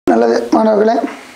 நல்லது மாணவர்களே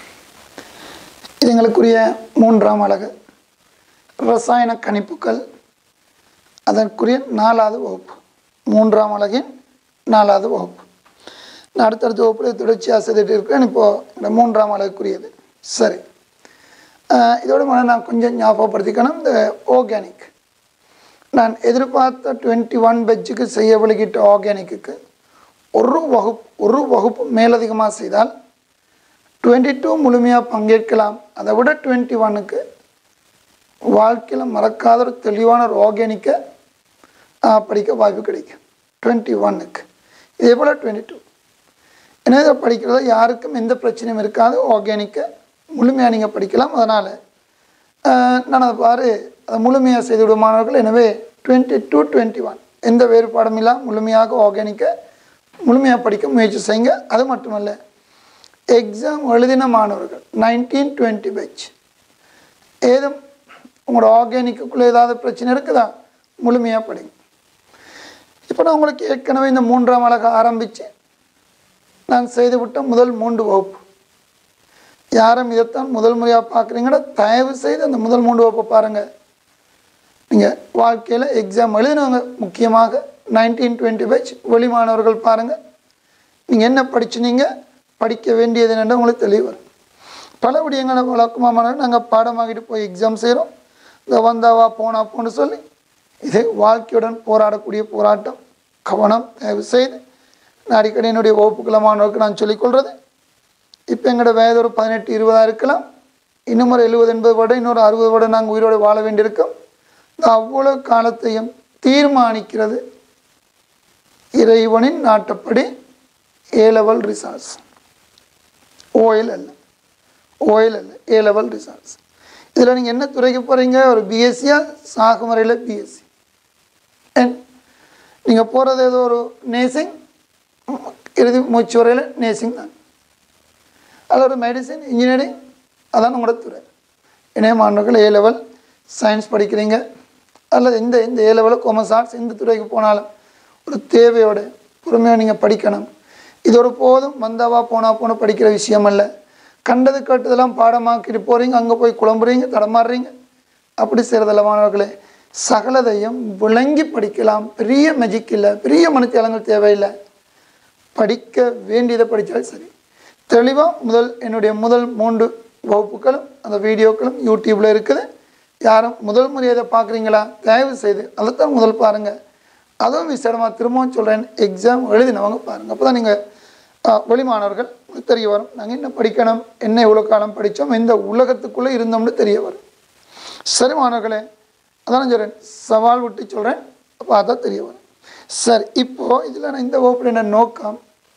இது எங்களுக்குரிய மூன்றாம் அழகு ரசாயன கணிப்புகள் அதற்குரிய நாலாவது வகுப்பு மூன்றாம் அழகின் நாலாவது வகுப்பு நான் அடுத்தடுத்த வகுப்பில் தொடர்ச்சியாக செய்துட்டு இருக்கிறேன் இப்போது இந்த மூன்றாம் அழகுக்குரியது சரி ஆஹ் இதோட முதல்ல நான் கொஞ்சம் ஞாபகப்படுத்திக்கணும் இந்த ஆர்கானிக் நான் எதிர்பார்த்த டுவெண்ட்டி ஒன் பெஜ்ஜுக்கு செய்ய விழுகிட்ட ஆர்கானிக்கு ஒரு வகுப்பு ஒரு வகுப்பு மேலதிகமாக செய்தால் டுவெண்ட்டி டூ முழுமையாக பங்கேற்கலாம் அதை விட டுவெண்ட்டி ஒன்னுக்கு வாழ்க்கையில் மறக்காத ஒரு தெளிவான ஒரு ஆர்கானிக்கை படிக்க வாய்ப்பு கிடைக்கும் டுவெண்ட்டி ஒன்னுக்கு இதே போல் டுவெண்ட்டி டூ ஏன்னா இதை படிக்கிறத யாருக்கும் எந்த பிரச்சனையும் இருக்காது ஆர்கானிக்கை முழுமையாக நீங்கள் படிக்கலாம் அதனால் நான் அதை பாரு அதை முழுமையாக செய்து விடும் மாணவர்கள் எனவே டுவெண்ட்டி டூ டுவெண்ட்டி ஒன் எந்த வேறுபாடும் இல்லாமல் முழுமையாக ஆர்கானிக்கை முழுமையாக படிக்க முயற்சி செய்யுங்க அது மட்டுமல்ல எக்ஸாம் எழுதின மாணவர்கள் நைன்டீன் டுவெண்ட்டி பேட்ச் ஏதும் உங்களோட ஆர்கானிக்குள்ளே ஏதாவது பிரச்சனை இருக்குதா முழுமையாக படிங்க இப்போ நான் உங்களுக்கு ஏற்கனவே இந்த மூன்றாம் அழகு ஆரம்பித்து நான் செய்துவிட்ட முதல் மூன்று வகுப்பு யாரும் இதைத்தான் முதல் முறையாக பார்க்குறீங்கன்னா தயவு செய்து அந்த முதல் மூன்று வகுப்பை பாருங்கள் நீங்கள் வாழ்க்கையில் எக்ஸாம் எழுதினவங்க முக்கியமாக நைன்டீன் டுவெண்ட்டி பேட்ச் வெளி மாணவர்கள் பாருங்கள் நீங்கள் என்ன படிச்சுனீங்க படிக்க வேண்டியது என்னென்னு உங்களுக்கு தெளிவு வரும் பல விடயங்களை வழக்கமாக நாங்கள் பாடமாகிட்டு போய் எக்ஸாம் செய்கிறோம் இந்த வந்தாவா போனா போன்னு சொல்லி இது வாழ்க்கையுடன் போராடக்கூடிய போராட்டம் கவனம் தயவு செய்து நான் அடிக்கடி என்னுடைய வகுப்புக்கள மாணவர்களுக்கு நான் சொல்லிக்கொள்கிறது இப்போ எங்களோட வயது ஒரு பதினெட்டு இருபதாக இருக்கலாம் இன்னும் ஒரு எழுபது எண்பது வருடம் இன்னொரு அறுபது வருடம் நாங்கள் உயிரோடு வாழ வேண்டியிருக்கோம் இந்த அவ்வளோ காலத்தையும் தீர்மானிக்கிறது இறைவனின் நாட்டப்படி ஏ லெவல் ரிசார்ட்ஸ் ஓயில் அல்ல ஓயில் அல்ல ஏ லெவல் ரிசார்ட்ஸ் இதில் நீங்கள் என்ன துறைக்கு போகிறீங்க ஒரு பிஎஸ்சியா சாகு முறையில் பிஎஸ்சி அண்ட் நீங்கள் போகிறது ஏதோ ஒரு நேசிங் இறுதி மூச்சு வரையில் நேசிங் தான் அதில் ஒரு மெடிசின் இன்ஜினியரிங் அதான் உங்களோட துறை இணைய மாணவர்கள் ஏ லெவல் சயின்ஸ் படிக்கிறீங்க அல்லது எந்த எந்த ஏ லெவலில் காமர்ஸ் ஆர்ட்ஸ் எந்த துறைக்கு போனாலும் ஒரு தேவையோட பொறுமையாக நீங்கள் படிக்கணும் இது ஒரு போதும் வந்தாவா போனா போன படிக்கிற விஷயம் அல்ல கண்டது கேட்டதெல்லாம் பாடமாக்கிட்டு போகிறீங்க அங்கே போய் குழம்புறீங்க தடமாறுறீங்க அப்படி செய்கிறதில்ல மாணவர்களே சகலதையும் விளங்கி படிக்கலாம் பெரிய மெஜிக் இல்லை பெரிய மனத்தியாளங்கள் தேவையில்லை படிக்க வேண்டியதை படித்தால் சரி தெளிவாக முதல் என்னுடைய முதல் மூன்று வகுப்புகளும் அந்த வீடியோக்களும் யூடியூப்பில் இருக்குது யாரும் முதல் முறை இதை பார்க்குறீங்களா தயவு செய்து அதைத்தான் முதல் பாருங்கள் அதுவும் விசேடமாக திரும்பவும் சொல்கிறேன் எக்ஸாம் எழுதினவங்க பாருங்கள் அப்போ தான் நீங்கள் வெளி மாணவர்கள் உங்களுக்கு தெரிய வரும் நாங்கள் என்ன படிக்கணும் என்ன எவ்வளோ காலம் படித்தோம் எந்த உலகத்துக்குள்ளே இருந்தோம்னு தெரிய வரும் சரி மாணவர்களே அதான் நான் சொல்கிறேன் சவால் விட்டு சொல்கிறேன் அப்போ அதான் தெரிய வரும் சரி இப்போது இதில் நான் இந்த வகுப்பில் என்ன நோக்கம்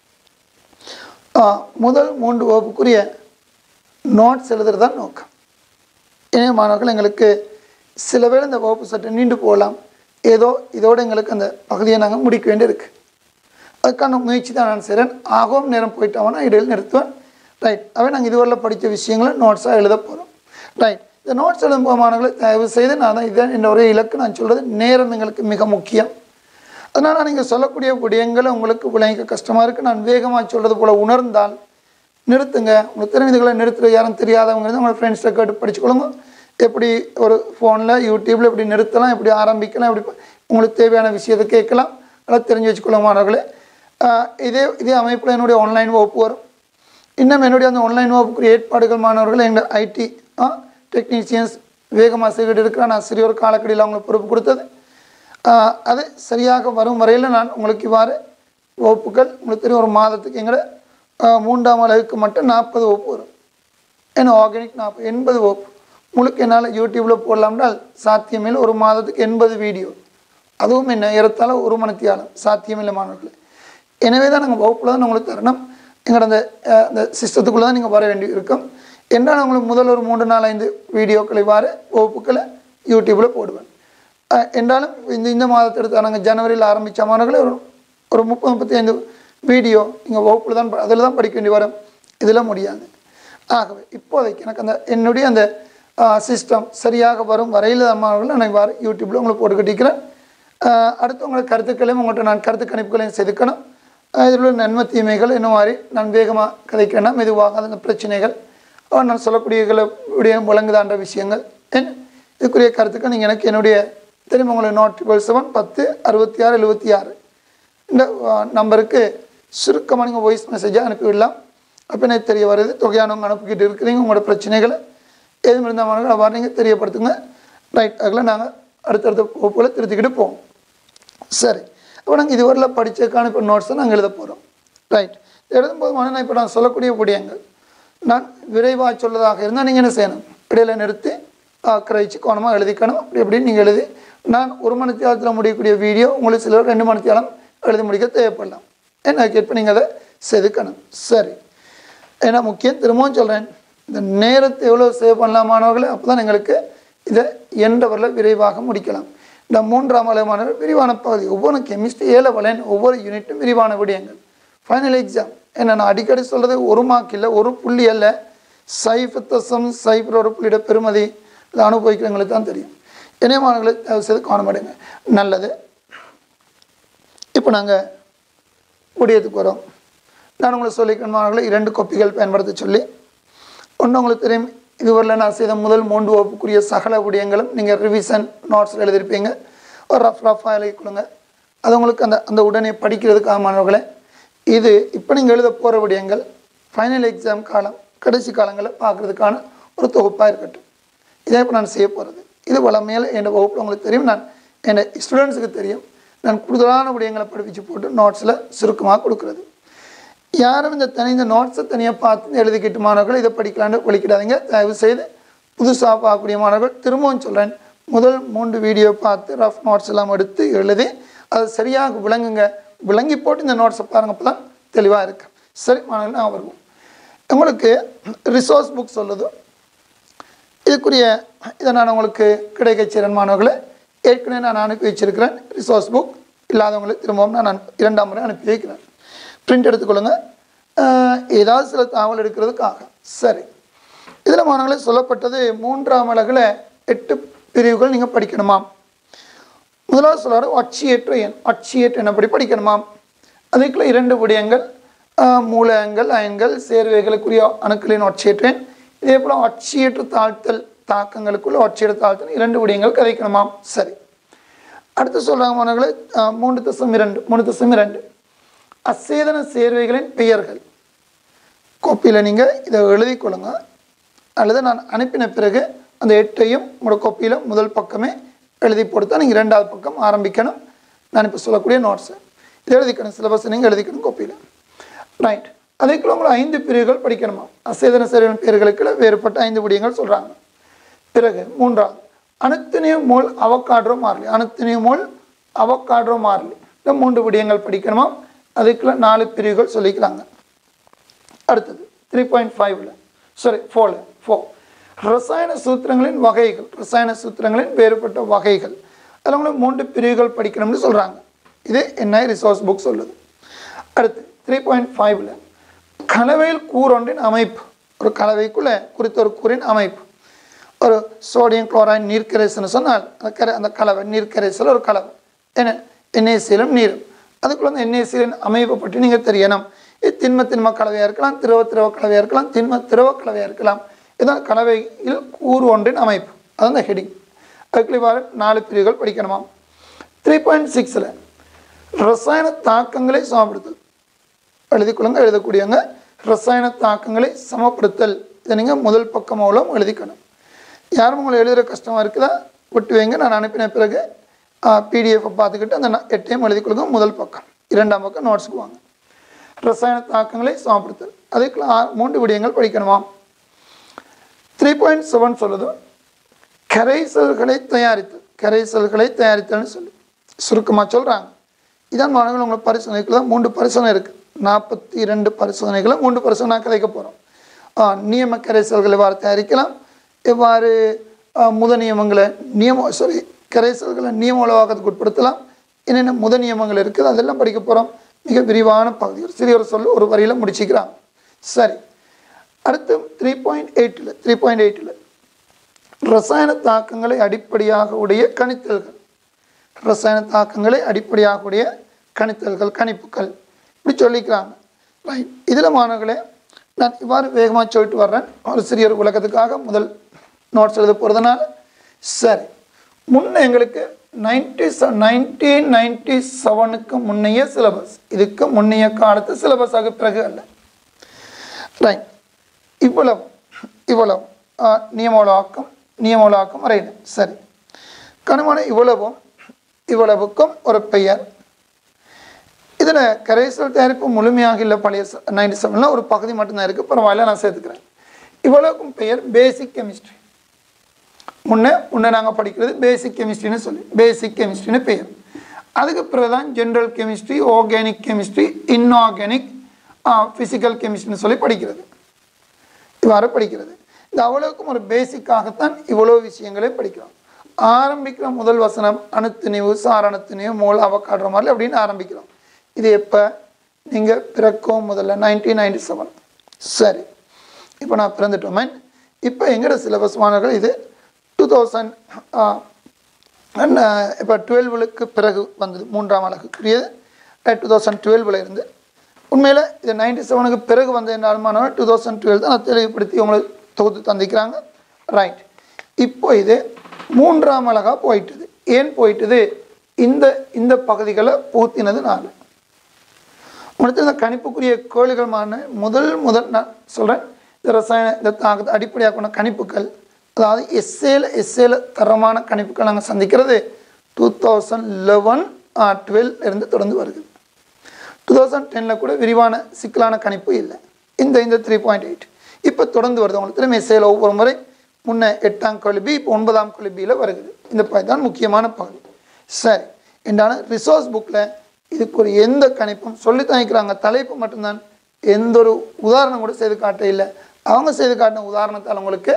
முதல் மூன்று வகுப்புக்குரிய நோட்ஸ் எழுதுறது தான் நோக்கம் இணைய மாணவர்கள் எங்களுக்கு சில வேளை இந்த வகுப்பு சற்று நீண்டு போகலாம் ஏதோ இதோடு எங்களுக்கு அந்த பகுதியை நாங்கள் முடிக்க வேண்டியிருக்கு அதுக்கான முயற்சி தான் நான் செய்கிறேன் ஆகவும் நேரம் போயிட்டோம்னா இடையில் நிறுத்துவேன் ரைட் அவை நாங்கள் இதுவரையில் படித்த விஷயங்களை நோட்ஸாக எழுத போகிறோம் ரைட் இந்த நோட்ஸ் எழுதும் மாணவர்களை தயவு செய்து நான் தான் இதான் என்னோட இலக்கு நான் சொல்கிறது நேரம் எங்களுக்கு மிக முக்கியம் அதனால் நீங்கள் சொல்லக்கூடிய விடயங்களை உங்களுக்கு விளங்கிக்க கஷ்டமாக இருக்குது நான் வேகமாக சொல்கிறது போல் உணர்ந்தால் நிறுத்துங்க உங்களுக்கு தெரிஞ்சதுகளை நிறுத்துற யாரும் தெரியாதவங்க இருந்தால் உங்களை ஃப்ரெண்ட்ஸை கேட்டு படிச்சுக்கொள்ளுங்க எப்படி ஒரு ஃபோனில் யூடியூப்பில் எப்படி நிறுத்தலாம் எப்படி ஆரம்பிக்கலாம் எப்படி உங்களுக்கு தேவையான விஷயத்தை கேட்கலாம் அதெல்லாம் தெரிஞ்சு வச்சுக்கொள்ளுங்க மாணவர்களே இதே இதே அமைப்பில் என்னுடைய ஆன்லைன் வகுப்பு வரும் இன்னும் என்னுடைய அந்த ஆன்லைன் வகுப்புக்கு ஏற்பாடுகள் மாணவர்கள் எங்கள் ஐடி டெக்னீஷியன்ஸ் வேகமாக செய்துட்டு இருக்கிற நான் சிறிய காலக்கடியில் அவங்களுக்கு பொறுப்பு கொடுத்தது அது சரியாக வரும் வரையில் நான் உங்களுக்கு இவ்வாறு வகுப்புகள் உங்களுக்கு தெரியும் ஒரு மாதத்துக்கு எங்களை மூன்றாம் அளவுக்கு மட்டும் நாற்பது வகுப்பு வரும் ஏன்னா ஆர்கானிக் நாற்பது எண்பது வகுப்பு முழுக்க என்னால் யூடியூப்பில் போடலாம்னால் சாத்தியமில்லை ஒரு மாதத்துக்கு எண்பது வீடியோ அதுவும் என்ன ஏறத்தாழ ஒரு மணித்தியாலம் சாத்தியமில்லை மாணவர்களே எனவே தான் நாங்கள் வகுப்பில் தான் உங்களுக்கு தரணும் எங்களோட அந்த அந்த சிஸ்டத்துக்குள்ளே தான் நீங்கள் வர வேண்டி இருக்கும் என்றால் உங்களுக்கு முதல் ஒரு மூன்று நாலு ஐந்து வீடியோக்களை வார வகுப்புகளை யூடியூப்பில் போடுவேன் என்றாலும் இந்த இந்த மாதத்தை எடுத்து நாங்கள் ஜனவரியில் ஆரம்பித்த மாணவர்களே ஒரு ஒரு முப்பது முப்பத்தி ஐந்து வீடியோ நீங்கள் வகுப்பில் தான் அதில் தான் படிக்க வேண்டி வரும் இதில் முடியாது ஆகவே இப்போதைக்கு எனக்கு அந்த என்னுடைய அந்த சிஸ்டம் சரியாக வரும் வரையில் மாணவர்கள் நான் இவ்வாறு யூடியூப்பில் உங்களுக்கு போட்டு கட்டிக்கிறேன் அடுத்து உங்களுக்கு கருத்துக்களையும் உங்கள்கிட்ட நான் கருத்து கணிப்புகளையும் செதுக்கணும் அஹ் இதில் உள்ள நன்மை தீமைகள் என்ன மாதிரி நான் வேகமாக கதைக்கிறேன்னா மெதுவாக அந்த பிரச்சனைகள் அஹ் நான் சொல்லக்கூடிய விடய விளங்குதான்ற விஷயங்கள் என்ன இதுக்குரிய கருத்துக்கள் நீங்கள் எனக்கு என்னுடைய தெரியும் உங்களுக்கு நோட் ட்ரிபிள் செவன் பத்து அறுபத்தி ஆறு எழுபத்தி ஆறு இந்த அஹ், நம்பருக்கு சுருக்கமாக நீங்கள் வாய்ஸ் மெசேஜாக அனுப்பிவிடலாம் அப்போ எனக்கு தெரிய வருது தொகையானவங்க அனுப்பிக்கிட்டு இருக்கிறீங்க உங்களோட பிரச்சனைகளை எதுவும் இருந்தால் அவ்வாறு நீங்கள் தெரியப்படுத்துங்க ரைட் அதில் நாங்கள் அடுத்தடுத்த வகுப்புகளை திருத்திக்கிட்டு போவோம் சரி அப்போ நாங்கள் இதுவரையில் படித்ததுக்கான இப்போ நோட்ஸை நாங்கள் எழுத போகிறோம் ரைட் எழுதும் போது நான் இப்போ நான் சொல்லக்கூடிய விடயங்கள் நான் விரைவாக சொல்லதாக இருந்தால் நீங்கள் என்ன செய்யணும் இடையில நிறுத்தி கிரகிச்சு கோணமாக எழுதிக்கணும் அப்படி எப்படின்னு நீங்கள் எழுதி நான் ஒரு மணி நேரத்தில் முடியக்கூடிய வீடியோ உங்களுக்கு சிலர் ரெண்டு மணி நேரம் எழுதி முடிக்க தேவைப்படலாம் என்ன கேட்ப நீங்கள் அதை செதுக்கணும் சரி ஏன்னா முக்கியம் திரும்பவும் சொல்கிறேன் இந்த நேரத்தை எவ்வளோ சேவ் பண்ணலாமானவர்களே அப்போ தான் எங்களுக்கு இதை என்றவரில் விரைவாக முடிக்கலாம் இந்த மூன்றாம் அலைமான விரிவான பகுதி ஒவ்வொரு கெமிஸ்ட்ரி ஏழை வளையன் ஒவ்வொரு யூனிட்டும் விரிவான விடயங்கள் ஃபைனல் எக்ஸாம் என்ன நான் அடிக்கடி சொல்கிறது ஒரு மார்க் இல்லை ஒரு புள்ளி அல்ல சைஃப் தசம் சைஃபர் ஒரு புள்ளியோட பெருமதி இதை அனுபவிக்கிறவங்களுக்கு தான் தெரியும் இணையமானவர்களை தயவு செய்து காணமாடுங்க நல்லது இப்போ நாங்கள் முடியத்துக்கு வரோம் நான் உங்களுக்கு சொல்லிக்கணுமானவர்களை இரண்டு கொப்பிகள் பயன்படுத்த சொல்லி ஒன்று உங்களுக்கு தெரியும் இதுவரையில் நான் செய்த முதல் மூன்று வகுப்புக்குரிய சகல விடயங்களும் நீங்கள் ரிவிஷன் நோட்ஸில் எழுதியிருப்பீங்க ஒரு ரஃப் ரஃபாக எழுதி கொடுங்க அது உங்களுக்கு அந்த அந்த உடனே படிக்கிறதுக்காக மாணவர்களே இது இப்போ நீங்கள் எழுத போகிற விடயங்கள் ஃபைனல் எக்ஸாம் காலம் கடைசி காலங்களில் பார்க்குறதுக்கான ஒரு தொகுப்பாக இருக்கட்டும் இதே இப்போ நான் செய்ய போகிறது இது வளமையில் என் வகுப்பில் உங்களுக்கு தெரியும் நான் என் ஸ்டூடெண்ட்ஸுக்கு தெரியும் நான் கூடுதலான விடயங்களை படிப்பிச்சு போட்டு நோட்ஸில் சுருக்கமாக கொடுக்குறது யாரும் இந்த தனி இந்த நோட்ஸை தனியாக பார்த்து எழுதிக்கிட்டு மாணவர்கள் இதை படிக்கலான்னு ஒழிக்கிடாதீங்க தயவு செய்து புதுசாக பார்க்கக்கூடிய மாணவர்கள் திரும்பவும் சொல்கிறேன் முதல் மூன்று வீடியோ பார்த்து ரஃப் நோட்ஸ் எல்லாம் எடுத்து எழுதி அதை சரியாக விளங்குங்க விளங்கி போட்டு இந்த நோட்ஸை பாருங்க அப்போ தான் தெளிவாக இருக்கு சரி மாணவர்கள் நான் வருவோம் உங்களுக்கு ரிசோர்ஸ் புக் சொல்லுது இதுக்குரிய இதை நான் உங்களுக்கு கிடைக்க செய்கிறேன் மாணவர்களே ஏற்கனவே நான் அனுப்பி வச்சிருக்கிறேன் ரிசோர்ஸ் புக் இல்லாதவங்களுக்கு திரும்பவும் நான் அனுப்பி இரண்டாம் முறை அனுப்பி வைக்கிறேன் பிரிண்ட் எடுத்துக்கொள்ளுங்க ஆஹ் ஏதாவது சில தகவல் எடுக்கிறதுக்காக சரி இதில் மாணவர்களே சொல்லப்பட்டது மூன்றாம் அழகில் எட்டு பிரிவுகள் நீங்கள் படிக்கணுமாம் முதலாவது சொல்றாரு ஒச்சியேற்ற எண் ஒச்சியேற்ற எண் அப்படி படிக்கணுமாம் அதுக்குள்ள இரண்டு விடயங்கள் ஆஹ் மூலகங்கள் அயன்கள் சேர்வைகளுக்குரிய அணுக்களின் ஒச்சியேற்ற எண் இதே போல் ஒச்சியேற்ற தாழ்த்தல் தாக்கங்களுக்குள்ள ஒச்சியேற்ற தாழ்த்தல் இரண்டு விடயங்கள் கதைக்கணுமாம் சரி அடுத்து சொல்கிறாங்க மாணவர்களே ஆஹ் மூன்று தசம் இரண்டு மூணு தசம் இரண்டு அசேதன சேர்வைகளின் பெயர்கள் கோப்பியில் நீங்கள் இதை எழுதி கொள்ளுங்க அல்லது நான் அனுப்பின பிறகு அந்த எட்டையும் உங்களோட கோப்பியில் முதல் பக்கமே எழுதி போட்டு நீங்கள் ரெண்டாவது பக்கம் ஆரம்பிக்கணும் நான் இப்போ சொல்லக்கூடிய நோட்ஸு இதை எழுதிக்கணும் சிலபஸ் நீங்கள் எழுதிக்கணும் கோப்பியில் ரைட் அதேக்குள்ள உங்களை ஐந்து பிரிவுகள் படிக்கணுமா அசேதன சேர்வைகளின் பெயர்களுக்குள்ள வேறுபட்ட ஐந்து விடயங்கள் சொல்கிறாங்க பிறகு மூன்றாவது அணுத்தினிய மோல் அவக்காட்ரோ மாறலி அணுத்தினிய மோல் அவக்காட்ரோ மாறலி இந்த மூன்று விடயங்கள் படிக்கணுமா அதுக்குள்ள நாலு பிரிவுகள் சொல்லிக்கிறாங்க அடுத்தது த்ரீ பாயிண்ட் ஃபைவ்ல சாரி ஃபோர்ல ஃபோர் ரசாயன சூத்திரங்களின் வகைகள் ரசாயன சூத்திரங்களின் வேறுபட்ட வகைகள் அதில் உங்களுக்கு மூன்று பிரிவுகள் படிக்கணும்னு சொல்கிறாங்க இது என்ன ரிசோர்ஸ் புக் சொல்லுது அடுத்து த்ரீ பாயிண்ட் ஃபைவ்ல கலவையில் கூறொன்றின் அமைப்பு ஒரு கலவைக்குள்ளே குறித்த ஒரு கூறின் அமைப்பு ஒரு சோடியம் குளோரைன் நீர் கரைசல்னு சொன்னால் அந்த கரை அந்த கலவை நீர் கரைசல் ஒரு கலவை என்ன என்ஏசியிலும் நீரும் அதுக்குள்ள அந்த என்ஏசியின் அமைப்பை பற்றி நீங்கள் தெரியணும் இது திண்ம திண்ம கலவையாக இருக்கலாம் திரவ திரவ கலவையாக இருக்கலாம் திண்ம திரவ கலவையாக இருக்கலாம் இதுதான் கலவையில் கூறு ஒன்றின் அமைப்பு அது அந்த ஹெடிங் அதுக்குள்ள இவ்வாறு நாலு பிரிவுகள் படிக்கணுமாம் த்ரீ பாயிண்ட் சிக்ஸில் ரசாயன தாக்கங்களை சமப்படுத்தல் எழுதிக்கொள்ளுங்க எழுதக்கூடியவங்க ரசாயன தாக்கங்களை சமப்படுத்தல் இதை நீங்கள் முதல் பக்கம் மூலம் எழுதிக்கணும் யாரும் உங்களை எழுதுகிற கஷ்டமாக இருக்குதா விட்டு வைங்க நான் அனுப்பின பிறகு பிடிஎஃப்பை பார்த்துக்கிட்டு அந்த ந- எட்டையும் எழுதி கொடுங்க முதல் பக்கம் இரண்டாம் பக்கம் நோட்ஸுக்கு வாங்க ரசாயன தாக்கங்களை சமப்படுத்தல் அதுக்குள்ள ஆ- மூன்று விடயங்கள் படிக்கணுமாம் த்ரீ பாயிண்ட் செவன் சொல்லுது கரைசல்களை தயாரித்தல் கரைசல்களை தயாரித்தல்னு சொல்லி சுருக்கமாக சொல்கிறாங்க இதான் மாணவர்கள் உங்களுக்கு பரிசோதனைக்குள்ள தான் மூன்று பரிசோதனை இருக்குது நாற்பத்தி இரண்டு பரிசோதனைகளை மூன்று பரிசோதனை கதைக்க போகிறோம் நியம கரைசல்களை எவ்வாறு தயாரிக்கலாம் எவ்வாறு ஆ, முத நியமங்களை நியம சாரி கரைசல்களை நியம உலவாக்கத்துக்கு உட்படுத்தலாம் என்னென்ன முத நியமங்கள் இருக்குது அதெல்லாம் படிக்க போகிறோம் மிக விரிவான பகுதி ஒரு சிறிய ஒரு சொல் ஒரு வரியில் முடிச்சுக்கிறாங்க சரி அடுத்து த்ரீ பாயிண்ட் எயிட்டில் த்ரீ பாயிண்ட் எயிட்டில் ரசாயன தாக்கங்களை அடிப்படையாக உடைய கணித்தல்கள் ரசாயன தாக்கங்களை அடிப்படையாக உடைய கணித்தல்கள் கணிப்புகள் இப்படி சொல்லிக்கிறாங்க ரைட் இதில் மாணவர்களே நான் இவ்வாறு வேகமாக சொல்லிட்டு வர்றேன் ஒரு சிறிய ஒரு விளக்கத்துக்காக முதல் நோட்ஸ் எழுத போகிறதுனால சரி முன்ன எங்களுக்கு நைன்டி நைன்டீன் நைன்டி செவனுக்கு முன்னைய சிலபஸ் இதுக்கு முன்னைய காலத்து சிலபஸாக பிறகு அல்ல ரைட் இவ்வளவு இவ்வளவு ஆ, நியமவளாக்கம் நியமவளாக்கம் வரையுது சரி கனமான இவ்வளவும் இவ்வளவுக்கும் ஒரு பெயர் இதில் கரைசல் தயாரிப்பு முழுமையாக இல்லை பழைய நைன்டி செவனில் ஒரு பகுதி மட்டும்தான் இருக்குது பரவாயில்ல நான் சேர்த்துக்கிறேன் இவ்வளவுக்கும் பெயர் பேசிக் கெமிஸ்ட்ரி முன்ன முன்ன நாங்கள் படிக்கிறது பேசிக் கெமிஸ்ட்ரின்னு சொல்லி பேசிக் கெமிஸ்ட்ரின்னு பெயர் அதுக்கு பிறகு தான் general chemistry organic chemistry inorganic physical கெமிஸ்ட்ரின்னு சொல்லி படிக்கிறது இவ்வாறு படிக்கிறது இந்த அவ்வளவுக்கும் ஒரு பேசிக்காகத்தான் இவ்வளோ விஷயங்களே படிக்கிறோம் ஆரம்பிக்கிற முதல் வசனம் அணுத்திணிவு சார் அணுத்திணிவு மோல் அவக்காடுற மாதிரி அப்படின்னு ஆரம்பிக்கிறோம் இது எப்போ நீங்கள் பிறக்கும் முதல்ல நைன்டீன் நைன்டி செவன் சரி இப்போ நான் பிறந்துட்டோமே இப்போ எங்களோட சிலபஸ் மாணவர்கள் இது டூ தௌசண்ட் இப்போ டுவெல்வுக்கு பிறகு வந்தது மூன்றாம் அழகுக்குரியது டூ தௌசண்ட் டுவெல்வில் இருந்து உண்மையில் இது நைன்டி செவனுக்கு பிறகு வந்த என்ன மாணவர் டூ தௌசண்ட் டுவெல் தான் நான் தெளிவுபடுத்தி உங்களுக்கு தொகுத்து தந்திக்கிறாங்க ரைட் இப்போ இது மூன்றாம் அழகாக போயிட்டுது ஏன் போயிட்டுது இந்த இந்த பகுதிகளை பூத்தினது நான் அடுத்து இந்த கணிப்புக்குரிய கோழிகள்மான முதல் முதல் நான் சொல்கிறேன் இந்த ரசாயன இந்த தாக்கத்தை அடிப்படையாக கொண்ட கணிப்புகள் அதாவது எஸ்ஏல எஸ்ஏல தரமான கணிப்புகள் நாங்கள் சந்திக்கிறது டூ தௌசண்ட் லெவன் டுவெல் இருந்து தொடர்ந்து வருது டூ தௌசண்ட் டெனில் கூட விரிவான சிக்கலான கணிப்பு இல்லை இந்த இந்த த்ரீ பாயிண்ட் எயிட் இப்போ தொடர்ந்து வருது உங்களுக்கு திரும்ப எஸ்ஏல ஒவ்வொரு முறை முன்ன எட்டாம் கல்வி இப்போ ஒன்பதாம் கல்வியில் வருகுது இந்த பகுதி தான் முக்கியமான பகுதி சரி என்றான ரிசோர்ஸ் புக்கில் இதுக்கு ஒரு எந்த கணிப்பும் சொல்லி தணிக்கிறாங்க தலைப்பு மட்டும்தான் எந்த ஒரு உதாரணம் கூட செய்து காட்ட இல்லை அவங்க செய்து காட்டின உதாரணத்தால் உங்களுக்கு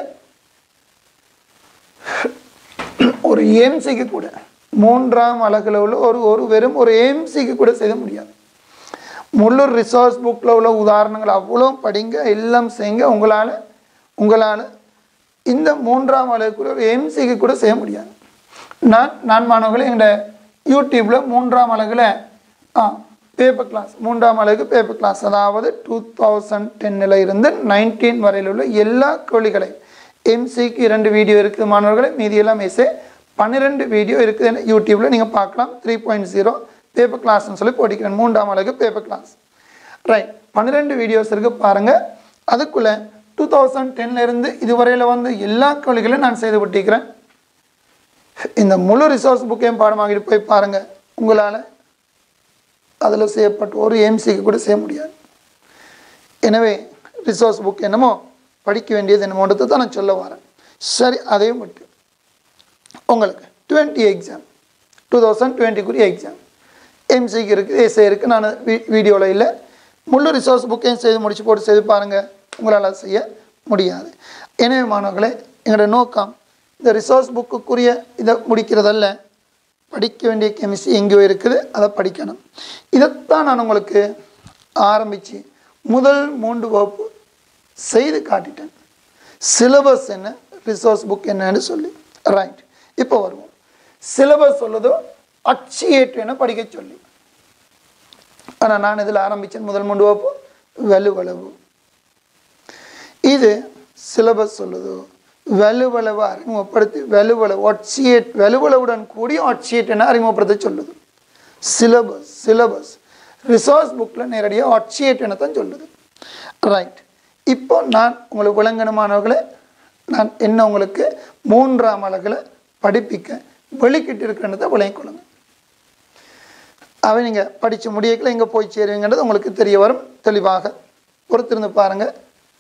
ஒரு ஏம்சிக்கு கூட மூன்றாம் அழகுல உள்ள ஒரு ஒரு வெறும் ஒரு ஏம்சிக்கு கூட செய்ய முடியாது முழு ரிசோர்ஸ் புக்கில் உள்ள உதாரணங்கள் அவ்வளோ படிங்க எல்லாம் செய்யுங்க உங்களால் உங்களால் இந்த மூன்றாம் அழகுக்குள்ள ஒரு எம்சிக்கு கூட செய்ய முடியாது நான் நான் மாணவர்களே எங்களோட யூடியூப்பில் மூன்றாம் அழகில் ஆ பேப்பர் கிளாஸ் மூன்றாம் அழகு பேப்பர் கிளாஸ் அதாவது டூ தௌசண்ட் டென்னில் இருந்து நைன்டீன் வரையில் உள்ள எல்லா கேள்விகளை எம்சிக்கு இரண்டு வீடியோ இருக்குது மாணவர்களே மீதியெல்லாம் எஸ்ஏ பன்னிரெண்டு வீடியோ இருக்குது யூடியூப்பில் நீங்கள் பார்க்கலாம் த்ரீ பாயிண்ட் ஜீரோ பேப்பர் கிளாஸ்னு சொல்லி போட்டிக்கிறேன் மூன்றாம் அழகு பேப்பர் கிளாஸ் ரைட் பன்னிரெண்டு வீடியோஸ் இருக்குது பாருங்கள் அதுக்குள்ளே டூ தௌசண்ட் டென்லேருந்து இதுவரையில் வந்து எல்லா கேள்விகளையும் நான் செய்து விட்டிருக்கிறேன் இந்த முழு ரிசோர்ஸ் புக்கையும் பாடமாகிட்டு போய் பாருங்கள் உங்களால் அதில் செய்யப்பட்ட ஒரு எம்சிக்கு கூட செய்ய முடியாது எனவே ரிசோர்ஸ் புக் என்னமோ படிக்க வேண்டியது என்னமோன்றதை தான் நான் சொல்ல வரேன் சரி அதையும் விட்டு உங்களுக்கு டுவெண்ட்டி எக்ஸாம் டூ தௌசண்ட் டுவெண்ட்டிக்குரிய எக்ஸாம் எம்சிக்கு இருக்குது எஸ்ஏ இருக்குது நான் வீ வீடியோவில் இல்லை முழு ரிசோர்ஸ் புக்கையும் செய்து முடிச்சு போட்டு செய்து பாருங்கள் உங்களால் செய்ய முடியாது எனவே மாணவர்களே எங்களோட நோக்கம் இந்த ரிசோர்ஸ் புக்குக்குரிய இதை முடிக்கிறதல்ல படிக்க வேண்டிய கெமிஸ்ட்ரி எங்கேயோ இருக்குது அதை படிக்கணும் இதைத்தான் நான் உங்களுக்கு ஆரம்பித்து முதல் மூன்று வகுப்பு செய்து காட்டிட்டேன் சிலபஸ் என்ன ரிசோர்ஸ் புக் என்னன்னு சொல்லி ரைட் இப்போ வருவோம் சிலபஸ் சொல்லுதோ அச்சியேற்று என படிக்க சொல்லி ஆனால் நான் இதில் ஆரம்பித்தேன் முதல் மூன்று வகுப்பு வலுவளவு இது சிலபஸ் சொல்லுது வலுவளவு அறிமுகப்படுத்தி வலுவளவு ஒட்சியேட் வலுவளவுடன் கூடிய ஒட்சியேட் என அறிமுகப்படுத்த சொல்லுது சிலபஸ் சிலபஸ் ரிசோர்ஸ் புக்கில் நேரடியாக ஒட்சியேட் என தான் சொல்லுது ரைட் இப்போ நான் உங்களுக்கு விளங்கணுமானவர்களை நான் என்ன உங்களுக்கு மூன்றாம் அழகில் படிப்பிக்க வெளிக்கிட்டு இருக்கிறத விளங்கிக் கொள்ளுங்க அவை நீங்கள் படித்து முடியக்கில் எங்கே போய் சேருவீங்கன்றது உங்களுக்கு தெரிய வரும் தெளிவாக பொறுத்திருந்து பாருங்கள்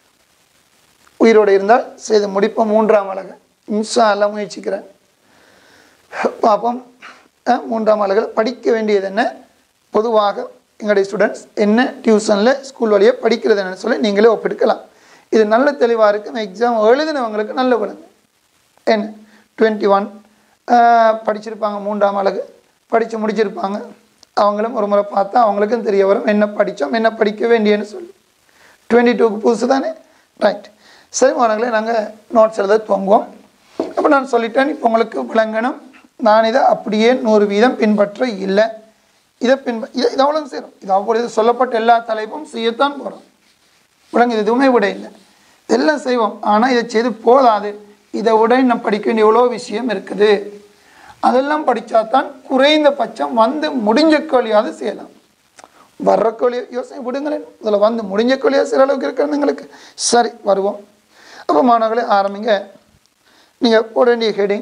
உயிரோடு இருந்தால் செய்து முடிப்போம் மூன்றாம் அழகு இன்ஷா எல்லாம் முயற்சிக்கிறேன் பார்ப்போம் அஹ், மூன்றாம் அழகில் படிக்க வேண்டியது என்ன பொதுவாக எங்களுடைய ஸ்டூடெண்ட்ஸ் என்ன டியூஷனில் ஸ்கூல் வழியாக படிக்கிறது என்னன்னு சொல்லி நீங்களே ஒப்பெடுக்கலாம் இது நல்ல தெளிவாக இருக்கும் எக்ஸாம் எழுதினவங்களுக்கு நல்ல விளங்கு என்ன டுவெண்ட்டி ஒன் படிச்சிருப்பாங்க மூன்றாம் அழகு படித்து முடிச்சிருப்பாங்க அவங்களும் ஒரு முறை பார்த்தா அவங்களுக்கும் தெரிய வரும் என்ன படித்தோம் என்ன படிக்க வேண்டியன்னு சொல்லி டுவெண்ட்டி டூக்கு புதுசு தானே ரைட் சரி மாணவர்களே நாங்கள் நோட்ஸ் எழுத துவங்குவோம் அப்போ நான் சொல்லிட்டேன் இப்போ உங்களுக்கு விளங்கணும் நான் இதை அப்படியே நூறு வீதம் பின்பற்ற இல்லை இதை பின்ப இதை இது அவ்வளோ செய்கிறோம் இது அவ்வளவு சொல்லப்பட்ட எல்லா தலைப்பும் செய்யத்தான் போகிறோம் விளங்கு இது எதுவுமே விட இல்லை இதெல்லாம் செய்வோம் ஆனால் இதை செய்து போதாது இதை விட இன்னும் படிக்க வேண்டிய எவ்வளோ விஷயம் இருக்குது அதெல்லாம் படித்தா தான் குறைந்தபட்சம் வந்து முடிஞ்ச கேள்வியாவது செய்யலாம் வர்ற கேள்வி யோசனை விடுங்களேன் இதில் வந்து முடிஞ்ச கேள்வியாக சில அளவுக்கு இருக்கிறது எங்களுக்கு சரி வருவோம் அப்போ மாணவர்களே ஆரம்பிங்க நீங்கள் போட வேண்டிய ஹெடிங்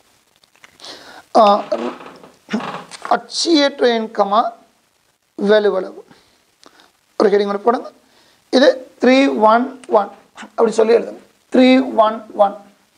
அச்சியற்ற இன்கமா வலுவளவு ஒரு ஹெடிங் ஒன்று போடுங்க இது த்ரீ ஒன் ஒன் அப்படி சொல்லி எழுதுங்க த்ரீ ஒன் ஒன்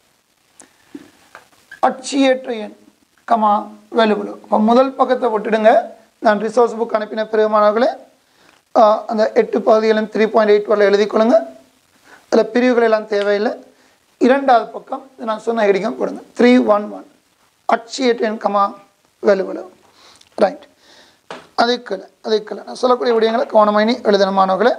அச்சியற்ற எண் கமா வலுவலு இப்போ முதல் பக்கத்தை விட்டுடுங்க நான் ரிசோர்ஸ் புக் அனுப்பின பிறகு மாணவர்களே ஆஹ், அந்த எட்டு பகுதிகளும் த்ரீ பாயிண்ட் எயிட் வரல எழுதி கொள்ளுங்க அதில் பிரிவுகள் எல்லாம் தேவையில்லை இரண்டாவது பக்கம் இது நான் சொன்ன ஹெடிங்கும் போடுங்க த்ரீ ஒன் ஒன் அச்சியற்ற எண் கமா வலுவலு ரைட் அதுக்கு அதுக்கு நான் சொல்லக்கூடிய விடயங்களை கவனமாயினி எழுதணும் மாணவர்களே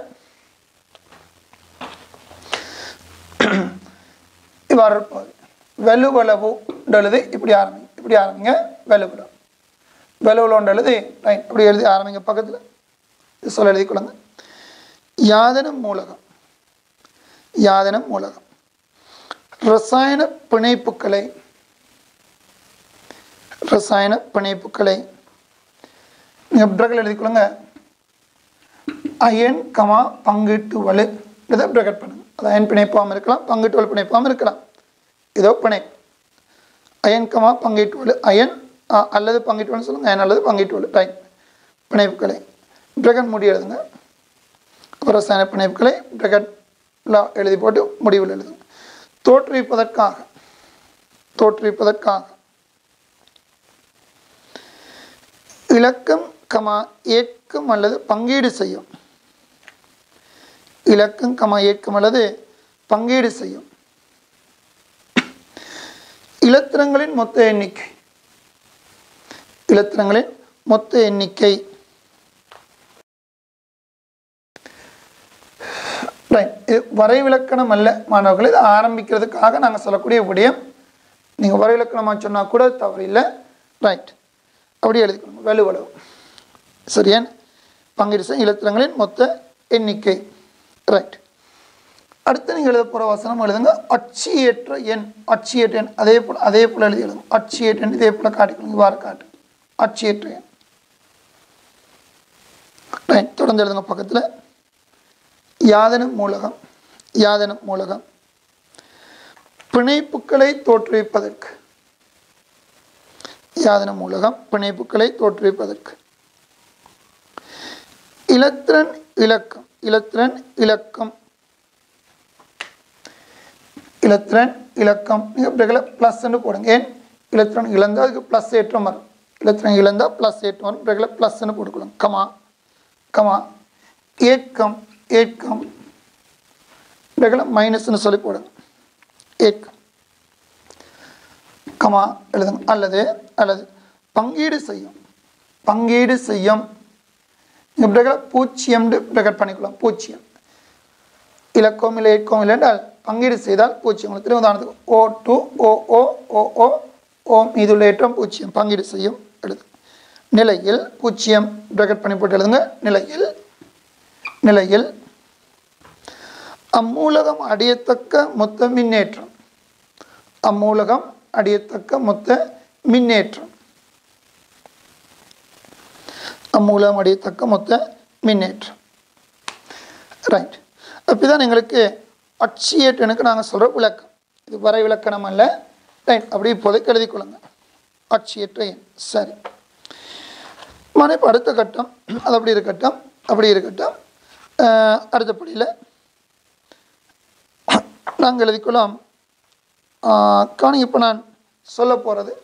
இவ்வாறு இருப்பது வெலுவளவு எழுதி இப்படி ஆரம்பிங்க இப்படி ஆரம்பிங்க வெலுவளவு வெலுவலோண்டு எழுதி ரைட் இப்படி எழுதி ஆரம்பிங்க பக்கத்தில் இது சொல்ல எழுதி கொள்ளுங்க யாதனம் மூலகம் யாதனம் மூலகம் ரசாயன பிணைப்புகளை ரசாயன பிணைப்புகளை நீங்கள் பிரகல் எழுதிக்கொள்ளுங்க அயன் கமா பங்கீட்டு வலு இதை பிரகட் பண்ணுங்க அது அயன் பிணைப்பாகவும் இருக்கலாம் பங்கீட்டு வலு பிணைப்பாகவும் இருக்கலாம் இதோ பிணைப்பு அயன் கமா பங்கீட்டு வலு அயன் ஆ, அல்லது பங்கீட்டு வலு சொல்லுங்க அயன் அல்லது பங்கீட்டு வலு ரைட் பிணைப்புகளை பிரகட் முடி எழுதுங்க அப்புறம் ரசாயன பிணைப்புகளை பிரகட்ல எழுதி போட்டு முடிவில் எழுதுங்க தோற்றுவிப்பதற்காக தோற்றுவிப்பதற்காக இலக்கம் கமா ஏற்கும் அல்லது பங்கீடு செய்யும் இலக்கம் கமா ஏற்கும் அல்லது பங்கீடு செய்யும் இலத்திரங்களின் மொத்த எண்ணிக்கை இலத்திரங்களின் மொத்த எண்ணிக்கை ரைட் இது வரைவிலக்கணம் அல்ல மாணவர்கள் இது ஆரம்பிக்கிறதுக்காக நாங்கள் சொல்லக்கூடிய விடயம் நீங்கள் வரைவிலக்கணமாக சொன்னால் கூட தவறு இல்லை ரைட் அப்படியே எழுதிக்கணும் வலுவளவு சரியான் பங்கீடு செய்யும் இலத்திரங்களின் மொத்த எண்ணிக்கை ரைட் அடுத்து நீங்கள் எழுத போகிற வசனம் எழுதுங்க அச்சியற்ற எண் அச்சியற்ற எண் அதே போல் அதே போல் எழுதி எழுதுங்க அச்சியற்ற எண் இதே போல் காட்டிக்கணும் இவ்வாறு காட்டு அச்சியற்ற எண் ரைட் தொடர்ந்து எழுதுங்க பக்கத்தில் யாதனம் மூலகம் யாதனம் மூலகம் பிணைப்புகளை தோற்றுவிப்பதற்கு யாதன மூலகம் பிணைப்புகளை தோற்றுவிப்பதற்கு இலத்திரன் இலக்கம் இலத்திரன் இலக்கம் இலத்திரன் இலக்கம் நீங்கள் ப்ளஸ்ன்னு போடுங்க ஏன் இலத்திரன் இழந்தால் அதுக்கு ப்ளஸ் ஏற்றம் வரும் இலத்திரன் இழந்தால் ப்ளஸ் ஏற்றம் வரும் பிறகு ப்ளஸ்ன்னு போட்டுக்கணும் கமா கமா ஏக்கம் ஏக்கம் பிறகு மைனஸ்னு சொல்லி போடுங்க ஏக்கம் கமா எழுதுங்க அல்லது அல்லது பங்கீடு செய்யும் பங்கீடு செய்யும் இந்த பிரகட் பூஜ்ஜியம் பிரகட் பண்ணிக்கலாம் பூஜ்ஜியம் இலக்கம் இல்லை ஏக்கம் இல்லை என்றால் பங்கீடு செய்தால் பூஜ்ஜியம் திரும்ப உதாரணத்துக்கு ஓ டூ ஓ ஓ ஓ ஓ ஓ மீதுள்ள ஏற்றம் பூஜ்ஜியம் பங்கீடு செய்யும் எழுது நிலையில் பூஜ்ஜியம் பிரகட் பண்ணி போட்டு எழுதுங்க நிலையில் நிலையில் அம்மூலகம் அடையத்தக்க மொத்த மின்னேற்றம் அம்மூலகம் அடையத்தக்க மொத்த மின்னேற்றம் அம்மூலம் அடையத்தக்க மொத்த மின்னேற்றம் ரைட் அப்படிதான் எங்களுக்கு அச்சியேட்டனுக்கு நாங்கள் சொல்கிற விளக்கம் இது வரை விளக்கணம் அல்ல ரைட் அப்படி இப்போதைக்கு எழுதி கொள்ளுங்க அச்சியற்ற எண் சரி மன இப்போ அடுத்த கட்டம் அது அப்படி இருக்கட்டும் அப்படி இருக்கட்டும் அஹ், அடுத்த படியில் நாங்கள் எழுதிக்கொள்ளலாம் காணி இப்போ நான் சொல்ல போகிறது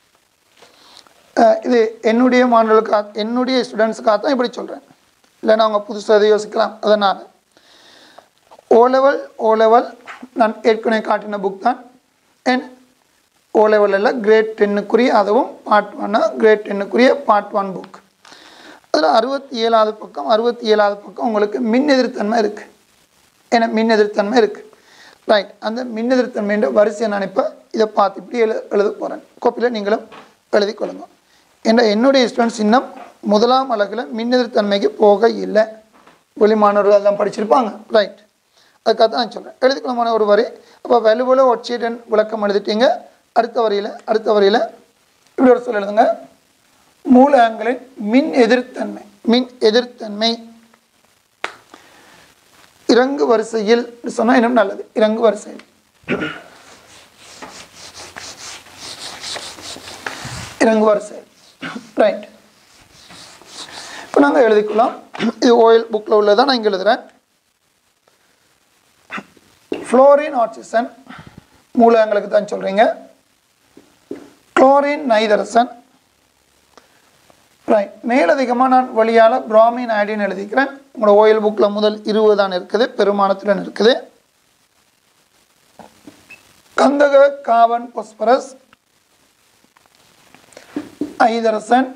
இது என்னுடைய மாணவர்களுக்காக என்னுடைய ஸ்டூடெண்ட்ஸுக்காக தான் இப்படி சொல்கிறேன் இல்லைன்னா அவங்க புதுசாக எதை யோசிக்கலாம் அதனால் ஓ லெவல் ஓ லெவல் நான் ஏற்கனவே காட்டின புக் தான் என் ஓ லெவலில் கிரேட் டென்னுக்குரிய அதுவும் பார்ட் ஒன்னா கிரேட் டென்னுக்குரிய பார்ட் ஒன் புக் அதில் அறுபத்தி ஏழாவது பக்கம் அறுபத்தி ஏழாவது பக்கம் உங்களுக்கு மின் எதிர்த்தன்மை இருக்குது ஏன்னா மின் எதிர்த்தன்மை இருக்குது ரைட் அந்த மின் எதிர்த்தன்மைன்ற வரிசையை நான் இப்போ இதை பார்த்து இப்படி எழு எழுத போகிறேன் கோப்பியில் நீங்களும் எழுதி கொள்ளுங்க ஏன்னா என்னுடைய ஸ்டூடெண்ட்ஸ் இன்னும் முதலாம் அலகில் மின்னெதிர்த்தன்மைக்கு போக இல்லை வெளிமானவர்கள் எல்லாம் படிச்சிருப்பாங்க ரைட் அதுக்காக தான் நான் சொல்கிறேன் எழுதிக்கலாமான ஒரு வரி அப்போ வலுவலு ஒட்சியடன் விளக்கம் எழுதிட்டீங்க அடுத்த வரியில் அடுத்த வரியில் இப்படி ஒரு சொல் எழுதுங்க மூலகங்களின் மின் எதிர்த்தன்மை மின் எதிர்த்தன்மை இறங்கு வரிசையில் சொன்னால் இன்னும் நல்லது இறங்கு வரிசையில் இறங்கு வரிசை ரைட் இப்போ நாங்கள் எழுதிக்கலாம் இது ஓயில் புக்கில் உள்ளதான் நான் இங்கே எழுதுகிறேன் ஃப்ளோரின் ஆக்சிஜன் மூலகங்களுக்கு தான் சொல்கிறீங்க குளோரின் நைதரசன் ரைட் மேலதிகமாக நான் வழியால் பிராமின் ஐடின்னு எழுதிக்கிறேன் உங்களோட ஓயில் புக்கில் முதல் இருபது தான் இருக்குது பெருமானத்துடன் இருக்குது கந்தக காவன் பொஸ்பரஸ் ஐதரசன்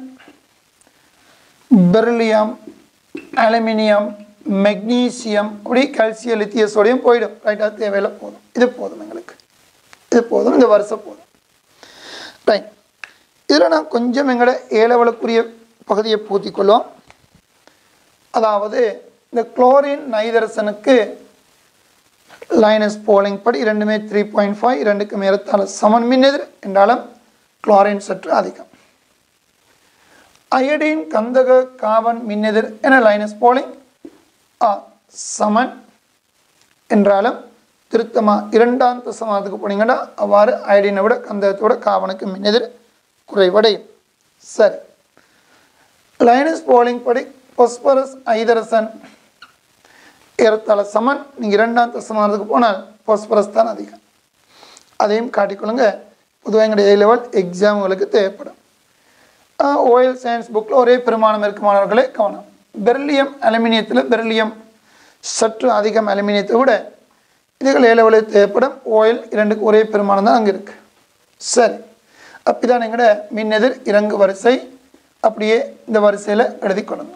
பெர்லியம் அலுமினியம் மெக்னீசியம் அப்படி கால்சியம் லித்திய சோடியம் போயிடும் ரைட் அது தேவையில்லை போதும் இது போதும் எங்களுக்கு இது போதும் இந்த வருஷம் போதும் ரைட் இதில் நான் கொஞ்சம் எங்களோட ஏலவளுக்குரிய பகுதியை பூத்திக்கொள்வோம் அதாவது இந்த குளோரின் நைதரசனுக்கு லைனஸ் போலிங் படி இரண்டுமே த்ரீ பாயிண்ட் ஃபைவ் இரண்டுக்கு மேலத்தால் சமன் மின்னெதிர் என்றாலும் குளோரின் சற்று அதிகம் அயடின் கந்தக காவன் மின்னெதிர் என லைனஸ் போலிங் சமன் என்றாலும் திருத்தமா இரண்டாம் தசமானத்துக்கு போனீங்கன்னா அவ்வாறு அயடினை விட கந்தகத்தோட காவனுக்கு மின்னெதிர் குறைவடையும் சரி லைனஸ் போலிங் படி பொஸ்பரஸ் ஐதரசன் ஏறத்தாழ சமன் நீங்கள் இரண்டாம் தசமானத்துக்கு போனால் பொஸ்பரஸ் தான் அதிகம் அதையும் காட்டிக்கொள்ளுங்க பொதுவாக எங்களுடைய ஏ லெவல் எக்ஸாம்களுக்கு தேவைப்படும் ஓயில் சயின்ஸ் புக்கில் ஒரே பெருமானம் இருக்கு மாணவர்களே கவனம் பெர்லியம் அலுமினியத்தில் பெர்லியம் சற்று அதிகம் அலுமினியத்தை விட இதுகள் ஏ லெவலில் தேவைப்படும் ஓயில் இரண்டுக்கு ஒரே பெருமானம் தான் அங்கே இருக்குது சரி அப்படிதான் எங்களோட மின்னெதிர் இறங்கு வரிசை அப்படியே இந்த வரிசையில் எழுதி கொள்ளுங்க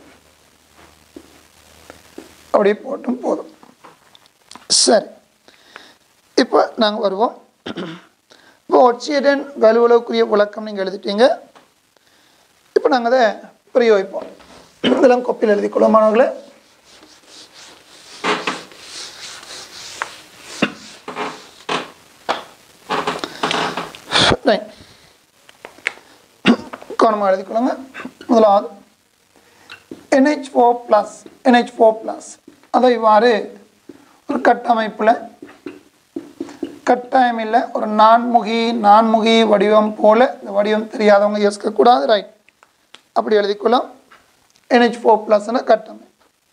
அப்படியே போட்டும் போதும் சரி இப்போ நாங்கள் வருவோம் இப்போ ஒட்சியடன் வலுவலவுக்குரிய விளக்கம் நீங்கள் எழுதிட்டீங்க இப்போ நாங்கள் அதை பிரயோகிப்போம் இதெல்லாம் கொப்பியில் எழுதிக்கொள்ளும் மாணவர்களே ரைட் கவனமாக எழுதிக்கொள்ளுங்க முதலாவது NH4 four plus NH4 four plus அதை இவ்வாறு ஒரு கட்டமைப்பில் கட்டாயம் இல்லை ஒரு நான்முகி நான்முகி வடிவம் போல இந்த வடிவம் தெரியாதவங்க யோசிக்கக்கூடாது ரைட் அப்படி எழுதிக்கொள்ளும் NH4 ஃபோர் ப்ளஸ்னு கட்டமைப்பு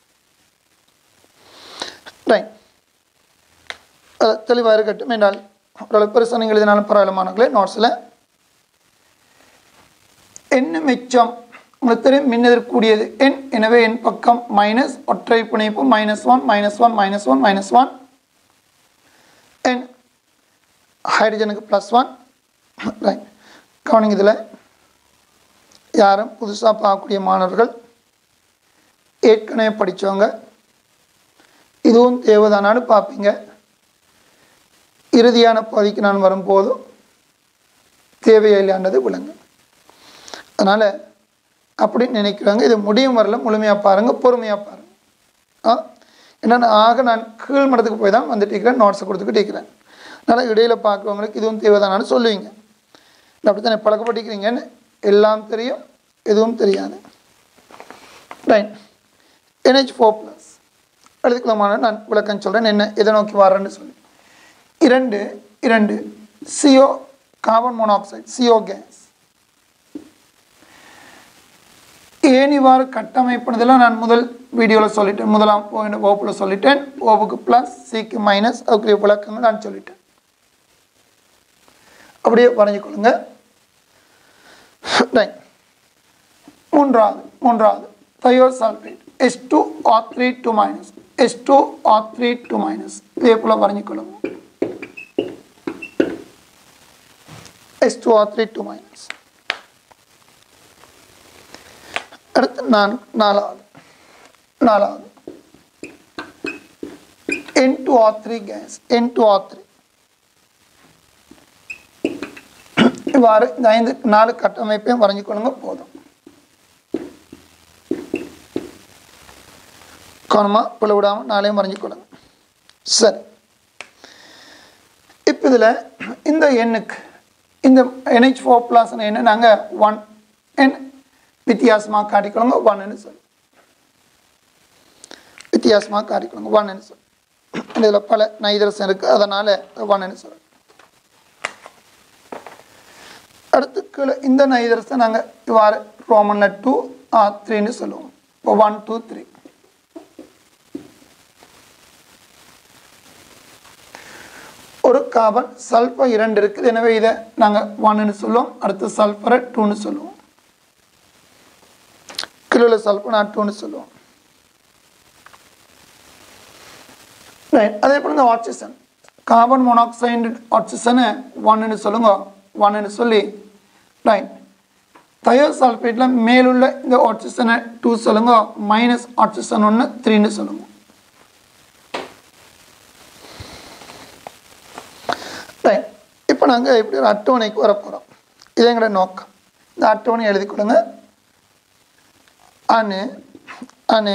ரைட் அது தெளிவாக இருக்கட்டும் என்றால் ஓரளவு பெருசாக நீங்கள் எழுதினாலும் பரவாயில்லமானங்களே நோட்ஸில் என்ன மிச்சம் உங்களுக்கு தெரியும் மின்னெதிர்க்கூடியது எண் எனவே என் பக்கம் மைனஸ் ஒற்றை பிணைப்பு minus one minus one minus one minus one என் ஹைட்ரஜனுக்கு ப்ளஸ் ஒன் ரைட் கவனிங்க இதில் யாரும் புதுசாக பார்க்கக்கூடிய மாணவர்கள் ஏற்கனவே படித்தவங்க இதுவும் தேவைதானான்னு பார்ப்பீங்க இறுதியான பகுதிக்கு நான் வரும்போது தேவையில்லையானது விளங்கு அதனால் அப்படின்னு நினைக்கிறாங்க இது முடியும் வரல முழுமையாக பாருங்கள் பொறுமையாக பாருங்கள் ஆ என்னென்ன ஆக நான் கீழ் மட்டத்துக்கு போய் தான் வந்துட்டு இருக்கிறேன் நோட்ஸை கொடுத்துக்கிட்டு இருக்கிறேன் அதனால் இடையில் பார்க்குறவங்களுக்கு இதுவும் தேவைதானான்னு சொல்லுவீங்க நான் அப்படி தானே பழக்கப்பட்டிருக்கிறீங்கன்னு எல்லாம் தெரியும் எதுவும் தெரியாது ரைட் NH4 ஃபோர் ப்ளஸ் எழுதிக்கலாமான நான் விளக்கம் சொல்கிறேன் என்ன எதை நோக்கி வரேன்னு சொல்லி இரண்டு இரண்டு CO carbon monoxide CO gas ஏன் இவ்வாறு கட்டமைப்பினதெல்லாம் நான் முதல் வீடியோவில் சொல்லிட்டேன் முதலாம் பாயிண்ட் வகுப்பில் சொல்லிட்டேன் ஓவுக்கு ப்ளஸ் சிக்கு மைனஸ் அதுக்குரிய விளக்கங்கள் நான் சொல்லிட்டேன் அப்படியே வரைஞ்சிக்கொள்ளுங்க ரைட் மூன்றாவது மூன்றாவது thiosulphate S two R three two minus S two R three two minus இதே போல் வரைஞ்சிக்கொள்ளுங்க S two R three two minus அடுத்து நான் நாலாவது நாலாவது N two R three gas N two R three இவ்வாறு இந்த ஐந்து நாலு கட்டமைப்பையும் வரைஞ்சிக்கொள்ளுங்க போதும் கவனமாக பிள்ளை விடாமல் நாளையும் வரைஞ்சிக்கொள்ளுங்க சரி இப்போ இதில் இந்த எண்ணுக்கு இந்த NH ஃபோர் ப்ளஸ் என்ன நாங்கள் ஒன் என் வித்தியாசமாக காட்டிக்கொள்ளுங்க ஒன்னு சொல்லி வித்தியாசமாக காட்டிக்கொள்ளுங்க ஒன்னு சொல்லி இதில் பல நைதரசம் இருக்குது அதனால் ஒன்னு சொல்லி அடுத்து கீழே இந்த நைதரசை நாங்கள் இவ்வாறு ரோமனில் டூ ஆர் த்ரீன்னு சொல்லுவோம் இப்போ ஒன் டூ த்ரீ ஒரு கார்பன் சல்ஃபர் இரண்டு இருக்குது எனவே இதை நாங்கள் ஒன்னு சொல்லுவோம் அடுத்து சல்ஃபரை டூன்னு சொல்லுவோம் கிலோவில் சல்ஃபர் நான் டூன்னு சொல்லுவோம் ரைட் அதே போல் இந்த ஆக்சிஜன் கார்பன் மோனாக்சைடு ஆக்சிஜனை ஒன்னு சொல்லுங்க ஒன்னு சொல்லி ரைட் தயோசல்ஃபேட்டில் மேலுள்ள இந்த ஆக்சிஜனை டூ சொல்லுங்க மைனஸ் ஆக்சிஜன் ஒன்று த்ரீன்னு சொல்லுங்க ரைட் இப்போ நாங்கள் இப்படி ஒரு அட்டவணைக்கு வர போகிறோம் இது எங்களோட நோக்கம் இந்த அட்டவணை எழுதி கொடுங்க அணு அணு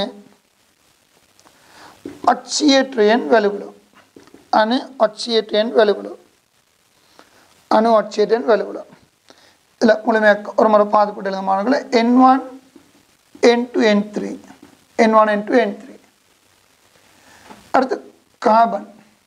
அச்சியேற்ற எண் வலுவிலும் அணு அச்சியேற்ற எண் வலுவிலும் அணு அச்சியேற்ற எண் வலுவிலும் இதில் முழுமையாக ஒரு முறை பார்த்துப்பட்டு எழுத மாணவர்களை N one N two N three N one N two N three அடுத்து carbon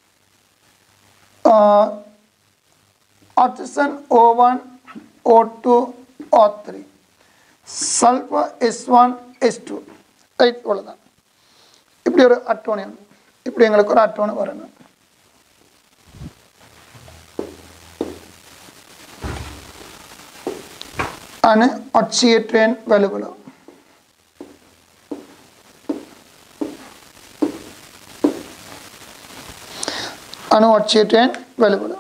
oxygen O one O two O three sulphur S one S two right இவ்வளோதான் இப்படி ஒரு அட்டவணை ஒன்று. இப்படி எங்களுக்கு ஒரு அட்டவணை வரணும் அணு ஒட்சியேற்றேன் வலுவலம் அணு ஒட்சியேற்றேன் வலுவலம்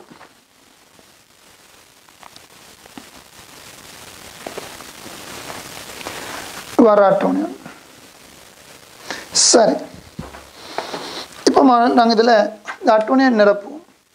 வர அட்டவணை ஒன்று. சரி இப்போ நாங்கள் இதில் இந்த அட்டவணையை நிரப்புவோம்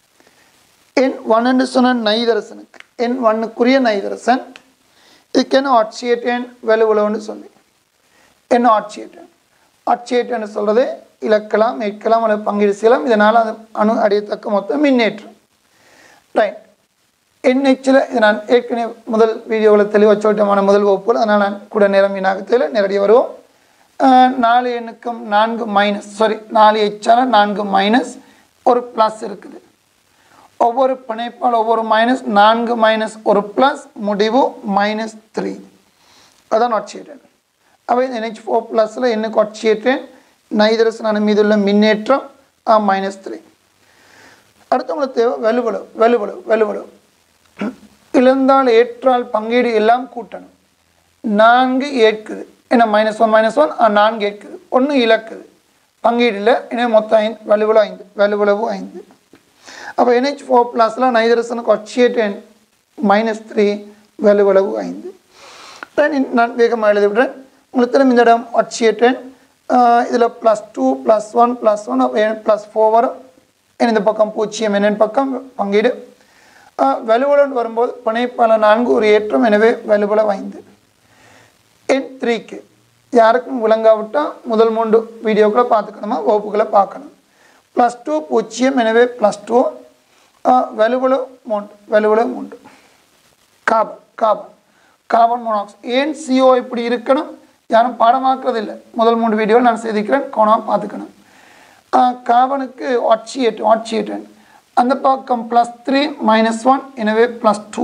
என் ஒன்னு சொன்ன நைதரசனுக்கு என் ஒன்னுக்குரிய நைதரசன் இதுக்கு என்ன ஆட்சியேட்டேன் வெலுவுலன்னு சொல்லி என்ன ஆட்சியேட்டேன் ஆட்சியேட்டேன்னு சொல்கிறது இலக்கலாம் மீட்கலாம் அல்லது பங்கீடு செய்யலாம் இதனால் அது அணு அடையத்தக்க மொத்த மின்னேற்றம் ரைட் என்ஹெச்சில் இது நான் ஏற்கனவே முதல் வீடியோவில் தெளிவாக சொல்லிட்டமான முதல் வகுப்பில் அதனால் நான் கூட நேரம் வீணாகத்தில் நேரடியாக வருவோம் அஹ், நாலு எண்ணுக்கும் நான்கு மைனஸ் சாரி நாலு எச்சால் நான்கு மைனஸ் ஒரு ப்ளஸ் இருக்குது ஒவ்வொரு பிணைப்பால் ஒவ்வொரு மைனஸ் நான்கு மைனஸ் ஒரு ப்ளஸ் முடிவு மைனஸ் த்ரீ அதான் ஆட்சியேட்டேன் அவை இந்த NH ஃபோர் ப்ளஸில் என்ன ஆட்சியேட்டேன் நைதரசனான மீதுள்ள மின்னேற்றம் மைனஸ் த்ரீ அடுத்தவங்களுக்கு தேவை வலுவலு வலுவலு வலுவலு இழந்தால் ஏற்றால் பங்கீடு எல்லாம் கூட்டணும் நான்கு ஏற்குது என்ன மைனஸ் ஒன் மைனஸ் ஒன் நான்கு ஏற்குது ஒன்று இழக்குது பங்கீடில் எனவே மொத்தம் ஐந்து வலுவலு ஐந்து வலுவலவு ஐந்து அப்போ NH ஃபோர் ப்ளஸில் நைதரசனுக்கு ஒச்சியேட்டேன் மைனஸ் த்ரீ வலுவலவு ஐந்து Then in- நான் வேகமாக எழுதி விடுறேன் உங்களுக்கு திரும்ப இந்த இடம் ஒச்சியேட்டேன் இதில் plus two plus one plus one plus four வரும் ஏன்னா இந்த பக்கம் பூஜ்ஜியம் என்னென்னு பக்கம் பங்கீடு வலுவலன் வரும்போது பிணைப்பால நான்கு ஒரு ஏற்றம் எனவே வலுவல ஐந்து எண் த்ரீக்கு யாருக்கும் விளங்காவிட்டால் முதல் மூன்று வீடியோக்களை பார்த்துக்கணுமா வகுப்புகளை பார்க்கணும் ப்ளஸ் டூ பூஜ்ஜியம் எனவே ப்ளஸ் டூ வலுவலு மூன்று வலுவலு மூன்று காபன் காபன் கார்பன் மோனாக்சைடு ஏன் CO இப்படி இருக்கணும் யாரும் பாடமாக்குறது இல்லை முதல் மூன்று வீடியோவில் நான் செய்திக்கிறேன் கோணம் பார்த்துக்கணும் ஆஹ் கார்பனுக்கு ஆட்சியேட் ஆட்சியேட்டன் அந்த பக்கம் ப்ளஸ் த்ரீ மைனஸ் ஒன் எனவே ப்ளஸ் டூ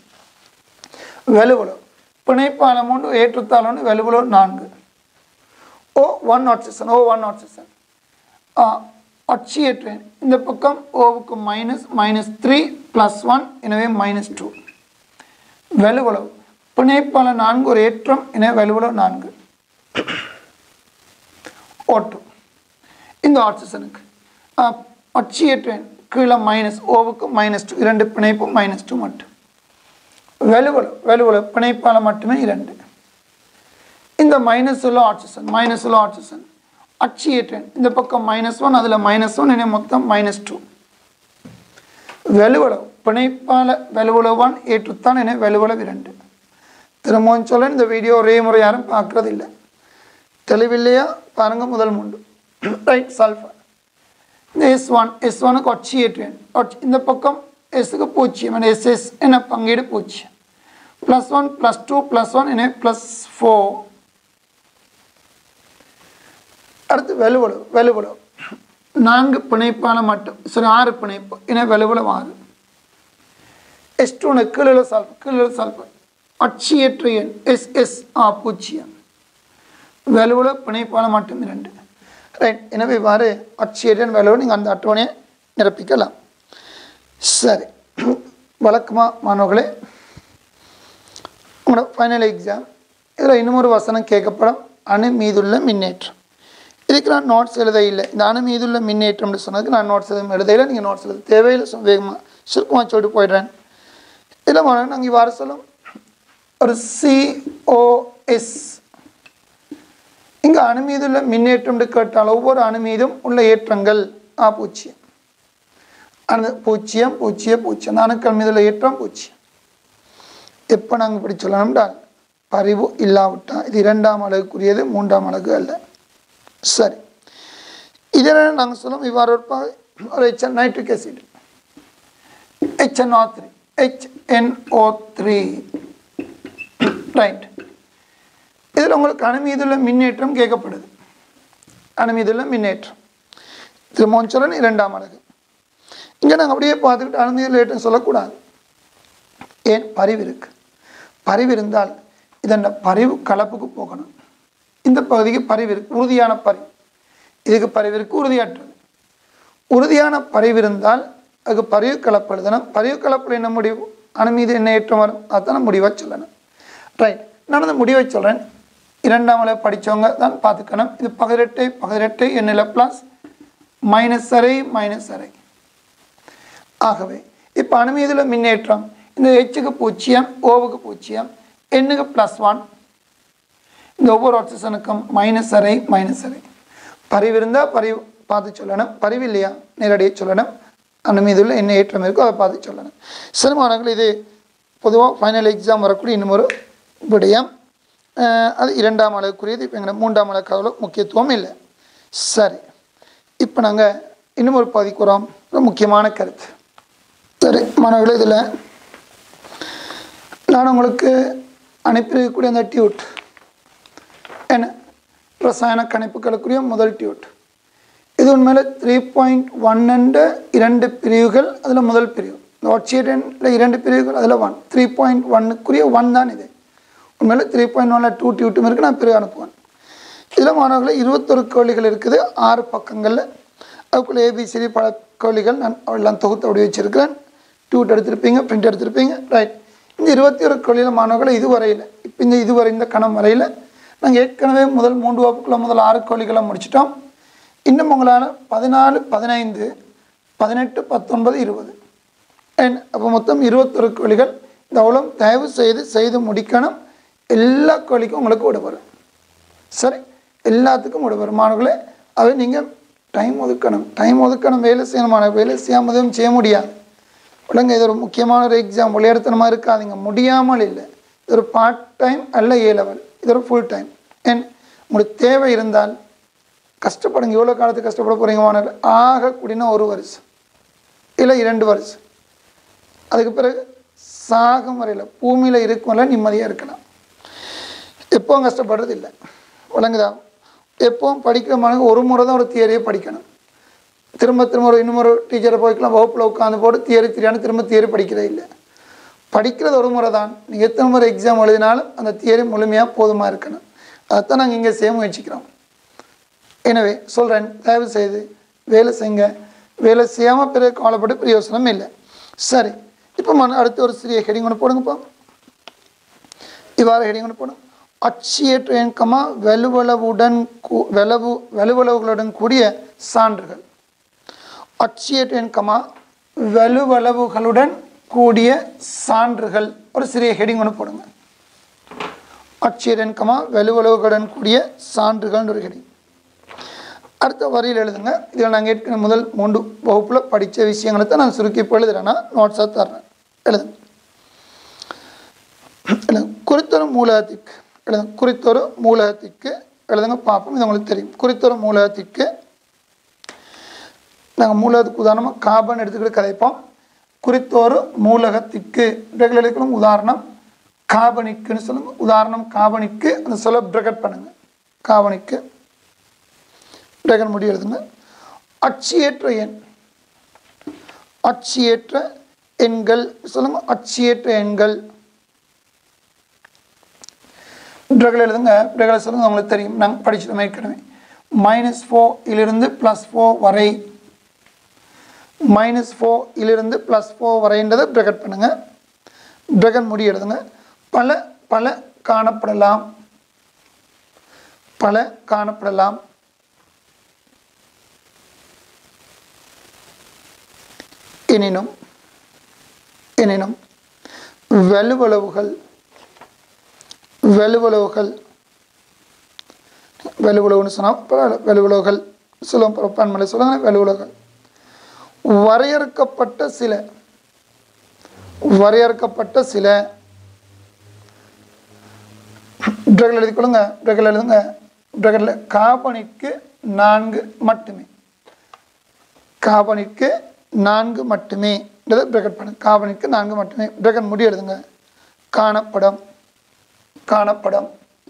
வெலுவலோ பிணைப்பாலம் ஒன்று ஏற்றுத்தாள் ஒன்று வெலுவலோ நான்கு ஓ ஒன் ஆட்சிசன் ஓ ஒன் ஆட்சிசன் ஆட்சியேற்றேன் இந்த பக்கம் ஓவுக்கு minus minus three plus one எனவே மைனஸ் டூ வலுவளவு பிணைப்பால நான்கு ஒரு ஏற்றம் என வலுவளவு நான்கு ஓட்டு இந்த ஆக்சிஜனுக்கு அச்சியேற்றேன் கீழே மைனஸ் ஓவுக்கு மைனஸ் டூ இரண்டு பிணைப்பு மைனஸ் டூ மட்டும் வலுவளவு வலுவளவு பிணைப்பால மட்டுமே இரண்டு இந்த மைனஸ் உள்ள ஆக்சிஜன் மைனஸ் உள்ள ஆக்சிஜன் அச்சியேற்றேன் இந்த பக்கம் மைனஸ் ஒன் அதில் மைனஸ் ஒன் என மொத்தம் மைனஸ் டூ வெலுவளவு பிணைப்பால வெலுவளவான் ஏற்றுத்தான் என வெலுவளவு இரண்டு திரும்பவும் சொல்ல இந்த வீடியோ ஒரே முறை யாரும் பார்க்கறது இல்லை தெளிவில்லையா பாருங்க முதல் மூன்று ரைட் சல்ஃபர் இந்த எஸ் ஒன் எஸ் ஒனுக்கு ஒட்சியேற்றுவேன் இந்த பக்கம் எஸ்ஸுக்கு பூஜ்ஜியம் எஸ்எஸ் என பங்கீடு பூஜ்ஜியம் plus one plus two plus one என ப்ளஸ் ஃபோர் அடுத்து வெலுவலு வெலுவலு நான்கு பிணைப்பான மட்டும் சரி ஆறு பிணைப்பு என வெலுவலம் ஆறு எஸ் டூனு கீழே சால்ஃபர் கீழே சால்ஃபர் அச்சியற்ற எண் எஸ் எஸ் ஆ பூஜ்ஜியம் வெலுவல பிணைப்பான மட்டும் இரண்டு ரைட் எனவே இவ்வாறு அச்சியற்ற வெலுவல் நீங்கள் அந்த அட்டவணையை நிரப்பிக்கலாம் சரி வழக்கமாக மாணவர்களே உங்களோட ஃபைனல் எக்ஸாம் இதில் இன்னும் ஒரு வசனம் கேட்கப்படும் அணு மீதுள்ள மின்னேற்றம் இதுக்கு நான் நோட்ஸ் எழுத இல்லை இந்த அணு மீதுள்ள மின்னேற்றம்னு சொன்னதுக்கு நான் நோட்ஸ் எதுவும் எழுதையில் நீங்கள் நோட்ஸ் எழுத தேவையில்லை சொ- வேகமாக சுருக்கமாக சொல்லிட்டு போயிடுறேன் இதில் மாணவர்கள் நாங்கள் இவ்வாறு சொல்லும் ஒரு சிஓஎஸ் இங்கே அணு மீதுள்ள மின்னேற்றம்னு கேட்டால் ஒவ்வொரு அணு மீதும் உள்ள ஏற்றங்கள் ஆ பூஜ்ஜியம் அணு பூஜ்ஜியம் பூஜ்ஜியம் பூஜ்ஜியம் அந்த அணுக்கள் மீதுள்ள ஏற்றம் பூஜ்ஜியம் எப்போ நாங்கள் இப்படி சொல்லணும் என்றால் பரிவு இல்லாவிட்டால் இது இரண்டாம் அழகுக்குரியது மூன்றாம் அழகு அல்ல சரி இதில் நாங்கள் சொல்லுவோம் இவ்வாறு ஒரு ப- ஒரு HN nitric acid HNO three HNO three right இதில் உங்களுக்கு அணு மீதுள்ள மின்னேற்றம் கேட்கப்படுது அணு மீதுள்ள மின்னேற்றம் திரும்பவும் சொல்லணும் இரண்டாம் அழகு இங்கே நாங்கள் அப்படியே பார்த்துக்கிட்டு அணு மீதுள்ள ஏற்றம் சொல்லக்கூடாது ஏன் பரிவு இருக்கு பரிவு இருந்தால் இதன் பரிவு கலப்புக்கு போகணும் இந்த பகுதிக்கு பரிவு இருக்கு உறுதியான பரிவு இதுக்கு பரிவு இருக்கு உறுதியற்றது உறுதியான பரிவு இருந்தால் அதுக்கு பரிவு கலப்பு எழுதணும் பரிவு கலப்பில் என்ன முடிவு அணு மீது என்ன ஏற்றம் வரும் அதுதான் முடிவாக சொல்லணும் ரைட் நான் அந்த முடிவை சொல்கிறேன் இரண்டாம் நிலை படித்தவங்க தான் பார்த்துக்கணும் இது பதினெட்டு பதினெட்டு எண்ணில் ப்ளஸ் மைனஸ் அரை மைனஸ் அரை ஆகவே இப்போ அணுமீதில் மின்னேற்றம் இந்த ஹெச்சுக்கு பூஜ்ஜியம் ஓவுக்கு பூஜ்ஜியம் எண்ணுக்கு ப்ளஸ் ஒன் இந்த ஒவ்வொரு ஆக்சிஜனுக்கும் மைனஸ் அரை மைனஸ் அரை பரிவு இருந்தால் பரிவு பார்த்து சொல்லணும் பரிவு இல்லையா நேரடியாக சொல்லணும் அணுமீதில் என்ன ஏற்றம் இருக்கோ அதை பார்த்து சொல்லணும் சில மாணவர்கள் இது பொதுவாக ஃபைனல் எக்ஸாம் வரக்கூடிய இன்னும் ஒரு விடயம் அஹ் அது இரண்டாம் அளவுக்குரியது இப்போ எங்களை மூன்றாம் அளவுக்கு அவ்வளோ முக்கியத்துவம் இல்லை சரி இப்போ நாங்கள் இன்னும் ஒரு பகுதிக்கு வரோம் ஒரு முக்கியமான கருத்து சரி மாணவர்களே இதில் நான் உங்களுக்கு அனுப்பியிருக்கக்கூடிய அந்த டியூட் என்ன ரசாயன கணிப்புகளுக்குரிய முதல் டியூட் இது உண்மையில் த்ரீ பாயிண்ட் ஒன்னு இரண்டு பிரிவுகள் அதில் முதல் பிரிவு இந்த ஒட்சியனில் இரண்டு பிரிவுகள் அதில் ஒன் த்ரீ பாயிண்ட் ஒன்னுக்குரிய ஒன் தான் இது உண்மையில் த்ரீ பாயிண்ட் ஒனில் டூ டியூட்டும் இருக்குது நான் பிரிவு அனுப்புவேன் இதில் மாணவர்களை இருபத்தொரு கேள்விகள் இருக்குது ஆறு பக்கங்களில் அதுக்குள்ளே ஏபிசிடி பல கேள்விகள் நான் எல்லாம் தொகுத்து அப்படி வச்சுருக்கிறேன் டியூட் எடுத்திருப்பீங்க பிரிண்ட் எடுத்திருப்பீங்க ரைட் இந்த இருபத்தி ஒரு கேள்வியில் மாணவர்களை இது வரையில் இப்போ இந்த இதுவரை இந்த கணம் வரையில் நாங்கள் ஏற்கனவே முதல் மூன்று வகுப்புக்குள்ள முதல் ஆறு கேள்விகளை முடிச்சிட்டோம் இன்னும் உங்களால் பதினாலு பதினைந்து பதினெட்டு பத்தொன்பது இருபது அண்ட் அப்போ மொத்தம் இருபத்தொரு கேள்விகள் இந்த அவ்வளோ தயவு செய்து செய்து முடிக்கணும் எல்லா கேள்விக்கும் உங்களுக்கு விடுபடும் சரி எல்லாத்துக்கும் விடுபடும் மாணவர்களே அதை நீங்கள் டைம் ஒதுக்கணும் டைம் ஒதுக்கணும் வேலை செய்யணும் மாணவர் வேலை செய்யாமல் எதுவும் செய்ய முடியாது விளங்க இது ஒரு முக்கியமான ஒரு எக்ஸாம் விளையாடுத்தனமாக இருக்காதீங்க முடியாமல் இல்லை இது ஒரு பார்ட் டைம் அல்ல ஏ லெவல் இது ஒரு ஃபுல் டைம் ஏன் உங்களுக்கு தேவை இருந்தால் கஷ்டப்படுங்க எவ்வளோ காலத்துக்கு கஷ்டப்பட போகிறீங்க மாணவர்கள் ஆக கூடினா ஒரு வருஷம் இல்லை இரண்டு வருஷம் அதுக்கு பிறகு சாகும் வரையில் பூமியில் இருக்கும் வரை நிம்மதியாக இருக்கலாம் எப்பவும் கஷ்டப்படுறது இல்லை விளங்குதா எப்பவும் படிக்கிற மாணவங்க ஒரு முறை தான் ஒரு தியரியை படிக்கணும் திரும்ப திரும்ப ஒரு இன்னொரு டீச்சரை போய்க்கலாம் வகுப்பில் உட்காந்து போட்டு தியரி தெரியாமல் திரும்ப தியரி படிக்கிறதே இல்லை படிக்கிறது ஒரு முறை தான் நீங்கள் எத்தனை முறை எக்ஸாம் எழுதினாலும் அந்த தியரி முழுமையாக போதுமாக இருக்கணும் அதைத்தான் நாங்கள் இங்கே செய்ய முயற்சிக்கிறோம் எனவே சொல்கிறேன் தயவு செய்து வேலை செய்யுங்க வேலை செய்யாமல் பிறகு கவலைப்பட்டு பிரயோசனம் இல்லை சரி இப்போ மன அடுத்து ஒரு சிறிய ஹெடிங் ஒன்று போடுங்கப்பா இவ்வாறு ஹெடிங் ஒன்று போடும் அச்சியற்ற இயக்கமா வலுவளவுடன் கூ- வலுவு வலுவளவுகளுடன் கூடிய சான்றுகள் அச்சியற்ற இயக்கமா வலுவளவுகளுடன் கூடிய சான்றுகள் ஒரு சிறிய ஹெடிங் ஒன்று போடுங்க அச்சியற்ற இயக்கமா வலுவளவுகளுடன் கூடிய சான்றுகள்னு ஒரு ஹெடிங் அடுத்த வரியில் எழுதுங்க இதில் நாங்கள் ஏற்கனவே முதல் மூன்று வகுப்பில் படித்த விஷயங்களை தான் நான் சுருக்கி இப்போ எழுதுறேன்னா நோட்ஸாக தர்றேன் எழுதுங்க எழுதுங்க குறித்தொரு மூலகத்திற்கு எழுதுங்க குறித்தொரு மூலகத்திற்கு எழுதுங்க பார்ப்போம் இது உங்களுக்கு தெரியும் குறித்தொரு மூலகத்திற்கு நாங்கள் மூலகத்துக்கு உதாரணமாக காபன் எடுத்துக்கிட்டு கதைப்போம் குறித்தொரு மூலகத்திற்கு ரெகுலருக்கும் உதாரணம் காபனிக்குன்னு சொல்லுங்க உதாரணம் காபனிக்கு அந்த சொல்ல பிரகட் பண்ணுங்க காபனிக்கு பிரகட் முடி எழுதுங்க அச்சியேற்ற எண் அச்சியேற்ற எண்கள் சொல்லுங்க அச்சியேற்ற எண்கள் பிரகல் எழுதுங்க பிரகலை சொல்லுங்க உங்களுக்கு தெரியும் நாங்கள் படிச்சிட்டோம் ஏற்கனவே மைனஸ் ஃபோரிலிருந்து ப்ளஸ் ஃபோர் வரை மைனஸ் ஃபோரிலிருந்து ப்ளஸ் ஃபோர் வரைன்றதை பிரகட் பண்ணுங்க பிரகன் முடி எழுதுங்க பல பல காணப்படலாம் பல காணப்படலாம் எனினும் எனினும் வலுவளவுகள் வலுவளவுகள் வலுவளவுன்னு சொன்னால் பரவாயில்ல வலுவளவுகள் சொல்லுவோம் பன்மலை சொல்லுங்க வலுவளவுகள் வரையறுக்கப்பட்ட சில வரையறுக்கப்பட்ட சில பிரகல் எழுதிக்கொள்ளுங்க பிரகல் எழுதுங்க பிரகலில் காபனிக்கு நான்கு மட்டுமே காபனிக்கு நான்கு மட்டுமே பிரகட் பண்ணு காபனிக்கு நான்கு மட்டுமே பிரகன் முடி எழுதுங்க காணப்படம் காணப்படம்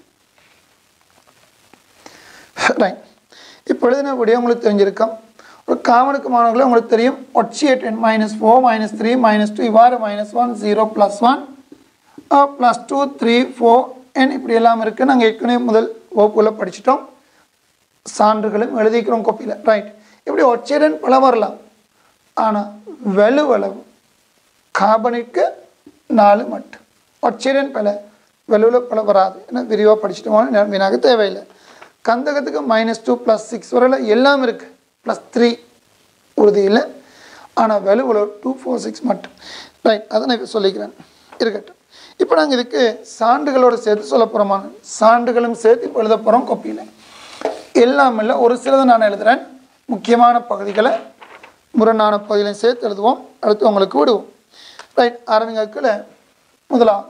ரைட் இப்போ எழுதினபடியே உங்களுக்கு தெரிஞ்சிருக்கும் ஒரு காமனுக்கு மாணவர்களே உங்களுக்கு தெரியும் ஒட்சியேட் என் minus four minus three minus two இவ்வாறு minus one zero plus one plus two three four என் இப்படி எல்லாம் இருக்குது நாங்கள் ஏற்கனவே முதல் வகுப்புகளில் படிச்சிட்டோம் சான்றுகளும் எழுதிக்கிறோம் கோப்பியில் ரைட் இப்படி ஒட்சியடன் பல வரலாம் ஆனால் வலுவளவு காபனிக்கு நாலு மட்டும் ஒட்சியடன் பல வலுவில் பல வராது ஏன்னா விரிவாக படிச்சுட்டோம் வீணாக தேவையில்லை கந்தகத்துக்கு மைனஸ் டூ ப்ளஸ் சிக்ஸ் வரையில் எல்லாம் இருக்குது ப்ளஸ் த்ரீ உறுதியில் ஆனால் வலுவளவு டூ ஃபோர் சிக்ஸ் மட்டும் ரைட் அதை நான் இப்போ சொல்லிக்கிறேன் இருக்கட்டும் இப்போ நாங்கள் இதுக்கு சான்றுகளோடு சேர்த்து சொல்ல போகிறோமா சான்றுகளும் சேர்த்து இப்போ எழுத போகிறோம் கொப்பியில் எல்லாம் இல்லை ஒரு சிலதை நான் எழுதுகிறேன் முக்கியமான பகுதிகளை முரணான பகுதிகளையும் சேர்த்து எழுதுவோம் அடுத்து உங்களுக்கு விடுவோம் ரைட் ஆரம்பிங்கக்கில் முதலாம்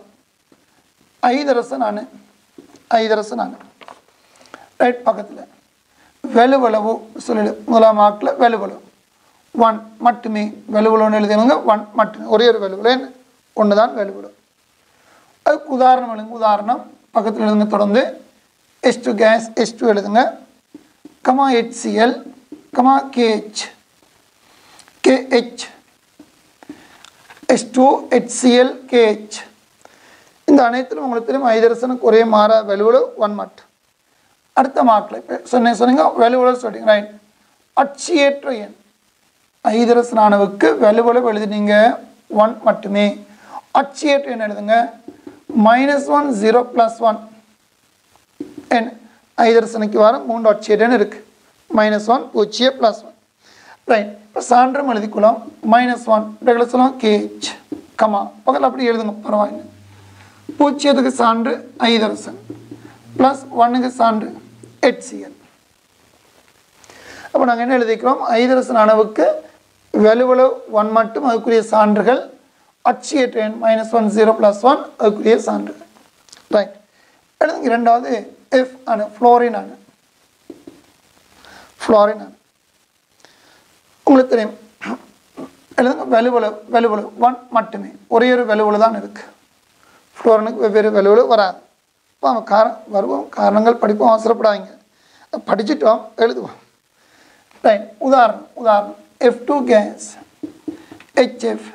ஐதரச நான் ஐதரச நான் ரைட் பக்கத்தில் வெலுவளவு சொல்லிடு முதலாம் வாக்கில் வெலுவளவு ஒன் மட்டுமே வெலுவளவுன்னு எழுதினவங்க ஒன் மட்டுமே ஒரே ஒரு வெலுவலை ஒன்று தான் வெலுவளவு அதுக்கு உதாரணம் எழுதுங்க உதாரணம் பக்கத்தில் எழுதுங்க தொடர்ந்து S two gas S two எழுதுங்க comma HCl comma KH KH S two HCl KH இந்த அனைத்திலும் உங்களுக்கு தெரியும் ஐதரசனுக்கு ஒரே மாற வெலுவளவு ஒன் மட் அடுத்த மார்க்கில் இப்போ சொன்னேன் சொன்னீங்க வெலுவளவு சொல்லிங்க ரைட் அச்சியேற்ற எண் ஐதரசனானவுக்கு வெலுவளவு எழுதினீங்க ஒன் மட்டுமே அச்சியேற்ற எண் எழுதுங்க minus one zero plus one என் ஐதரசனுக்கு வர மூன்று அச்சியேட்டன் இருக்குது மைனஸ் ஒன் பூஜ்ஜிய ப்ளஸ் ஒன் ரைட் இப்போ சான்றும் எழுதிக்கலாம் மைனஸ் ஒன் ரெகுலர் சொல்லலாம் கேஹெச் கமா பக்கத்தில் அப்படி எழுதுங்க பரவாயில்லை பூஜ்ஜியத்துக்கு சான்று ஐதரசன் ப்ளஸ் ஒன்னுக்கு சான்று ஹெச்சிஎல் அப்போ நாங்கள் என்ன எழுதிக்கிறோம் ஐதரசன் அணுவுக்கு வெலுவலு ஒன் மட்டும் அதுக்குரிய சான்றுகள் அச்சியேட் எண் minus one zero plus one அதுக்குரிய சான்றுகள் ரைட் எழுதுங்க இரண்டாவது எஃப் அணு ஃப்ளோரின் அணு ஃப்ளோரின் அணு உங்களுக்கு தெரியும் எழுதுங்க வெலுவலு வெலுவலு ஒன் மட்டுமே ஒரே ஒரு வெலுவலு தான் இருக்குது ஃப்ளோரனுக்கு வெவ்வேறு வெலுவலு வராது இப்போ அவன் கார வருவோம் காரணங்கள் படிப்போம் அவசரப்படாதீங்க படிச்சிட்டோம் எழுதுவோம் ரைட் உதாரணம் உதாரணம் எஃப் டூ கேஸ் ஹெச்எஃப்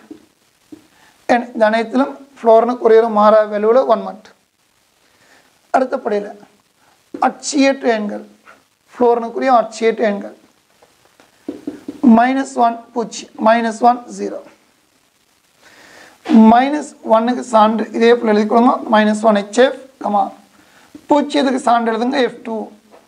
இந்த அனைத்திலும் ஃப்ளோரனுக்கு ஒரே ஒரு மாறா வெலுவில் ஒன் மட் அடுத்தபடியில் அச்சியற்ற எண்கள் ஃப்ளோரனுக்குரிய அச்சியற்ற எண்கள் மைனஸ் ஒன் பூச்சி மைனஸ் ஒன் ஜீரோ மைனஸ் ஒன்னுக்கு சான்று இதே போல் எழுதிக்கொள்ளுங்க மைனஸ் ஒன் ஹெச்எஃப் கமா பூஜ்ஜியத்துக்கு சான்று எழுதுங்க எஃப் டூ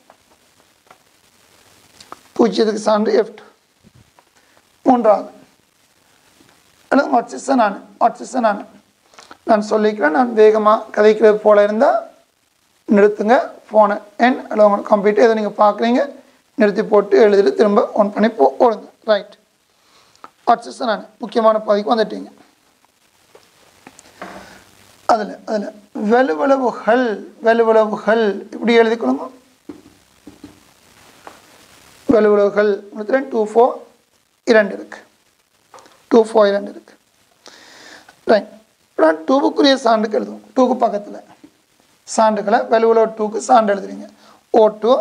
பூஜ்ஜியத்துக்கு சான்று எஃப் டூ மூன்றாவது எழுதுங்க ஆட்சிசன் நான் ஆட்சிசன் நான் நான் சொல்லிக்கிறேன் நான் வேகமாக கதைக்கிறது போல இருந்தால் நிறுத்துங்க ஃபோனை என் அல்லது உங்கள் கம்ப்யூட்டர் எதை நீங்கள் பார்க்குறீங்க நிறுத்தி போட்டு எழுதிட்டு திரும்ப ஆன் பண்ணி போ போடுங்க ரைட் ஆட்சிசன் நான் முக்கியமான பகுதிக்கு வந்துட்டீங்க அதில் அதில் வெலுவளவுகள் வெலுவளவுகள் இப்படி எழுதிக்கொள்ளுங்க வெலுவளவுகள் டூ ஃபோர் இரண்டு இருக்குது டூ ஃபோர் இரண்டு இருக்குது ரைட் இப்போ டூவுக்குரிய சான்றுக்கு எழுதுவோம் டூக்கு பக்கத்தில் சான்றுகளை வெலுவலோ டூக்கு சான்று எழுதுறீங்க O two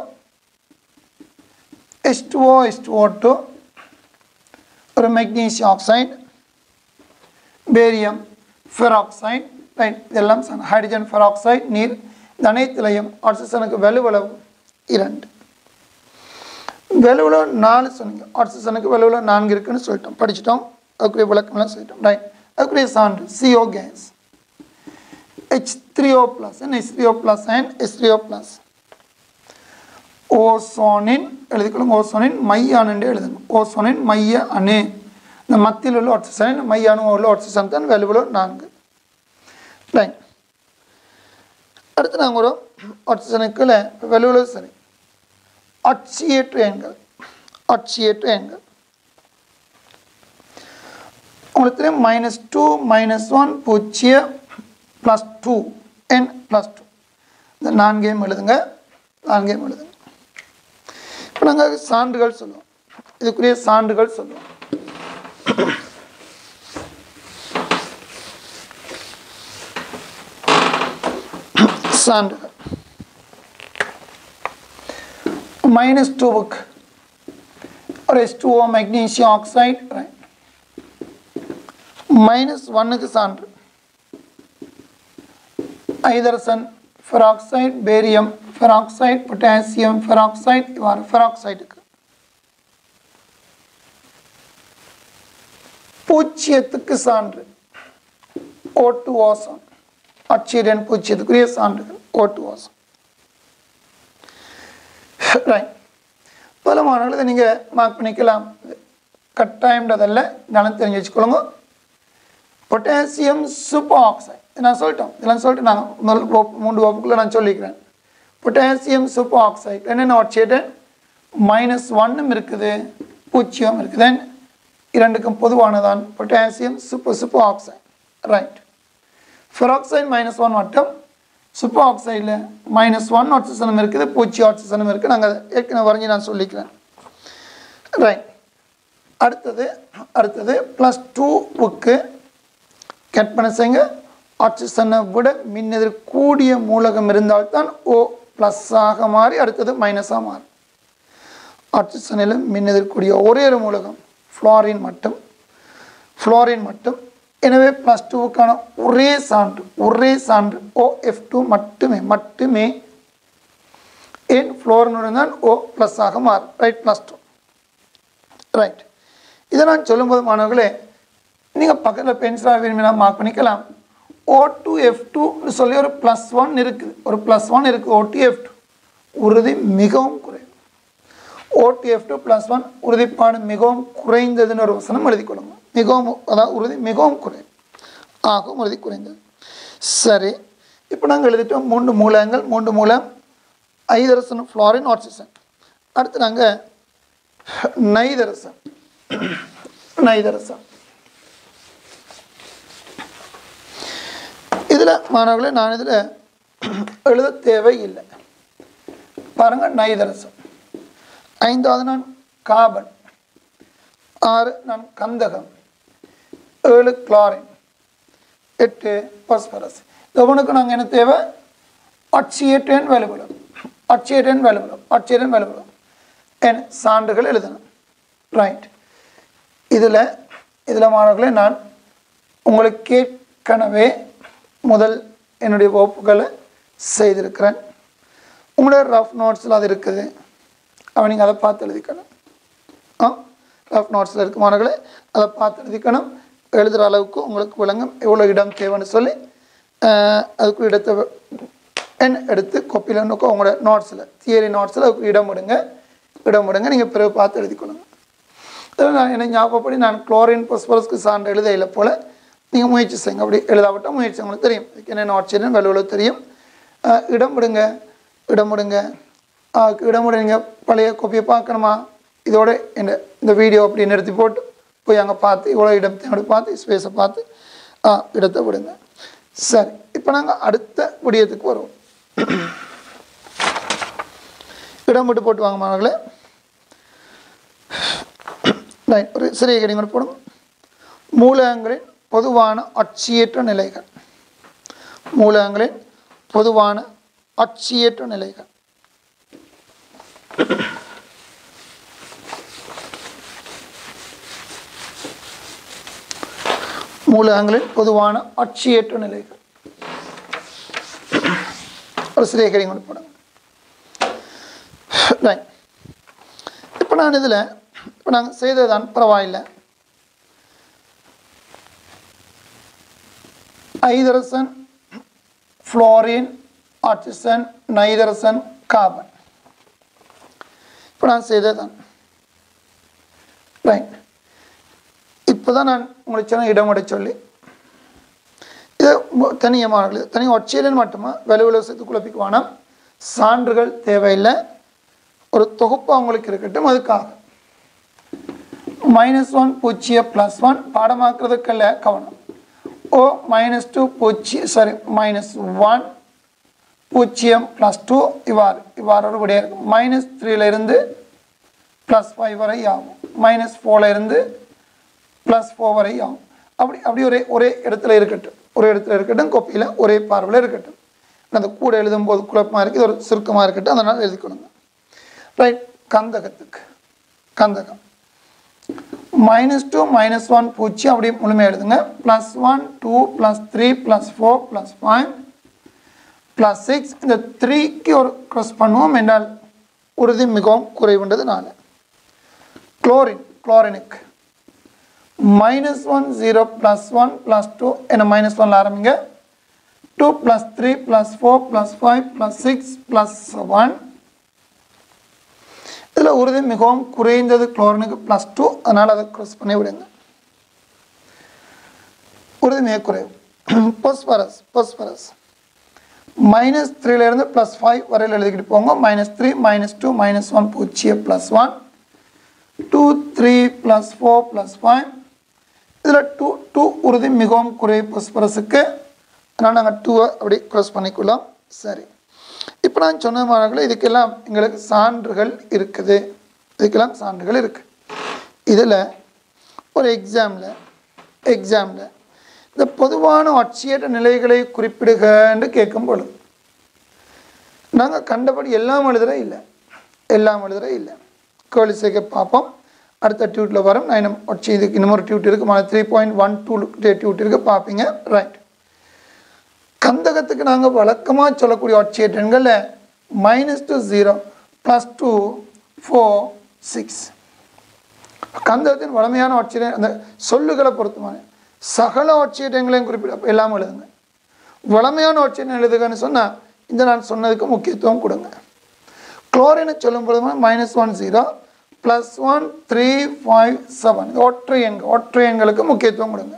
S two O S two O two ஒரு magnesium oxide barium peroxide right இதெல்லாம் ஹைட்ரஜன் ஃபெராக்சைடு நீர் இந்த அனைத்துலையும் ஆக்சிஜனுக்கு வெலுவளவு இரண்டு வெலுவலோ நாலு சொன்னீங்க ஆக்சிஜனுக்கு வெலுவலோ நான்கு இருக்குன்னு சொல்லிட்டோம் படிச்சிட்டோம் அதுக்குரிய விளக்கம்லாம் சொல்லிட்டோம் ரைட் அதுக்குரிய சான்று CO gas H three O plus and H three O plus and H three O plus ஓசோனின் எழுதிக்கொள்ளுங்க ஓசோனின் மைய அணுன்னு எழுதணும் ஓசோனின் மைய அணு இந்த மத்தியில் உள்ள ஆக்சிஜன் மைய அணு உள்ள ஆக்சிஜன் தான் வெலுவலோ நான்கு ரைட் அடுத்து நாங்கள் ஒரு ஆக்சிஜனுக்குள்ள வெலுவலோ சரி அச்சியேற்று எண்கள் அச்சியேற்று எண்கள் உங்களுக்கு தெரியும் மைனஸ் டூ மைனஸ் ஒன் பூஜ்ஜியம் ப்ளஸ் டூ என் ப்ளஸ் டூ இந்த நான்கையும் எழுதுங்க நான்கையும் எழுதுங்க இப்போ நாங்கள் சான்றுகள் சொல்லுவோம் இதுக்குரிய சான்றுகள் சொல்லுவோம் சான்றுகள் மைனஸ் டூவுக்கு ஒரு S two O magnesium oxide right minus ஒன்னுக்கு சான்று ஐதரசன் peroxide barium peroxide potassium peroxide இவ்வாறு ஃபெராக்சைடுக்கு பூச்சியத்துக்கு சான்று ஓட்டு ஓசோன் ஆக்சிஜன் பூச்சியத்துக்குரிய சான்றுகள் ஓட்டு ஓசோன் ரைட் பல மாணவர்கள் நீங்கள் மார்க் பண்ணிக்கலாம் கட்டாயம்ன்றதல்ல இருந்தாலும் தெரிஞ்சு வச்சுக்கொள்ளுங்க பொட்டாசியம் சூப்பர் ஆக்சைடு நான் சொல்லிட்டோம் இதெல்லாம் சொல்லிட்டு நான் முதல் வகுப்பு மூன்று வகுப்புக்குள்ளே நான் சொல்லிக்கிறேன் பொட்டாசியம் சூப்பர் ஆக்சைடு என்னென்ன ஆக்சைடு மைனஸ் ஒன்னும் இருக்குது பூஜ்ஜியம் இருக்குது Then இரண்டுக்கும் பொதுவானதான் potassium super superoxide right peroxide minus one மட்டும் சூப்பர் ஆக்சைடில் மைனஸ் ஒன் ஆக்சிஜனும் இருக்குது பூச்சி ஆக்சிஜனும் இருக்குது நாங்கள் ஏற்கனவே வரைஞ்சி நான் சொல்லிக்கிறேன் ரைட் அடுத்தது அடுத்தது ப்ளஸ் டூவுக்கு கட் பண்ண செய்யுங்க ஆக்சிஜனை விட மின்னெதிர் கூடிய மூலகம் இருந்தால்தான் ஓ ப்ளஸ்ஸாக மாறி அடுத்தது மைனஸாக மாறும் ஆக்சிஜனில் மின்னெதிர் கூடிய ஒரே ஒரு மூலகம் ஃப்ளோரின் மட்டும் ஃப்ளோரின் மட்டும் எனவே ப்ளஸ் டூவுக்கான ஒரே சான்று ஒரே சான்று ஓ எஃப் டூ மட்டுமே மட்டுமே ஏன் ஃப்ளோரினுடன் தான் ஓ ப்ளஸ் ஆக மாறும் ரைட் ப்ளஸ் டூ ரைட் இதை நான் சொல்லும்போது மாணவர்களே நீங்கள் பக்கத்தில் பென்சிலாக விரும்பினா மார்க் பண்ணிக்கலாம் ஓ டூ எஃப் டூன்னு சொல்லி ஒரு ப்ளஸ் ஒன் இருக்குது ஒரு ப்ளஸ் ஒன் இருக்குது ஓ டூ எஃப் டூ உறுதி மிகவும் குறைவு O two F two plus one உறுதிப்பாடு மிகவும் குறைந்ததுன்னு ஒரு வசனம் எழுதி கொள்ளுங்க மிகவும் அதாவது உறுதி மிகவும் குறைவு ஆகும் உறுதி குறைந்தது சரி இப்போ நாங்கள் எழுதிட்டோம் மூன்று மூலங்கள் மூன்று மூலம் ஐதரசன் ஃப்ளாரின் ஆக்சிஜன் அடுத்து நாங்கள் நைதரசன் நைதரசன் இதில் மாணவர்களே நான் இதில் எழுத தேவையில்லை பாருங்கள் நைதரசம் ஐந்தாவது நான் கார்பன் ஆறு நான் கந்தகம் ஏழு குளோரின் எட்டு பாஸ்பரஸ் கவனுக்கு நாங்கள் என்ன தேவை ஆட்சியேற்றேன் வேலைபடும் ஆட்சியேற்றேன் வேலைபடும் ஆட்சியேற்றேன் வேலைபடும் என் சான்றுகள் எழுதணும் ரைட் இதில் இதில் மாணவர்களே நான் உங்களுக்கு ஏற்கனவே முதல் என்னுடைய வகுப்புகளை செய்திருக்கிறேன் உங்களுடைய ரஃப் நோட்ஸில் அது இருக்குது அவன் நீங்கள் அதை பார்த்து எழுதிக்கணும் ஆ ரஃப் நோட்ஸில் இருக்கு மாணவர்களே அதை பார்த்து எழுதிக்கணும் எழுதுகிற அளவுக்கு உங்களுக்கு விளங்கும் எவ்வளோ இடம் தேவைன்னு சொல்லி ஆஹ், அதுக்கு இடத்தை வ- எண் எடுத்து கொப்பியில் நோக்க உங்களோட நோட்ஸில் தியரி நோட்ஸில் அதுக்கு இடம் விடுங்க இடம் விடுங்க நீங்கள் பிறகு பார்த்து எழுதிக்கொள்ளுங்க இதில் நான் எனக்கு ஞாபகப்படி நான் குளோரின் பாஸ்பரஸ்க்கு சான்று எழுத இல்லை போல் நீங்கள் முயற்சி செய்யுங்க அப்படி எழுதாவிட்டால் முயற்சி உங்களுக்கு தெரியும் இதுக்கு என்னென்ன ஆட்சியன்னு வெளுவில் தெரியும் ஆஹ் இடம் விடுங்க இடம் விடுங்க ஆஹ் இடம் விடுங்க பழைய கோப்பியை பார்க்கணுமா இதோட இந்த இந்த வீடியோ அப்படி நிறுத்தி போட்டு போய் அங்கே பார்த்து இவ்வளோ இடம் அப்படி பார்த்து ஸ்பேஸை பார்த்து ஆஹ் இடத்தை விடுங்க சரி இப்போ நாங்கள் அடுத்த விடியத்துக்கு வருவோம் இடம் விட்டு போட்டு வாங்க மாணவர்களே ரைட் ஒரு சிறிய கடிங்க போடும் மூலகங்களின் பொதுவான அச்சியற்ற நிலைகள் மூலகங்களின் பொதுவான அச்சியற்ற நிலைகள் மூலகங்களின் பொதுவான அச்சியற்ற நிலைகள் ஒரு சிறிய கடிங்க போடும் ரைட் இப்போ நான் இதில் இப்போ நாங்கள் செய்ததான் பரவாயில்லை ஐதரசன் ஃப்ளோரின் ஆக்சிஜன் நைதரசன் கார்பன் இப்போ நான் செய்ததான் ரைட் இப்போ தான் நான் உங்களுக்கு சொன்ன இடம் விட சொல்லி இது மு- தனியமானது தனி ஒற்றையிலன் மட்டுமா விளைவுல சேர்த்து குழப்பிக்குவானா சான்றுகள் தேவையில்லை ஒரு தொகுப்பு அவங்களுக்கு இருக்கட்டும் அதுக்காக மைனஸ் ஒன் பூஜ்ஜியம் ப்ளஸ் ஒன் பாடமாக்குறதுக்கல்ல கவனம் ஓ மைனஸ் டூ பூஜ்ஜியம் சாரி மைனஸ் ஒன் பூஜ்ஜியம் ப்ளஸ் டூ இவ்வாறு இவ்வாறு ஒரு விடையாக இருக்கும் மைனஸ் த்ரீலேருந்து ப்ளஸ் ஃபைவ் வரை ஆகும் மைனஸ் இருந்து ப்ளஸ் ஃபோர் வரை ஆகும் அப்படி அப்படி ஒரே ஒரே இடத்துல இருக்கட்டும் ஒரே இடத்துல இருக்கட்டும் கோப்பியில் ஒரே பார்வையில் இருக்கட்டும் அந்த கூட எழுதும்போது குழப்பமாக இருக்குது இது ஒரு சுருக்கமாக இருக்கட்டும் அதனால் எழுதிக்கொள்ளுங்க ரைட் கந்தகத்துக்கு கந்தகம் மைனஸ் டூ மைனஸ் ஒன் பூஜ்ஜியம் அப்படியே முழுமையாக எழுதுங்க plus one two plus three plus four plus five plus six இந்த த்ரீக்கு ஒரு க்ராஸ் பண்ணுவோம் என்றால் உறுதி மிகவும் குறைவுன்றதுனால குளோரின் குளோரினுக்கு minus one zero plus one plus two என்ன மைனஸ் ஒன்ல ஆரம்பிங்க two plus three plus four plus five plus six plus seven இதில் உறுதி மிகவும் குறைந்தது குளோரினுக்கு ப்ளஸ் டூ அதனால் அதை க்ராஸ் பண்ணி விடுங்க உறுதி மிக குறைவு பொஸ்பரஸ் பொஸ்பரஸ் மைனஸ் த்ரீலேருந்து ப்ளஸ் ஃபைவ் வரையில் எழுதிக்கிட்டு போங்க minus three minus two minus one பூஜ்ஜியம் plus one two three plus four plus five இதில் டூ டூ உறுதி மிகவும் குறைவு பொஸ்பரஸுக்கு அதனால் நாங்கள் டூவை அப்படி க்ராஸ் பண்ணிக்கொள்ளலாம் சரி இப்போ நான் சொன்ன மாணவர்களே இதுக்கெல்லாம் எங்களுக்கு சான்றுகள் இருக்குது இதுக்கெல்லாம் சான்றுகள் இருக்குது இதில் ஒரு எக்ஸாமில் எக்ஸாமில் இந்த பொதுவான அட்சியற்ற நிலைகளை குறிப்பிடுகன்னு கேட்கும் பொழுது நாங்கள் கண்டபடி எல்லாம் எழுதுற இல்லை எல்லாம் எழுதுற இல்லை கேள்வி சேர்க்க பார்ப்போம் அடுத்த டியூட்டில் வரும் நான் இன்னும் ஒட்சி இதுக்கு இன்னொரு டியூட் இருக்குது three point one two tute இருக்குது பார்ப்பீங்க ரைட் கந்தகத்துக்கு நாங்கள் வழக்கமாக சொல்லக்கூடிய ஆட்சியேற்றங்களில் minus two zero plus two four six கந்தகத்தின் வளமையான ஆட்சியர் அந்த சொல்லுகளை பொறுத்தமான சகல ஆட்சியேற்றங்களையும் குறிப்பிட அப்ப எல்லாம் எழுதுங்க வளமையான ஆட்சியர் எழுதுகன்னு சொன்னால் இந்த நான் சொன்னதுக்கு முக்கியத்துவம் கொடுங்க குளோரினை சொல்லும் பொழுது minus one zero plus one three five seven ஒற்றை எண்கள் ஒற்றை எண்களுக்கு முக்கியத்துவம் கொடுங்க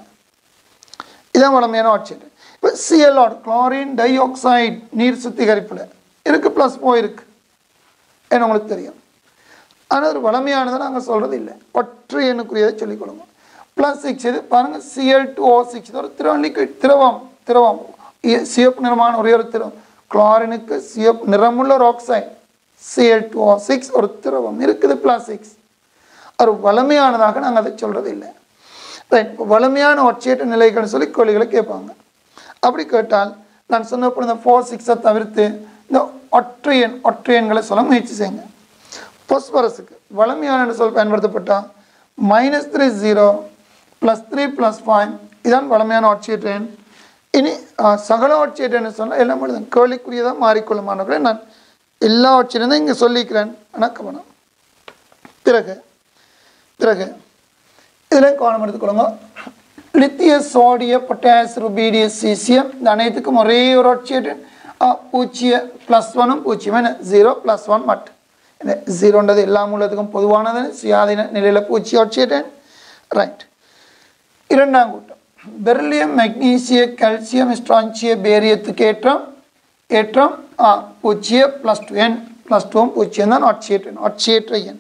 இதான் வளமையான ஆக்சிஜன் இப்போ சிஎல்ஆர் குளோரின் டை ஆக்சைடு நீர் சுத்திகரிப்பில் இருக்குது ப்ளஸ் ஃபோ இருக்குது ஏன்னா உங்களுக்கு தெரியும் ஆனால் ஒரு வளமையானதை நாங்கள் சொல்கிறது இல்லை ஒற்றை எண்ணுக்குரியதை சொல்லிக் கொடுங்க ப்ளஸ் சிக்ஸ் இது பாருங்கள் சிஎல் டூ ஓ சிக்ஸ் இது ஒரு திரவம் லிக்விட் திரவம் திரவம் இ- சிவப்பு நிறமான ஒரே ஒரு திரவம் குளோரினுக்கு சிவப்பு நிறமுள்ள ஒரு oxide Cl two O six ஒரு திரவம் இருக்குது ப்ளஸ் சிக்ஸ் ஒரு வளமையானதாக நாங்கள் அதை சொல்கிறது இல்லை ரைட் இப்போ வளமையான ஒற்றையற்ற நிலைகள்னு சொல்லி கேள்விகளை கேட்பாங்க அப்படி கேட்டால் நான் சொன்னப்போ இந்த ஃபோர் சிக்ஸை தவிர்த்து இந்த ஒற்றையன் ஒற்றையன்களை சொல்ல முயற்சி செய்யுங்க பொஸ்பரஸுக்கு வளமையான சொல் பயன்படுத்தப்பட்டால் minus three zero plus three plus five இதான் வளமையான ஒற்றையற்ற எண் இனி ஆ, சகல ஒற்றையற்ற எண் சொன்னால் எல்லாம் எழுதுங்க கேள்விக்குரியதாக மாறிக்கொள்ளுமானவர்களே நான் எல்லா ஒற்றையும் இங்கே சொல்லிக்கிறேன் ஆனால் கவனம் பிறகு பிறகு இதில் கவனம் எடுத்துக்கொள்ளுங்க lithium sodium potassium rubidium caesium இந்த அனைத்துக்கும் ஒரே ஒரு ஆட்சியேட்டு பூச்சிய ப்ளஸ் ஒனும் பூஜ்ஜியம் என்ன ஜீரோ ப்ளஸ் ஒன் மட்டும் இந்த ஜீரோன்றது எல்லா மூலத்துக்கும் பொதுவானது சுயாதீன நிலையில் பூச்சி ஆட்சியேட்டேன் ரைட் இரண்டாம் கூட்டம் பெர்லியம் மெக்னீசிய கால்சியம் ஸ்ட்ரான்சிய பேரியத்துக்கு ஏற்றம் ஏற்றம் ஆ, பூஜ்ஜிய ப்ளஸ் டூ என் ப்ளஸ் டூவும் பூஜ்ஜியம் தான் ஆட்சியேற்றன் ஆட்சியேற்ற எண்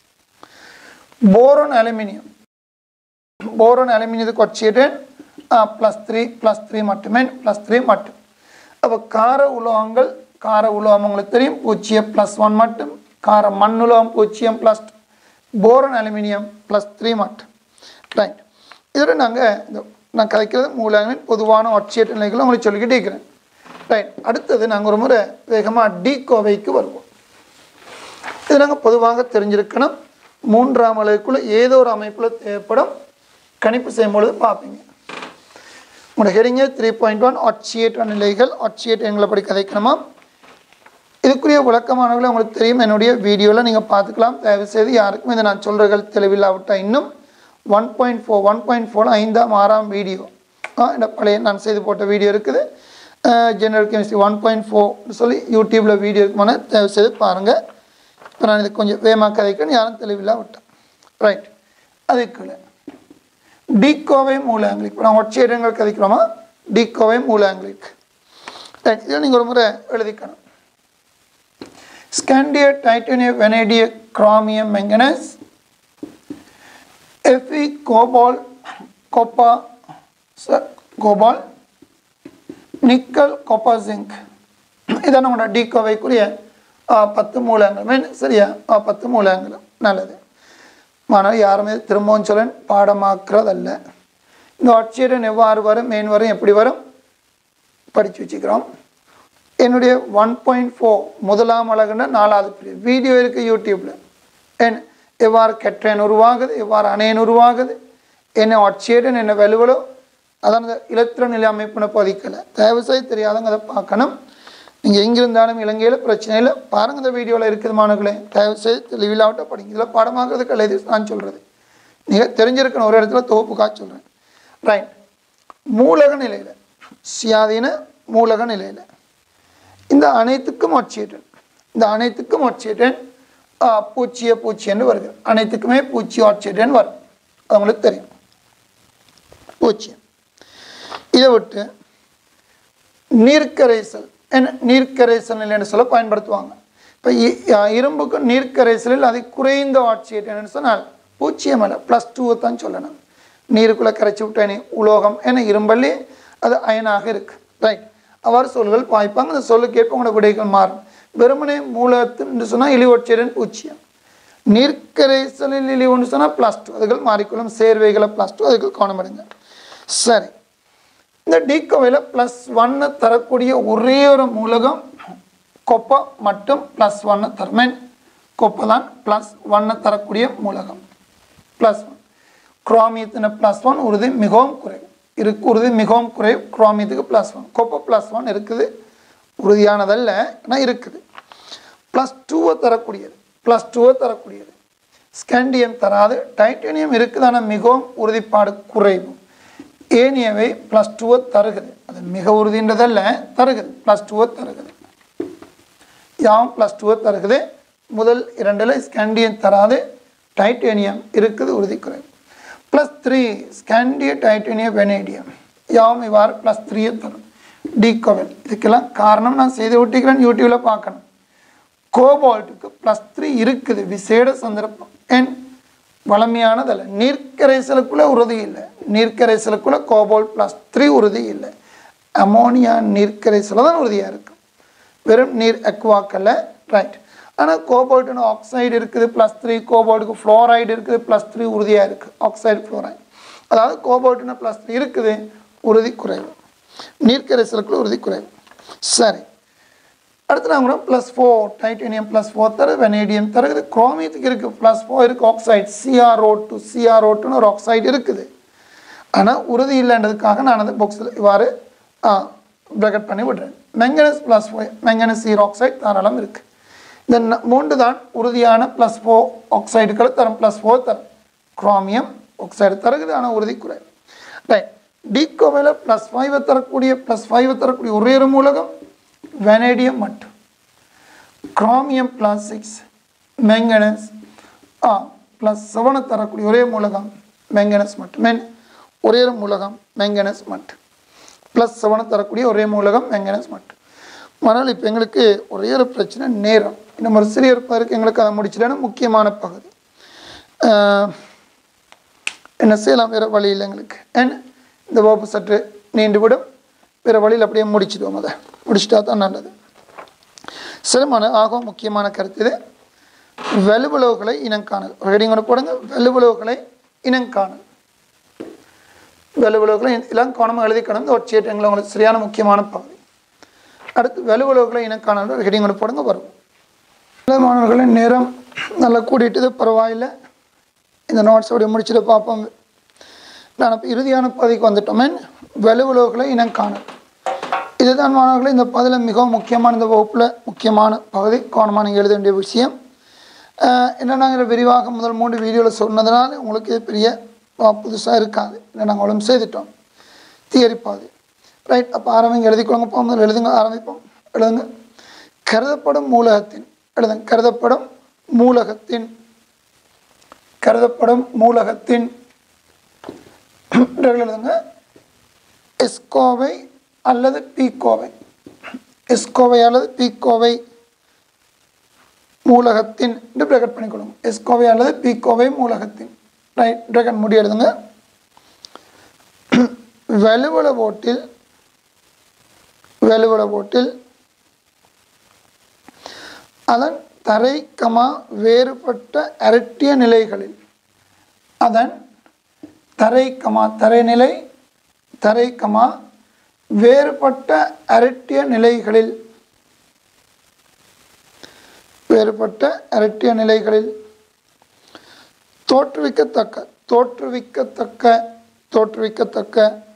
போரோன் அலுமினியம் போரோன் அலுமினியத்துக்கு ஒட்சியேட்டேன் ப்ளஸ் த்ரீ ப்ளஸ் த்ரீ மட்டுமே ப்ளஸ் த்ரீ மட்டும் அப்போ கார உலோகங்கள் கார உலோகம் உங்களுக்கு தெரியும் பூஜ்ஜியம் ப்ளஸ் ஒன் மட்டும் கார மண் உலோகம் பூஜ்ஜியம் plus boron aluminium plus three மாட் ரைட் இதோட நாங்கள் இந்த நான் கதைக்கிறது மூலங்களின் பொதுவான ஒட்சியேற்ற நிலைகளை உங்களுக்கு சொல்லிக்கிட்டே இருக்கிறேன் ரைட் அடுத்தது நாங்கள் ஒரு முறை வேகமாக டி கோவைக்கு வருவோம் இது நாங்கள் பொதுவாக தெரிஞ்சிருக்கணும் மூன்றாம் அளவுக்குள்ள ஏதோ ஒரு அமைப்பில் தேவைப்படும் கணிப்பு செய்யும் பொழுது பார்ப்பீங்க உங்களோட ஹெடிங்கே த்ரீ பாயிண்ட் ஒன் ஒட்சியேற்ற நிலைகள் ஒட்சியேட் எங்களை படி கதைக்கணுமா இதுக்குரிய விளக்கமானவர்களை உங்களுக்கு தெரியும் என்னுடைய வீடியோவில் நீங்கள் பார்த்துக்கலாம் தயவுசெய்து யாருக்கும் இதை நான் சொல்கிறகள் தெளிவில்லாவிட்டால் இன்னும் one point four one point four ஐந்தாம் ஆறாம் வீடியோ இந்த பழைய நான் செய்து போட்ட வீடியோ இருக்குது general chemistry one point four சொல்லி யூடியூப்பில் வீடியோ இருக்குமான தயவுசெய்து பாருங்கள் இப்போ நான் இது கொஞ்சம் வேகமாக கதைக்கணும் யாரும் தெளிவில்லா விட்டேன் ரைட் அதுக்குள்ள டிகோவை மூலாங்கிலிக் இப்போ நான் ஒற்றையிடங்கள் கதைக்கிறோமா டிகோவை மூலாங்கிலிக் ரைட் இதை நீங்கள் ஒரு முறை எழுதிக்கணும் scandium titanium vanadium chromium manganese Fe cobalt copper cobalt nickel copper zinc இதான் நம்மளோட டிகோவைக்குரிய பத்து மூலங்கள் மீன் சரியா ஆ, பத்து மூலங்கள் நல்லது ஆனால் யாருமே திரும்பவும் சொல்ல பாடமாக்குறதல்ல இந்த ஆட்சியரன் எவ்வாறு வரும் மெயின் வரும் எப்படி வரும் படித்து வச்சுக்கிறோம் என்னுடைய ஒன் பாயிண்ட் ஃபோர் முதலாம் அழகுன்னா நாலாவது பிரிவு வீடியோ இருக்குது யூடியூப்பில் என் எவ்வாறு கெட்டேன் உருவாகுது எவ்வாறு அணையன் உருவாகுது என்ன ஆட்சியரன் என்ன வலுவலோ அதான் இந்த இலத்திர நிலை அமைப்பினை பதிக்கலை தயவுசெய்து தெரியாதவங்க அதை பார்க்கணும் நீங்கள் எங்கிருந்தாலும் இலங்கையில் பிரச்சனை இல்லை பாருங்கள் இந்த வீடியோவில் இருக்குது மாணவர்களே தயவுசெய்து தெளிவில்லாவிட்ட படிங்க இதில் பாடமாக்குறதுக்கு அல்லது நான் சொல்கிறது நீங்கள் தெரிஞ்சிருக்கணும் ஒரு இடத்துல தொகுப்புக்காக சொல்கிறேன் ரைட் மூலக நிலையில் சுயாதீன மூலக நிலையில் இந்த அனைத்துக்கும் ஒட்சியேட்டன் இந்த அனைத்துக்கும் ஒட்சியேட்டன் பூச்சிய பூச்சின்னு வருது அனைத்துக்குமே பூச்சி ஒட்சியேட்டன் வரும் அது உங்களுக்கு தெரியும் பூச்சியம் இதை விட்டு நீர்க்கரைசல் என்ன நீர்க்கரைசல் நிலைன்னு சொல்ல பயன்படுத்துவாங்க இப்போ இரும்புக்கு நீர்க்கரைசலில் அது குறைந்த ஆட்சியேட் என்னன்னு சொன்னால் பூச்சியம் அல்ல ப்ளஸ் டூவை தான் சொல்லணும் நீருக்குள்ளே கரைச்சி விட்டேனே உலோகம் என இரும்பல்லி அது அயனாக இருக்கு ரைட் அவ்வாறு சொல்கள் பாய்ப்பாங்க அந்த சொல்லுக்கு ஏற்ப உங்களோட விடைகள் மாறும் வெறுமனே மூலத்துன்னு சொன்னால் இழிவொற்றியன் பூச்சியம் நீர்க்கரைசலில் இழிவுன்னு சொன்னால் ப்ளஸ் டூ அதுகள் மாறிக்கொள்ளும் சேர்வைகளை ப்ளஸ் டூ அதுக்கு கவனப்படுங்க சரி இந்த டிகோவையில் ப்ளஸ் ஒன்னு தரக்கூடிய ஒரே ஒரு மூலகம் கொப்பை மட்டும் ப்ளஸ் ஒன்னு தரும் மீன் கொப்பை தான் ப்ளஸ் ஒன்னு தரக்கூடிய மூலகம் ப்ளஸ் ஒன் குரோமியத்தின ப்ளஸ் ஒன் உறுதி மிகவும் குறைவு இருக்கு உறுதி மிகவும் குறைவு குரோமியத்துக்கு ப்ளஸ் ஒன் கொப்பை ப்ளஸ் ஒன் இருக்குது உறுதியானதல்ல ஆனால் இருக்குது ப்ளஸ் டூவை தரக்கூடியது ப்ளஸ் டூவை தரக்கூடியது ஸ்கேண்டியம் தராது டைட்டேனியம் இருக்குது ஆனால் மிகவும் உறுதிப்பாடு குறைவு ஏனியவை ப்ளஸ் டூவை தருகுது அது மிக உறுதின்றதல்ல தருகுது ப்ளஸ் டூவை தருகுது யாவும் ப்ளஸ் டூவை தருகுது முதல் இரண்டில் ஸ்கேண்டியம் தராது டைட்டேனியம் இருக்குது உறுதி குறைவு plus three scandium titanium vanadium யாவும் இவ்வாறு ப்ளஸ் த்ரீயை தரும் டிகோவல் இதுக்கெல்லாம் காரணம் நான் செய்து விட்டுக்கிறேன் யூடியூப்பில் பார்க்கணும் கோபால்ட்டுக்கு ப்ளஸ் த்ரீ இருக்குது விசேட சந்தர்ப்பம் ஏன் வளமையானதல்ல நீர்க்கரைசலுக்குள்ள உறுதி இல்லை நீர்க்கரைசலுக்குள்ள கோபால் ப்ளஸ் த்ரீ உறுதி இல்லை அமோனியா நீர்க்கரைசல தான் உறுதியாக இருக்கும் வெறும் நீர் அக்வாக்கல்ல ரைட் ஆனால் கோபால்ட்டுன்னு ஆக்சைடு இருக்குது ப்ளஸ் த்ரீ கோபால்ட்டுக்கு ஃப்ளோரைடு இருக்குது ப்ளஸ் த்ரீ உறுதியாக இருக்குது ஆக்சைடு ஃப்ளோரைடு அதாவது கோபால்ட்டுன்னு ப்ளஸ் த்ரீ இருக்குது உறுதி குறைவு நீர்க்கரைசலுக்குள்ள உறுதி குறைவு சரி அடுத்து நாங்கள் கூட plus four titanium plus four தர வெனேடியம் தருது குரோமியத்துக்கு இருக்குது ப்ளஸ் ஃபோர் இருக்குது ஆக்சைடு சிஆர்ஓ டூ சிஆர்ஓ டூன்னு ஒரு ஆக்சைடு இருக்குது ஆனால் உறுதி இல்லைன்றதுக்காக நான் அந்த பாக்ஸில் இவ்வாறு ப்ரெக்கெட் பண்ணி விடுறேன் மெங்கனஸ் ப்ளஸ் ஃபோர் மெங்கனஸ் சீர் ஆக்சைடு தாராளம் இருக்குது இந்த ந- மூன்று தான் உறுதியான ப்ளஸ் ஃபோர் ஆக்சைடுகளை தரும் ப்ளஸ் ஃபோர் தரும் குரோமியம் ஆக்சைடு தருகுது ஆனால் உறுதி குறைவு ரைட் டிகோவையில் ப்ளஸ் ஃபைவை தரக்கூடிய ப்ளஸ் ஃபைவை தரக்கூடிய ஒரே ஒரு மூலகம் வெனேடியம் மட்டும் குரோமியம் ப்ளஸ் சிக்ஸ் மெங்கனஸ் ஆ ப்ளஸ் செவனை தரக்கூடிய ஒரே மூலகம் மெங்கனஸ் மட்டும் மென் ஒரே ஒரு மூலகம் மெங்கனஸ் மட்டும் ப்ளஸ் செவனை தரக்கூடிய ஒரே மூலகம் மெங்கனஸ் மட்டும் ஆனால் இப்போ எங்களுக்கு ஒரே ஒரு பிரச்சனை நேரம் இன்னும் ஒரு சிறிய இருப்பதற்கு எங்களுக்கு அதை முடிச்சிடனா முக்கியமான பகுதி ஆஹ், என்ன செய்யலாம் வேறு வழி இல்லை எங்களுக்கு ஏன்னா இந்த வகுப்பு சற்று நீண்டுவிடும் வேறு வழியில் அப்படியே முடிச்சிடுவோம் அதை முடிச்சிட்டா தான் நல்லது சிரமமான ஆகும் முக்கியமான கருத்து இது வலுவிளவுகளை இனங்காணல் ஒரு ஹெடிங் ஒன்று போடுங்க வலுவிளவுகளை இனங்காணல் வலுவிளவுகளை எல்லாம் கவனமாக எழுதிக்கணும் இந்த ஒற்சியற்றங்களை உங்களுக்கு சரியான முக்கியமான பகுதி அடுத்து வலுவிளவுகளை இனங்காணல் ஒரு ஹெடிங் ஒன்று போடுங்க வரும் இல்லை மாணவர்களின் நேரம் நல்லா கூட்டிகிட்டது பரவாயில்லை இந்த நோட்ஸோடைய முடிச்சுட்டு பார்ப்போம் நான் இப்போ இறுதியான பகுதிக்கு வந்துட்டோமே வலுவிளவுகளை இனங்காணல் இதுதான் மாணவர்களே இந்த பதில் மிகவும் முக்கியமான இந்த வகுப்பில் முக்கியமான பகுதி கவனமாக நீங்கள் எழுத வேண்டிய விஷயம் என்ன நாங்கள் விரிவாக முதல் மூன்று வீடியோவில் சொன்னதுனால உங்களுக்கு இது பெரிய புதுசாக இருக்காது என்ன நாங்கள் ஒழுங்கு செய்துட்டோம் தியரி பாதி ரைட் அப்போ ஆரம்பிங்க எழுதிக்கோங்க போ முதல்ல எழுதுங்க ஆரம்பிப்போம் எழுதுங்க கருதப்படும் மூலகத்தின் எழுதுங்க கருதப்படும் மூலகத்தின் கருதப்படும் மூலகத்தின் எழுதுங்க எஸ்கோவை அல்லது பீக்கோவை எஸ்கோவை அல்லது பீக்கோவை மூலகத்தின் என்று பிரகட் பண்ணிக்கொள்ளுங்க எஸ்கோவை அல்லது பீக்கோவை மூலகத்தின் ரைட் பிரகட் முடி எழுதுங்க வலுவள ஓட்டில் வலுவள ஓட்டில் அதன் தரை கமா வேறுபட்ட அரட்டிய நிலைகளில் அதன் தரை கமா தரைநிலை தரை கமா வேறுபட்ட அரட்டிய நிலைகளில் வேறுபட்ட அரட்டிய நிலைகளில் தோற்றுவிக்கத்தக்க தோற்றுவிக்கத்தக்க தோற்றுவிக்கத்தக்க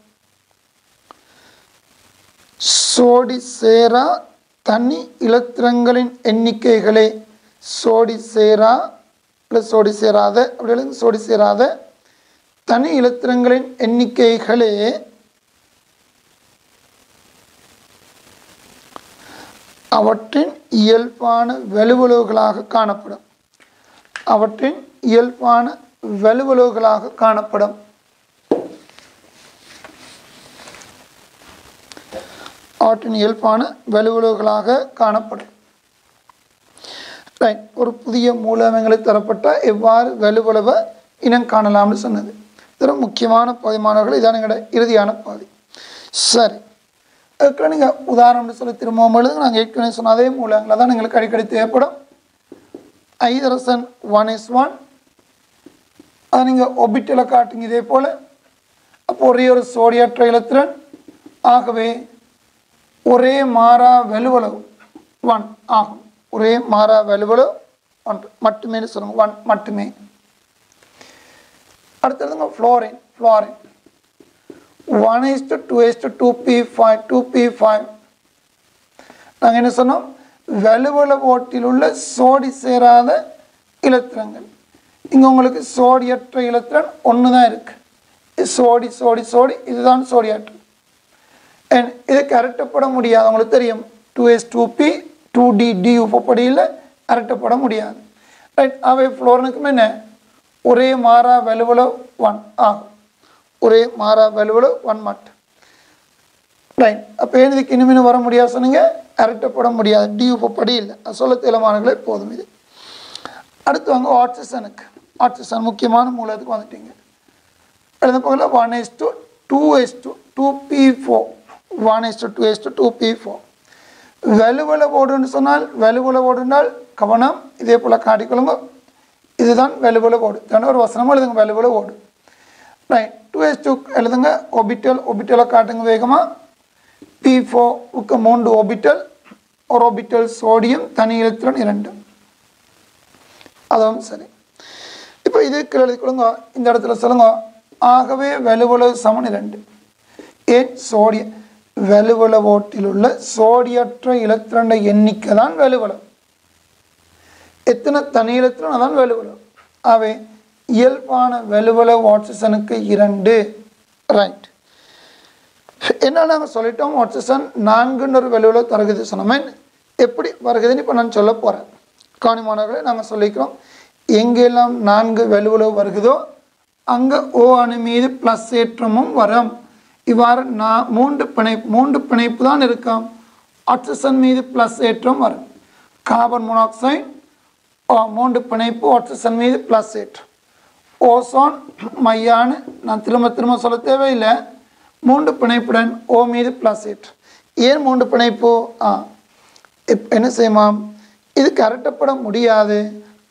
சோடி சேரா தனி இலத்திரங்களின் எண்ணிக்கைகளே சோடி சேரா ப்ளஸ் சோடி சேராத அப்படி எழுதுங்க சோடி சேராத தனி இலத்திரங்களின் எண்ணிக்கைகளே அவற்றின் இயல்பான வலுவலுகளாக காணப்படும் அவற்றின் இயல்பான வலுவலுகளாக காணப்படும் அவற்றின் இயல்பான வலுவலுகளாக காணப்படும் ரைட் ஒரு புதிய மூலகங்களை தரப்பட்ட எவ்வாறு வலுவளவ இனம் காணலாம்னு சொன்னது இது ஒரு முக்கியமான பகுதிமானவர்கள் இதான் எங்களோட இறுதியான பகுதி சரி அதுக்கு நீங்கள் உதாரணம்னு சொல்லி திரும்பவும் எழுதுங்க நாங்கள் ஏற்கனவே சொன்ன அதே மூலங்களை தான் எங்களுக்கு அடிக்கடி தேவைப்படும் ஐதரசன் ஒன் இஸ் ஒன் அதை நீங்கள் ஒபிட்டில் காட்டுங்க இதே போல் அப்போ ஒரே ஒரு சோடியற்ற இலத்திரன் ஆகவே ஒரே மாறா வலுவளவு ஒன் ஆகும் ஒரே மாறா வலுவளவு ஒன்று மட்டுமே சொல்லுங்க ஒன் மட்டுமே அடுத்ததுங்க fluorine fluorine one s two two s two two p five two p five நாங்கள் என்ன சொன்னோம் வலுவள ஓட்டில் உள்ள சோடி சேராத இலத்திரங்கள் இங்கே உங்களுக்கு சோடியற்ற இலத்திரன் ஒன்று தான் இருக்குது சோடி சோடி சோடி இதுதான் சோடியற்ற அண்ட் இது கரெக்டப்பட முடியாது உங்களுக்கு தெரியும் two S two p two d d உப்பப்படியில் கரெக்டப்பட முடியாது ரைட் அவை ஃப்ளோரனுக்கும் என்ன ஒரே மாறா வலுவல ஒன் ஆகும் ஒரே மாறா வலுவல ஒன் மட் ரைட் அப்போ இதுக்கு இனிமேல் வர முடியாது சொன்னீங்க அரட்டப்பட முடியாது டி உப்பப்படி இல்லை அது சொல்ல தேலமானங்களே போதும் இது அடுத்து வாங்க ஆக்சிஜனுக்கு ஆக்சிஜன் முக்கியமான மூலத்துக்கு வந்துட்டீங்க எழுத பக்கத்தில் one S two two S two two p four one S two two S two two p four வலுவல ஓடுன்னு சொன்னால் வலுவல ஓடுனால் கவனம் இதே போல் காட்டிக்கொள்ளுங்க இதுதான் வலுவல ஓடு தானே ஒரு வசனமும் எழுதுங்க வலுவல ஓடு ரைட் டூ எஸ் டூ எழுதுங்க ஒபிட்டல் ஒபிட்டலை காட்டுங்க வேகமாக பி ஃபோருக்கு மூன்று ஒபிட்டல் ஒரு ஒபிட்டல் சோடியம் தனி இலத்திரன் இரண்டு அதுவும் சரி இப்போ இதுக்கு எழுதி கொடுங்க இந்த இடத்துல சொல்லுங்க ஆகவே வலுவலு சமன் இரண்டு ஏன் சோடிய வலுவல ஓட்டில் உள்ள சோடியற்ற இலத்திரண்ட எண்ணிக்கை தான் வலுவலம் எத்தனை தனி இலத்திரன் அதான் வலுவலம் அவை இயல்பான வலுவல ஆக்சிஜனுக்கு இரண்டு ரைட் என்ன நாங்கள் சொல்லிட்டோம் ஆக்சிஜன் நான்குன்னு ஒரு வலுவல தருகுது சொன்னோமே எப்படி வருகுதுன்னு இப்போ நான் சொல்ல போகிறேன் காணிமானவர்களை நாங்கள் சொல்லிக்கிறோம் எங்கெல்லாம் நான்கு வலுவலவு வருகுதோ அங்கே ஓ அணு மீது ப்ளஸ் ஏற்றமும் வரும் இவ்வாறு நான் மூன்று பிணைப்பு மூன்று பிணைப்பு தான் இருக்கும் ஆக்சிஜன் மீது ப்ளஸ் ஏற்றம் வரும் கார்பன் மோனாக்சைடு மூன்று பிணைப்பு ஆக்சிஜன் மீது ப்ளஸ் ஏற்றம் ஓசோன் மையான்னு நான் திரும்ப திரும்ப சொல்ல தேவையில்லை மூன்று பிணைப்புடன் ஓ மீது ப்ளஸ் ஏற்றம் ஏன் மூன்று பிணைப்பு ஆ இப் என்ன செய்யுமாம் இது கரட்டப்பட முடியாது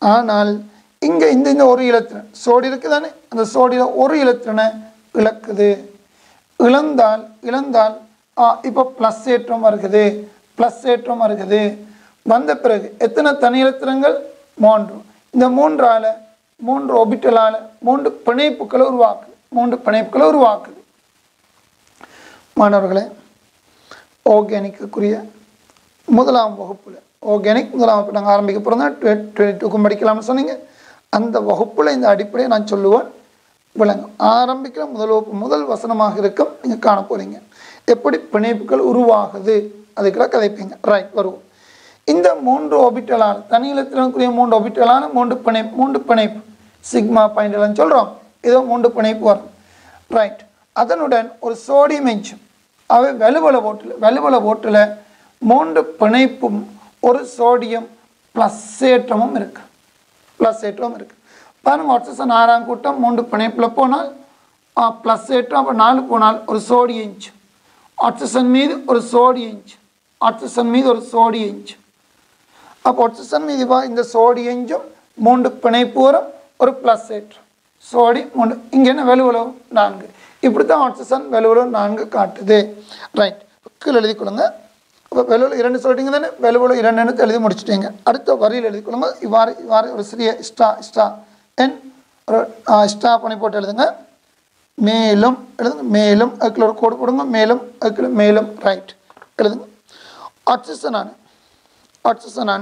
ஆனால் இங்கே இந்த இந்த ஒரு இலத்திரன் சோடி இருக்குதானே அந்த சோடியில் ஒரு இலத்திரனை இழக்குது இழந்தால் இழந்தால் இப்போ ப்ளஸ் ஏற்றம் வருகுது ப்ளஸ் ஏற்றம் வருகுது வந்த பிறகு எத்தனை தனி இலத்திரங்கள் மூன்று இந்த மூன்றால் மூன்று ஒபிட்டலால் மூன்று பிணைப்புகளை உருவாக்குது மூன்று பிணைப்புகளை உருவாக்குது மாணவர்களே ஆர்கானிக்குரிய முதலாம் வகுப்பில் ஆர்கானிக் முதலாம் வகுப்பு நாங்கள் ஆரம்பிக்க போகிறோம் தான் டுவெண்ட்டி டூக்கும் படிக்கலாம்னு சொன்னீங்க அந்த வகுப்பில் இந்த அடிப்படையை நான் சொல்லுவேன் விளங்கும் ஆரம்பிக்கிற முதல் வகுப்பு முதல் வசனமாக இருக்கும் நீங்கள் காண போகிறீங்க எப்படி பிணைப்புகள் உருவாகுது அதுக்கெல்லாம் கதைப்பீங்க ரைட் வருவோம் இந்த மூன்று ஒபிட்டலான தனி இலத்திரனுக்குரிய மூன்று ஒபிட்டலான மூன்று பிணைப்பு மூன்று பிணைப்பு சிக்மா பாயிண்ட்லாம் சொல்கிறோம் இதோ மூன்று பிணைப்பு வரும் ரைட் அதனுடன் ஒரு சோடியம் எஞ்சும் அவை வலுவல ஓட்டில் வலுவல ஓட்டில் மூன்று பிணைப்பும் ஒரு சோடியம் ப்ளஸ் ஏற்றமும் இருக்கு ப்ளஸ் ஏற்றமும் இருக்கு பாருங்க ஆக்சிஜன் ஆறாம் கூட்டம் மூன்று பிணைப்பில் போனால் ப்ளஸ் ஏற்றம் அப்போ நாலு போனால் ஒரு சோடி இன்ச் ஆக்சிஜன் மீது ஒரு சோடி இன்ச் ஆக்சிஜன் மீது ஒரு சோடி இன்ச் அப்போ ஆக்சிஜன் மீது வா இந்த சோடி இன்ச்சும் மூன்று பிணைப்பு வரும் ஒரு ப்ளஸ் ஏற்றம் சோடி மூன்று இங்கே என்ன வெலுவலோ நான்கு இப்படி தான் ஆக்சிஜன் வெலுவலோ நான்கு காட்டுது ரைட் கீழே எழுதி கொடுங்க அப்போ வெலுவலோ இரண்டு சொல்லிட்டீங்க தானே வெலுவலோ இரண்டு எழுதி முடிச்சிட்டீங்க அடுத்த வரியில் எழுதி கொடுங்க இவ்வாறு இவ்வாறு ஒரு சிறிய ஸ்டா ஸ்டா என் ஒரு ஸ்டா பண்ணி போட்டு எழுதுங்க மேலும் எழுதுங்க மேலும் அதுக்குள்ள ஒரு கோடு போடுங்க மேலும் அதுக்குள்ள மேலும் ரைட் எழுதுங்க ஆக்சிஜனான ஆக்சிஜனான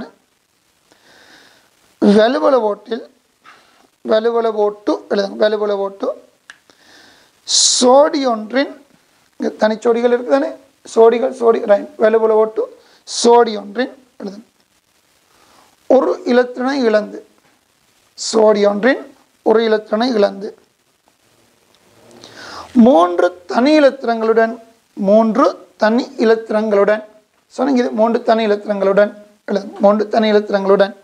வெலுவல ஓட்டில் வெலுவல ஓட்டு எழுதுங்க வெலுவல ஓட்டு சோடி ஒன்றின் இங்கே தனிச்சோடிகள் இருக்குதானே சோடிகள் சோடி ரைட் வெலுவல ஓட்டு சோடி ஒன்றின் எழுதுங்க ஒரு இலத்தினை இழந்து சோடி ஒன்றின் ஒரு இலத்தினை இழந்து மூன்று தனி இலத்திரங்களுடன் மூன்று தனி இலத்திரங்களுடன் சொன்னீங்க இது மூன்று தனி இலத்திரங்களுடன் எழுதுங்க மூன்று தனி இலத்திரங்களுடன்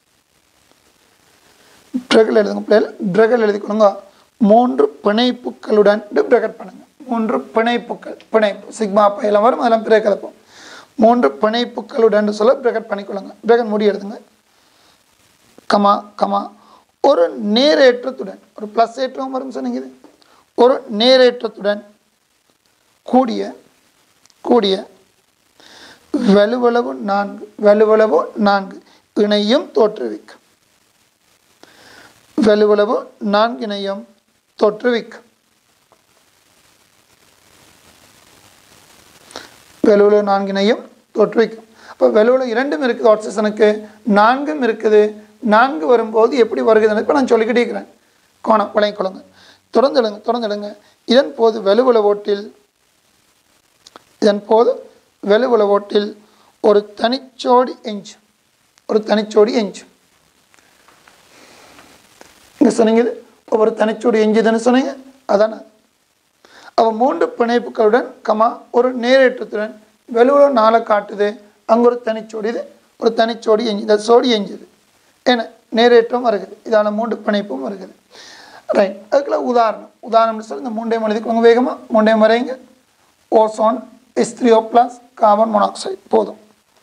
ட்ரகல் எழுதுங்க பிள்ளைகள் ட்ரகல் எழுதி கொடுங்க மூன்று பிணைப்புகளுடன் பிரகட் பண்ணுங்க மூன்று பிணைப்புகள் பிணைப்பு சிக்மா பையெல்லாம் வரும் அதெல்லாம் பிறகு கலப்போம் மூன்று பிணைப்புகளுடன் சொல்ல பிரகட் பண்ணிக்கொள்ளுங்க பிரகட் முடி எழுதுங்க கமா கமா ஒரு நேரேற்றத்துடன் ஒரு ப்ளஸ் ஏற்றம் வரும் சொன்னீங்க இது ஒரு நேரேற்றத்துடன் கூடிய கூடிய வலுவளவு நான்கு வலுவளவு நான்கு இணையும் தோற்றுவிக்கும் வலுவளவு நான்கிணையும் தோற்றுவிக்கும் வலுவளவு நான்கினையும் தோற்றுவிக்கும் அப்போ வலுவளவு இரண்டும் இருக்குது ஆக்சிஜனுக்கு நான்கும் இருக்குது நான்கு வரும்போது எப்படி வருகுதுன்னு இப்போ நான் சொல்லிக்கிட்டே இருக்கிறேன் கோணம் விளங்கி கொள்ளுங்க தொடர்ந்து எழுங்க தொடர்ந்து எழுங்க இதன் போது வலுவள ஓட்டில் இதன் போது வலுவள ஓட்டில் ஒரு தனிச்சோடி எஞ்சு ஒரு தனிச்சோடி எஞ்சு இங்கே சொன்னீங்க இது ஒரு தனிச்சோடி எஞ்சுதுன்னு சொன்னீங்க அதானே அவள் மூன்று பிணைப்புகளுடன் கமா ஒரு நேரேற்றத்துடன் வெளுவல நாளை காட்டுது அங்கே ஒரு தனிச்சோடி இது ஒரு தனிச்சோடி எஞ்சி இந்த சோடி எஞ்சுது ஏன்னா நேரேற்றம் வருகிறது இதான மூன்று பிணைப்பும் வருகிறது ரைட் அதுக்குள்ள உதாரணம் உதாரணம்னு சொல்லி இந்த மூண்டையும் எழுதிக்கோங்க வேகமாக மூண்டையும் வரைங்க ஓசோன் எஸ்த்ரியோ ப்ளஸ் கார்பன் மோனாக்சைடு போதும்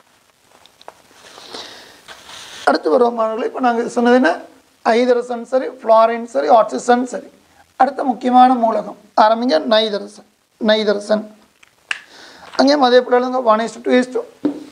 அடுத்து வருவோம் மாணவர்களே இப்போ நாங்கள் சொன்னது என்ன ஐதரசன் சரி ஃப்ளாரின் சரி ஆக்சிஜன் சரி அடுத்த முக்கியமான மூலகம் ஆரம்பிங்க நைதரசன் நைதரசன் அங்கேயும் அதே போல எழுதுங்க one s two s two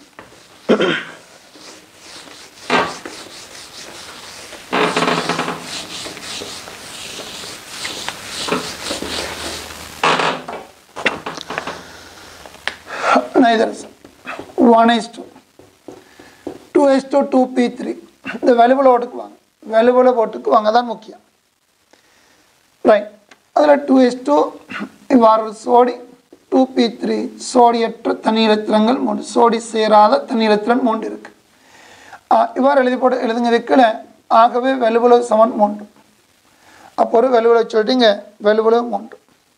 நைதரசன் one s two two s two two p three இந்த வெலுவல ஓட்டுக்கு வாங்க வெலுவல ஓட்டுக்கு வாங்க தான் முக்கியம் ரைட் அதில் டூ இஸ் டூ இவ்வாறு சோடி டூ பி த்ரீ சோடியற்ற தண்ணீரத்திரங்கள் மூன்று சோடி சேராத தண்ணீரத்திரன் மூன்று இருக்கு ஆஹ் இவ்வாறு எழுதி போட்டு எழுதுங்க இதுக்குள்ள ஆகவே வெலுவலவு சமன் மூன்று அப்போ ஒரு வெலுவலவு சொல்லிட்டீங்க வெலுவலவு மூன்று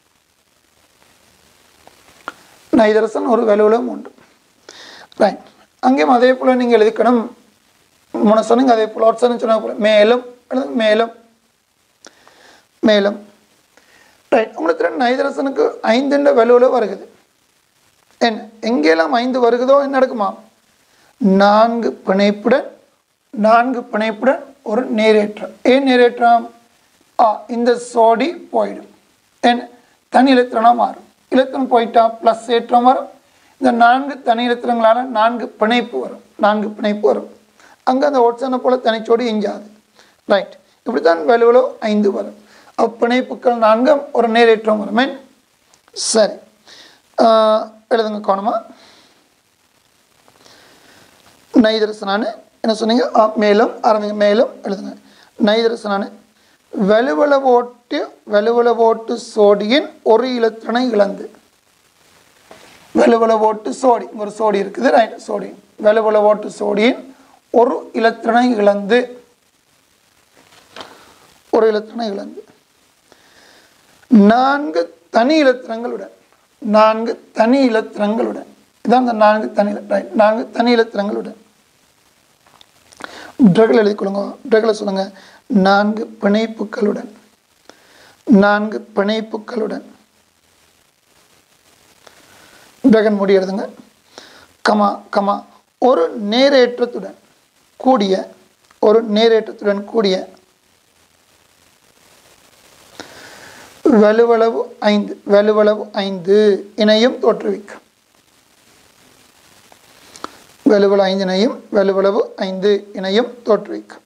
நைதரசன் ஒரு வெலுவலவு மூன்று ரைட் அங்கேயும் அதே போல் நீங்கள் எழுதிக்கணும் முன்ன சொன்னீங்க அதே போல் ஆட்சன் சொன்ன போல மேலும் எழுதுங்க மேலும் மேலும் ரைட் உங்களுக்கு தெரியும் நைதரசனுக்கு ஐந்துன்ற வலுவில் வருகுது என்ன எங்கெல்லாம் ஐந்து வருகுதோ என்ன நடக்குமா நான்கு பிணைப்புடன் நான்கு பிணைப்புடன் ஒரு நேரேற்றம் ஏன் நேரேற்றம் ஆ இந்த சோடி போயிடும் ஏன் தனி இலத்திரனாக மாறும் இலத்திரம் போயிட்டா ப்ளஸ் ஏற்றம் வரும் இந்த நான்கு தனி இலத்திரங்களால் நான்கு பிணைப்பு வரும் நான்கு பிணைப்பு வரும் அங்கே அந்த ஓட்சனை போல் தனிச்சோடி எஞ்சாது ரைட் இப்படி தான் வலுவலோ ஐந்து வரும் அப்ப பிணைப்புக்கள் நான்கும் ஒரு நேரேற்றம் வரும் ஏன் சரி ஆஹ் எழுதுங்க கவனமா நைதரசனானு என்ன சொன்னீங்க ஆ, மேலும் ஆரம்பிங்க மேலும் எழுதுங்க நைதரசனானு வலுவளவோட்டு வலுவளவோட்டு சோடியின் ஒரு இலத்திரனை இழந்து வலுவளவோட்டு சோடி இங்க ஒரு சோடி இருக்குது ரைட் சோடி வலுவளவோட்டு சோடியின் ஒரு இலத்திரனை இழந்து ஒரு இலத்திரனை இழந்து நான்கு தனி இலத்திரங்களுடன் நான்கு தனி இலத்திரங்களுடன் இதான் அந்த நான்கு தனி ரைட் நான்கு தனி இலத்திரங்களுடன் ட்ரகில் எழுதி கொள்ளுங்க ட்ரகில் சொல்லுங்க நான்கு பிணைப்புகளுடன் நான்கு பிணைப்புகளுடன் ட்ரகன் மூடி எழுதுங்க கமா கமா ஒரு நேரேற்றத்துடன் கூடிய ஒரு நேரேற்றத்துடன் கூடிய வலுவளவு ஐந்து வலுவளவு ஐந்து இணையும் தோற்றுவிக்கும் வலுவளவு ஐந்தினையும் வலுவளவு ஐந்து இணையும் தோற்றுவிக்கும்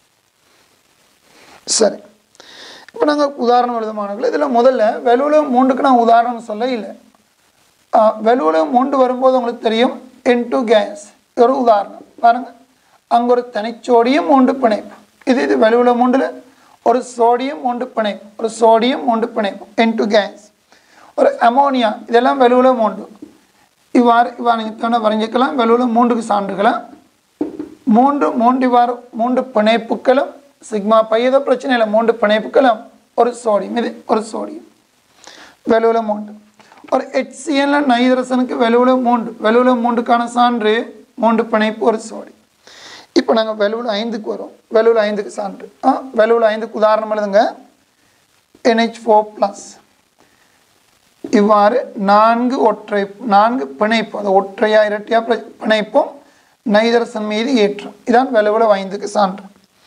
சரி இப்போ நாங்கள் உதாரணம் எழுதமானவர்கள் இதில் முதல்ல வலுவளவு மூன்றுக்கு நான் உதாரணம் சொல்ல இல்லை வலுவளவு மூன்று வரும்போது உங்களுக்கு தெரியும் என் டூ கேஸ் ஒரு உதாரணம் பாருங்கள் அங்கே ஒரு தனிச்சோடியம் மூன்று பிணைப்பு இது இது வலுவளவு மூன்றில் ஒரு சோடியம் மூன்று பிணைப்பு ஒரு சோடியம் மூன்று பிணைப்பு என் டூ கேஸ் ஒரு அமோனியா இதெல்லாம் வலுவளவு மூன்று இவ்வாறு இவ்வாறு நீங்கள் தவணை வரைஞ்சிக்கலாம் வலுவளவு மூன்றுக்கு சான்றுகளை மூன்று மூன்று இவ்வாறு மூன்று பிணைப்புகளும் சிக்மா பை ஏதோ பிரச்சனை இல்லை மூன்று பிணைப்புகளும் ஒரு சோடியம் இது ஒரு சோடியம் வெலுவில் மூன்று ஒரு HCl நைதரசனுக்கு வெலுவில் மூன்று வெலுவில் மூன்றுக்கான சான்று மூன்று பிணைப்பு ஒரு சோடி இப்போ நாங்கள் வெலுவில் ஐந்துக்கு வரோம் வெலுவில் ஐந்துக்கு சான்று ஆ வெலுவில் ஐந்துக்கு உதாரணம் எழுதுங்க NH4 ஃபோர் ப்ளஸ் இவ்வாறு நான்கு ஒற்றை நான்கு பிணைப்பு அது ஒற்றையா இரட்டையா பிர- பிணைப்பும் நைதரசன் மீது ஏற்றம் இதான் வெலுவில் ஐந்துக்கு சான்று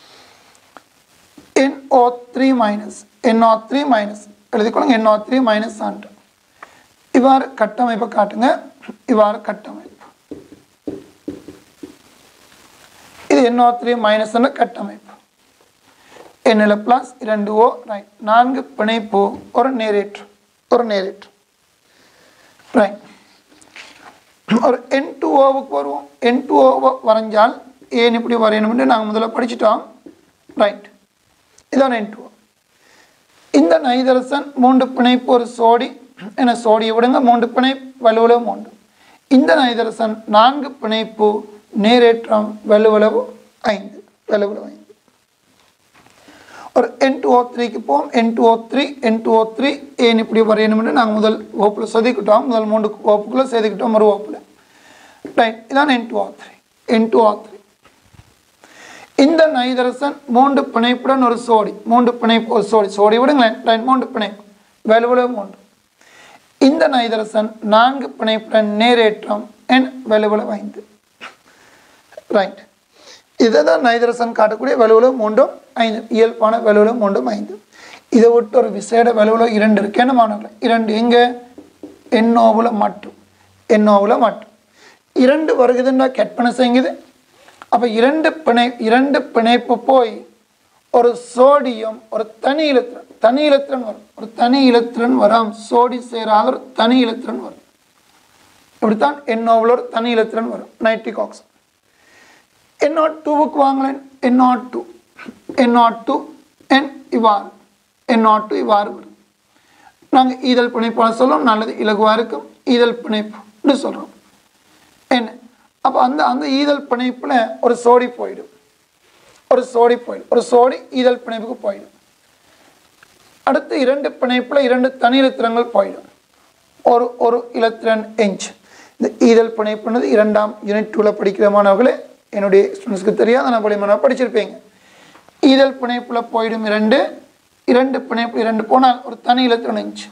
NO3 three minus NO3 three minus எழுதிக்கொள்ளுங்க NO3 த்ரீ மைனஸ் சான்று இவ்வாறு கட்டமைப்பை காட்டுங்க இவ்வாறு கட்டமைப்பு இது NO3 த்ரீ மைனஸ் கட்டமைப்பு எண்ணில் ப்ளஸ் இரண்டு ஓ ரைட் நான்கு பிணைப்பு ஒரு நேரேற்று ஒரு நேரேற்று ரைட் ஒரு என் டூ ஓவுக்கு வருவோம் என் டூ ஓவை வரைஞ்சால் ஏன் இப்படி வரையணும்னு நாங்கள் முதல்ல படிச்சிட்டோம் ரைட் இதான் என் டூ இந்த நைதரசன் மூன்று பிணைப்பு ஒரு சோடி என சோடியை விடுங்க மூன்று பிணைப்பு வலுவளவு மூன்று இந்த நைதரசன் நான்கு பிணைப்பு நேரேற்றம் வலுவளவு ஐந்து வலுவளவு ஐந்து ஒரு என் டூ ஓ த்ரீக்கு போவோம் N two O three N two O three ஏன் இப்படி வரையணும்னு நாங்கள் முதல் வகுப்பில் செதுக்கிட்டோம் முதல் மூன்று வகுப்புக்குள்ளே செதுக்கிட்டோம் மறு வகுப்பில் ரைட் இதான் N two O three N two O three இந்த நைதரசன் மூன்று பிணைப்புடன் ஒரு சோடி மூன்று பிணைப்பு ஒரு சோடி சோடி விடுங்களேன் ரைட் மூன்று பிணைப்பு வலுவளவு மூன்று இந்த நைதரசன் நான்கு பிணைப்புடன் நேரேற்றம் என் வலுவளவு ஐந்து ரைட் இதை தான் நைதரசன் காட்டக்கூடிய வலுவளவு மூன்றும் ஐந்து இயல்பான வலுவளவு மூன்றும் ஐந்து இதை விட்டு ஒரு விசேட வலுவளவு இரண்டு இருக்கு என்ன மாணவர்களே இரண்டு எங்கே எண்ணோவில் மட்டும் எண்ணோவில் மட்டும் இரண்டு வருகுதுன்னா கற்பனை செய்யுது அப்போ இரண்டு பிணை இரண்டு பிணைப்பு போய் ஒரு சோடியம் ஒரு தனி இலத்திரன் தனி இலத்திரன் வரும் ஒரு தனி இலத்திரன் வரும் சோடி சேராத ஒரு தனி இலத்திரன் வரும் இப்படித்தான் எண்ணோவில் ஒரு தனி இலத்திரன் வரும் நைட்ரிக் ஆக்சைடு என்ஆட் டூவுக்கு வாங்கலேன் என்ஆட் டூ என்ஆட் டூ என் இவ்வாறு என்ஆட் டூ இவ்வாறு வரும் நாங்கள் ஈதல் பிணைப்பான சொல்லுவோம் நல்லது இலகுவாக இருக்கும் ஈதல் பிணைப்புன்னு சொல்கிறோம் என்ன அப்போ அந்த அந்த ஈதல் பிணைப்பில் ஒரு சோடி போயிடும் ஒரு சோடி போயிடும் ஒரு சோடி ஈதல் பிணைப்புக்கு போயிடும் அடுத்து இரண்டு பிணைப்பில் இரண்டு தனி இலத்திரங்கள் போயிடும் ஒரு ஒரு இலத்திரன் எஞ்ச் இந்த ஈதல் பிணைப்புனது இரண்டாம் யூனிட் டூவில் படிக்கிற மாணவர்களே என்னுடைய ஸ்டூடெண்ட்ஸ்க்கு தெரியாத நான் படி மாணவர் படிச்சிருப்பீங்க ஈதல் பிணைப்பில் போயிடும் இரண்டு இரண்டு பிணைப்பு இரண்டு போனால் ஒரு தனி இலத்திரன் எஞ்ச்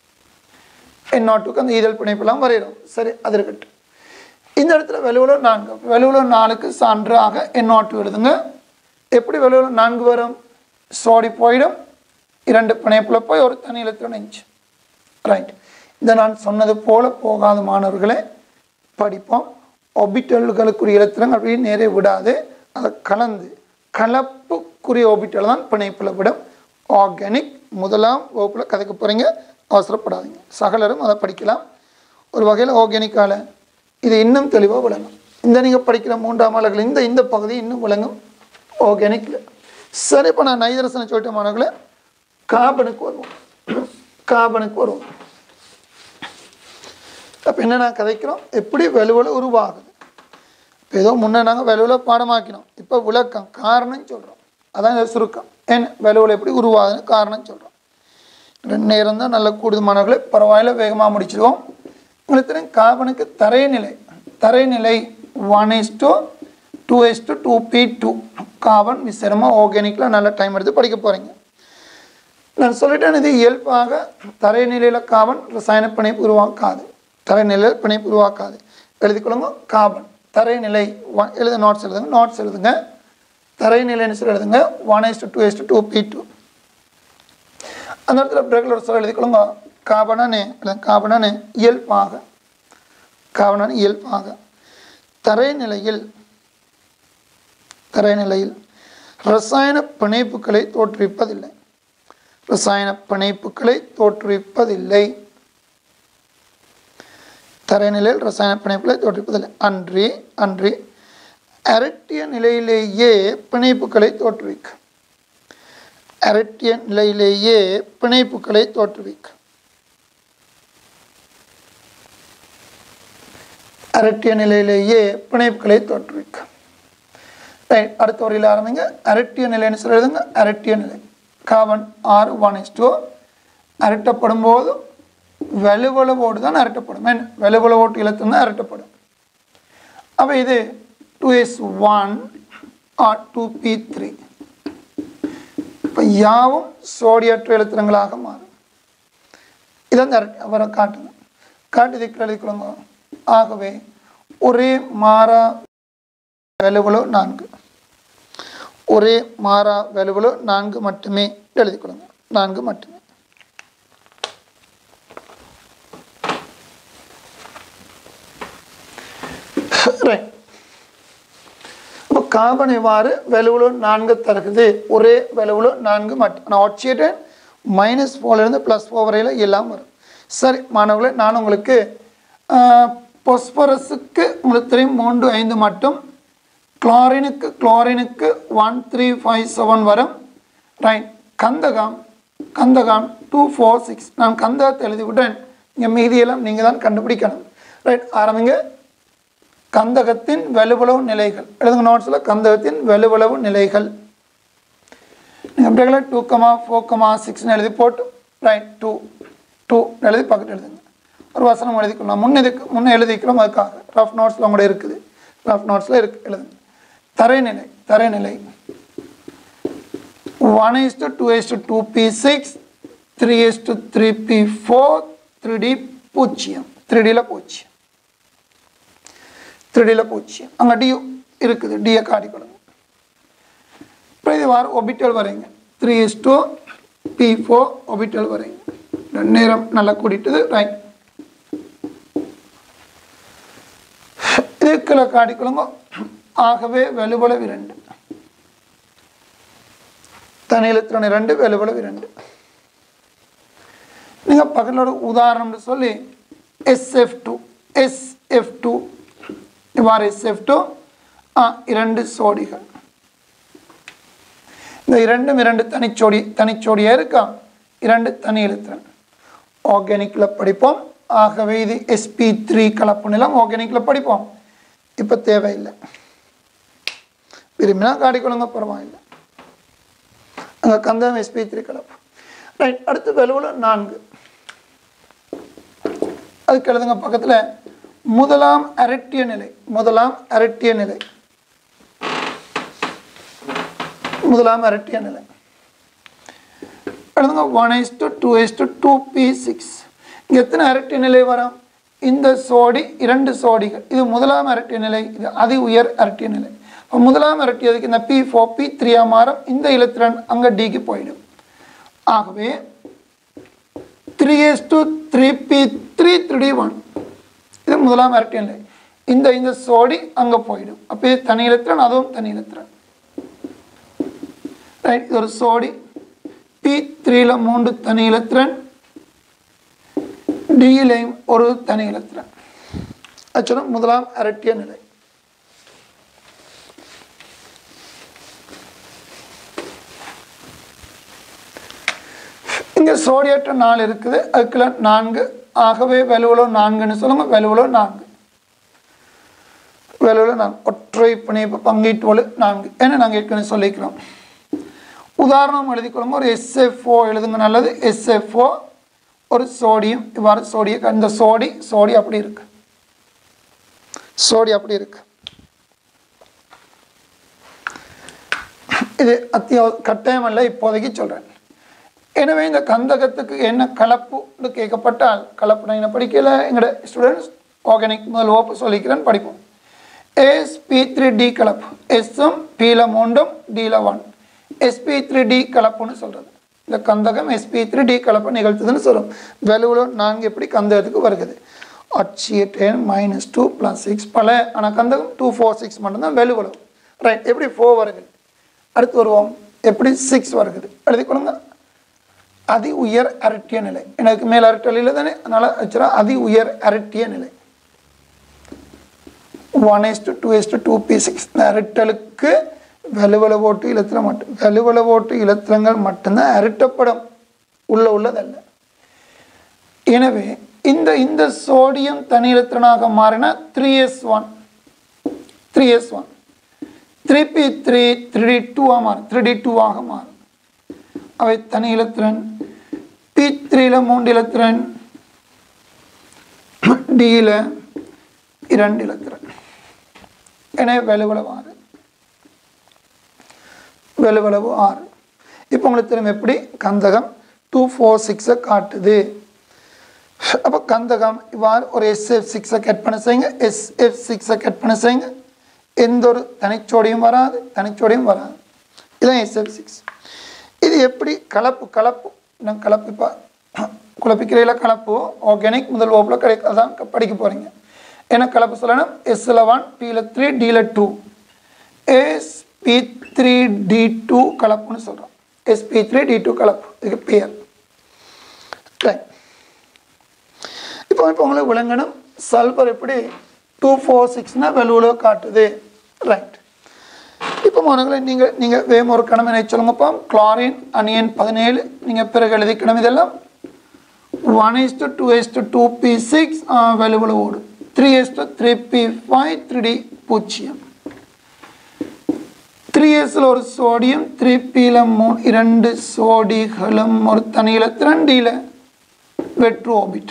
என் நாட்டுக்கு அந்த ஈதல் பிணைப்பெல்லாம் வரைகிறோம் சரி அது இருக்கட்டும் இந்த இடத்துல வெலுவலோ நான்கு வெலுவலோ நாலுக்கு சான்றாக என் நாட்டு எழுதுங்க எப்படி வெளியில் நான்கு வரும் சோடி போயிடும் இரண்டு பிணைப்பில் போய் ஒரு தனி இலத்திரம் இன்ச்சு ரைட் இதை நான் சொன்னது போல போகாத மாணவர்களே படிப்போம் ஒபிட்டல்களுக்குரிய இலத்திரங்கள் அப்படியே நேரே விடாது அதை கலந்து கலப்புக்குரிய ஒபிட்டல் தான் பிணைப்பில் விடும் ஆர்கானிக் முதலாம் வகுப்பில் கதைக்க போகிறீங்க அவசரப்படாதீங்க சகலரும் அதை படிக்கலாம் ஒரு வகையில் ஆர்கானிக்கால இது இன்னும் தெளிவாக விளங்கும் இந்த நீங்கள் படிக்கிற மூன்றாம் ஆளுகள் இந்த இந்த பகுதி இன்னும் விளங்கும் ஆர்கானிக்கில் சரி இப்போ நான் நைதரசனை சொல்லிட்ட மாணவர்களே கார்பனுக்கு வருவோம் கார்பனுக்கு வருவோம் அப்போ என்ன நான் கதைக்கிறோம் எப்படி வலுவில் உருவாகுது இப்போ ஏதோ முன்னே நாங்கள் வலுவில் பாடமாக்கினோம் இப்போ விளக்கம் காரணம் சொல்கிறோம் அதான் இந்த சுருக்கம் ஏன் வலுவில் எப்படி உருவாகுதுன்னு காரணம் சொல்கிறோம் ரெண்டு நேரம் தான் நல்ல கூடுதல் மாணவர்களே பரவாயில்ல வேகமாக முடிச்சிடுவோம் உங்களுக்கு தெரியும் கார்பனுக்கு தரைநிலை தரைநிலை one s two two s two two p two carbon விசரமாக ஆர்கானிக்கில் நல்ல டைம் எடுத்து படிக்க போகிறீங்க நான் சொல்லிட்டேன் இது இயல்பாக தரைநிலையில் கார்பன் ரசாயன பிணைப்பு உருவாக்காது தரைநிலையில் பிணைப்பு உருவாக்காது எழுதிக்கொள்ளுங்க கார்பன் தரைநிலை ஒன் எழுத நோட்ஸ் எழுதுங்க நோட்ஸ் எழுதுங்க தரைநிலைன்னு சொல்லி எழுதுங்க one s two s two p two அந்த இடத்துல ரெகுலர் சொல்ல எழுதிக்கொள்ளுங்க காபனனு காபனனு இயல்பாக காபனன் இயல்பாக தரைநிலையில் தரைநிலையில் ரசாயன பிணைப்புகளை தோற்றுவிப்பதில்லை ரசாயன பிணைப்புகளை தோற்றுவிப்பதில்லை தரைநிலையில் ரசாயன பிணைப்புகளை தோற்றுவிப்பதில்லை அன்றி அன்றி அரட்டிய நிலையிலேயே பிணைப்புகளை தோற்றுவிக்கும் அரட்டிய நிலையிலேயே பிணைப்புகளை தோற்றுவிக்கும் அரட்டிய நிலையிலேயே பிணைப்புகளை தோற்றுவிக்கும் ரைட் அடுத்த வரையில் ஆரம்பிங்க அரட்டிய நிலைன்னு சொல்லி எழுதுங்க அரட்டிய நிலை காவன் ஆறு ஒன் இஸ் டூ அரட்டப்படும் போது வலுவளவோடு தான் அரட்டப்படும் ஏன் வலுவளவோட்டு இழுத்தம் தான் அரட்டப்படும் அப்போ இது two s one or two p three இப்போ யாவும் சோடியற்ற எழுத்துறங்களாக மாறும் இதான் கரெக்ட் அவரை காட்டுங்க காட்டு இதுக்கு எழுதிக்கொள்ளுங்க ஆகவே ஒரே மாறா வலுவலோ நான்கு ஒரே மாறா வலுவலோ நான்கு மட்டுமே எழுதிக்கொள்ளுங்க நான்கு மட்டுமே ரைட் அப்போ காபன் இவ்வாறு வலுவுல நான்கு தருகுது ஒரே வலுவுல நான்கு மட்டும் நான் ஆட்சியேட்டேன் மைனஸ் ஃபோர்லேருந்து ப்ளஸ் ஃபோர் வரையில் எல்லாம் வரும் சரி மாணவர்களே நான் உங்களுக்கு பொஸ்பரஸுக்கு உங்களுக்கு தெரியும் மூன்று ஐந்து மட்டும் குளோரினுக்கு குளோரினுக்கு ஒன் த்ரீ ஃபைவ் செவன் வரும் ரைட் கந்தகம் கந்தகம் டூ ஃபோர் சிக்ஸ் நான் கந்தகத்தை எழுதி விட்டேன் இங்கே மீதியெல்லாம் நீங்கள் தான் கண்டுபிடிக்கணும் ரைட் ஆரம்பிங்க கந்தகத்தின் வலுவளவு நிலைகள் எழுதுங்க நோட்ஸில் கந்தகத்தின் வலுவளவு நிலைகள் நீங்கள் அப்படியே டூ கமா ஃபோர் கமா சிக்ஸ்னு எழுதி போட்டு ரைட் டூ டூ எழுதி பக்கத்து எழுதுங்க ஒரு வசனம் எழுதிக்கணும் முன் எதுக்கு முன்னே எழுதிக்கிறோம் அதுக்காக ரஃப் நோட்ஸில் உங்களோட இருக்குது ரஃப் நோட்ஸில் இருக்கு எழுதுங்க தரைநிலை தரைநிலை one s two two s two two p six three s two three p four three d பூஜ்ஜியம் த்ரீ டியில் பூஜ்ஜியம் த்ரீடியில் பூஜ்ஜியம் அங்கே டி இருக்குது டியை காட்டிக்கொடுங்க இப்போ இது வார ஒபிட்டல் வரைங்க three s two p four orbital வரைங்க ரெண்டு நேரம் நல்லா கூட்டிட்டுது ரைட் இதுக்குள்ள காட்டிக்கொள்ளுங்க ஆகவே வலுவளவு இரண்டு தனியெழுத்திறன் இரண்டு வலுவளவு இரண்டு நீங்கள் பக்கத்தில் ஒரு உதாரணம்னு சொல்லி எஸ்எஃப் டூ எஸ்எஃப் டூ இவ்வாறு எஸ்எஃப் டூ இரண்டு சோடிகள் இந்த இரண்டும் இரண்டு தனிச்சோடி தனிச்சோடியாக இருக்கா இரண்டு தனி எழுத்துறன் ஆர்கானிக்கில் படிப்போம் ஆகவே இது எஸ்பி த்ரீ கலப்பு நிலம் ஆர்கானிக்கில் படிப்போம் இப்போ தேவையில்லை விரும்பினா காட்டிக்கொள்ளுங்க பரவாயில்லை அங்கே கந்தம் எஸ்பி த்ரீ கலப்பு ரைட் அடுத்து வலுவில் நான்கு அதுக்கு எழுதுங்க பக்கத்தில் முதலாம் அரட்டிய நிலை முதலாம் அரட்டிய நிலை முதலாம் அரட்டிய நிலை எழுதுங்க one s two two s two two p six இங்கே எத்தனை அரட்டிய நிலை வரும் இந்த சோடி இரண்டு சோடிகள் இது முதலாம் அரட்டிய நிலை இது அதி உயர் அரட்டிய நிலை அப்ப முதலாம் விரட்டியதுக்கு இந்த பி ஃபோர் பி த்ரீயாக மாறும் இந்த இலத்திரன் அங்கே டிக்கு போயிடும் ஆகவே three s two three p three three one இது முதலாம் விரட்டி நிலை இந்த இந்த சோடி அங்கே போயிடும் அப்போ இது தனி இலத்திரன் அதுவும் தனி இலத்திரன் ரைட் இது ஒரு சோடி பி த்ரீல மூன்று தனி இலத்திரன் டியிலையும் ஒரு தனி இலத்திரன் ஆக்சுவலாக முதலாம் அரட்டிய நிலை இங்கே சோடியற்ற நாலு இருக்குது அதுக்குள்ள நான்கு ஆகவே வலுவலோ நான்குன்னு சொல்லுங்க வலுவலோ நான்கு வலுவலோ நான்கு ஒற்றை பிணைப்பு பங்கீட்டு வலு நான்கு ஏன்னா நாங்கள் ஏற்கனவே சொல்லிக்கிறோம் உதாரணம் எழுதிக்கொள்ளுங்க ஒரு எஸ்எஃப்ஓ எழுதுங்க நல்லது எஸ்எஃப்ஓ ஒரு சோடியம் இவ்வாறு சோடிய இந்த சோடி சோடி அப்படி இருக்கு சோடி அப்படி இருக்கு இது அத்தியாவ கட்டாயம் அல்ல இப்போதைக்கு சொல்கிறேன் எனவே இந்த கந்தகத்துக்கு என்ன கலப்புன்னு கேட்கப்பட்டால் கலப்பு நான் என்ன படிக்கல எங்களோட ஸ்டூடெண்ட்ஸ் ஆர்கானிக் முதல் வகுப்பு சொல்லிக்கிறேன் படிப்போம் எஸ் பி த்ரீ டி கலப்பு எஸ்ஸும் பியில் மூண்டும் டியில் ஒன் எஸ்பி த்ரீ டி கலப்புன்னு சொல்கிறது இந்த கந்தகம் எஸ்பி த்ரீ டி கலப்பு நிகழ்த்துதுன்னு சொல்லும் வெலுவில் நான்கு எப்படி கந்தகத்துக்கு வருகிறது அச்சி ten minus two plus six பல ஆனால் கந்தகம் டூ ஃபோர் சிக்ஸ் மட்டும்தான் வெலுவலும் ரைட் எப்படி ஃபோர் வருகிறது அடுத்து வருவோம் எப்படி சிக்ஸ் வருகிறது எழுதிக்கொள்ளுங்க அதி உயர் அரட்டிய நிலை எனக்கு மேல் அரட்டலில் தானே அதனால் வச்சுரா அதி உயர் அரட்டிய நிலை one s two two s two two p six இந்த அரட்டலுக்கு வலுவல ஓட்டு இலத்திரம் மட்டும் வலுவல ஓட்டு இலத்திரங்கள் மட்டும்தான் அரட்டப்படும் உள்ள உள்ளதல்ல எனவே இந்த இந்த சோடியம் தனி இலத்திரனாக மாறினா three s one three s one three p three three d டூவாக மாறும் த்ரீ டி டூவாக மாறும் அவை தனி இலத்திரன் பி த்ரீல மூன்று இலத்திரன் டியில் இரண்டு இலத்திரன் எனவே வெலுவளவு ஆறு வெலுவளவு ஆறு இப்போ உங்களுக்கு தெரியும் எப்படி கந்தகம் டூ ஃபோர் சிக்ஸை காட்டுது அப்போ கந்தகம் இவ்வாறு ஒரு எஸ்எஃப் சிக்ஸை கட் பண்ண செய்யுங்க எஸ்எஃப் சிக்ஸை கட் பண்ண செய்யுங்க எந்த ஒரு தனிச்சோடியும் வராது தனிச்சோடியும் வராது இதுதான் எஸ்எஃப் சிக்ஸ் இது எப்படி கலப்பு கலப்பு நான் கலப்பு இப்போ குழப்பிக்கிறையில கலப்பு ஆர்கானிக் முதல் வகுப்பில் கிடை அதான் படிக்க போகிறீங்க என்ன கலப்பு சொல்லணும் எஸ்ல ஒன் பியில் த்ரீ டியில் two s p three d two கலப்புன்னு சொல்கிறோம் எஸ்பி த்ரீ டி டூ கலப்பு இதுக்கு பேர் ரைட் இப்போ இப்போ உங்களுக்கு விளங்கணும் சல்பர் எப்படி டூ ஃபோர் சிக்ஸ்னா வெலுவில் காட்டுது ரைட் இப்போ மாணவர்களே நீங்கள் நீங்கள் வேகம் ஒரு கணம் என்ன சொல்லுங்கப்பா குளாரின் அணியன் பதினேழு நீங்கள் பிறகு எழுதிக்கணும் இதெல்லாம் one s two two s two two p six வெலுவில் ஓடு three s two three p five three d பூஜ்ஜியம் த்ரீ எஸ்ல ஒரு சோடியம் த்ரீ பியில் மூணு இரண்டு சோடிகளும் ஒரு தனியில் திரண்டியில் வெற்று ஓபிட்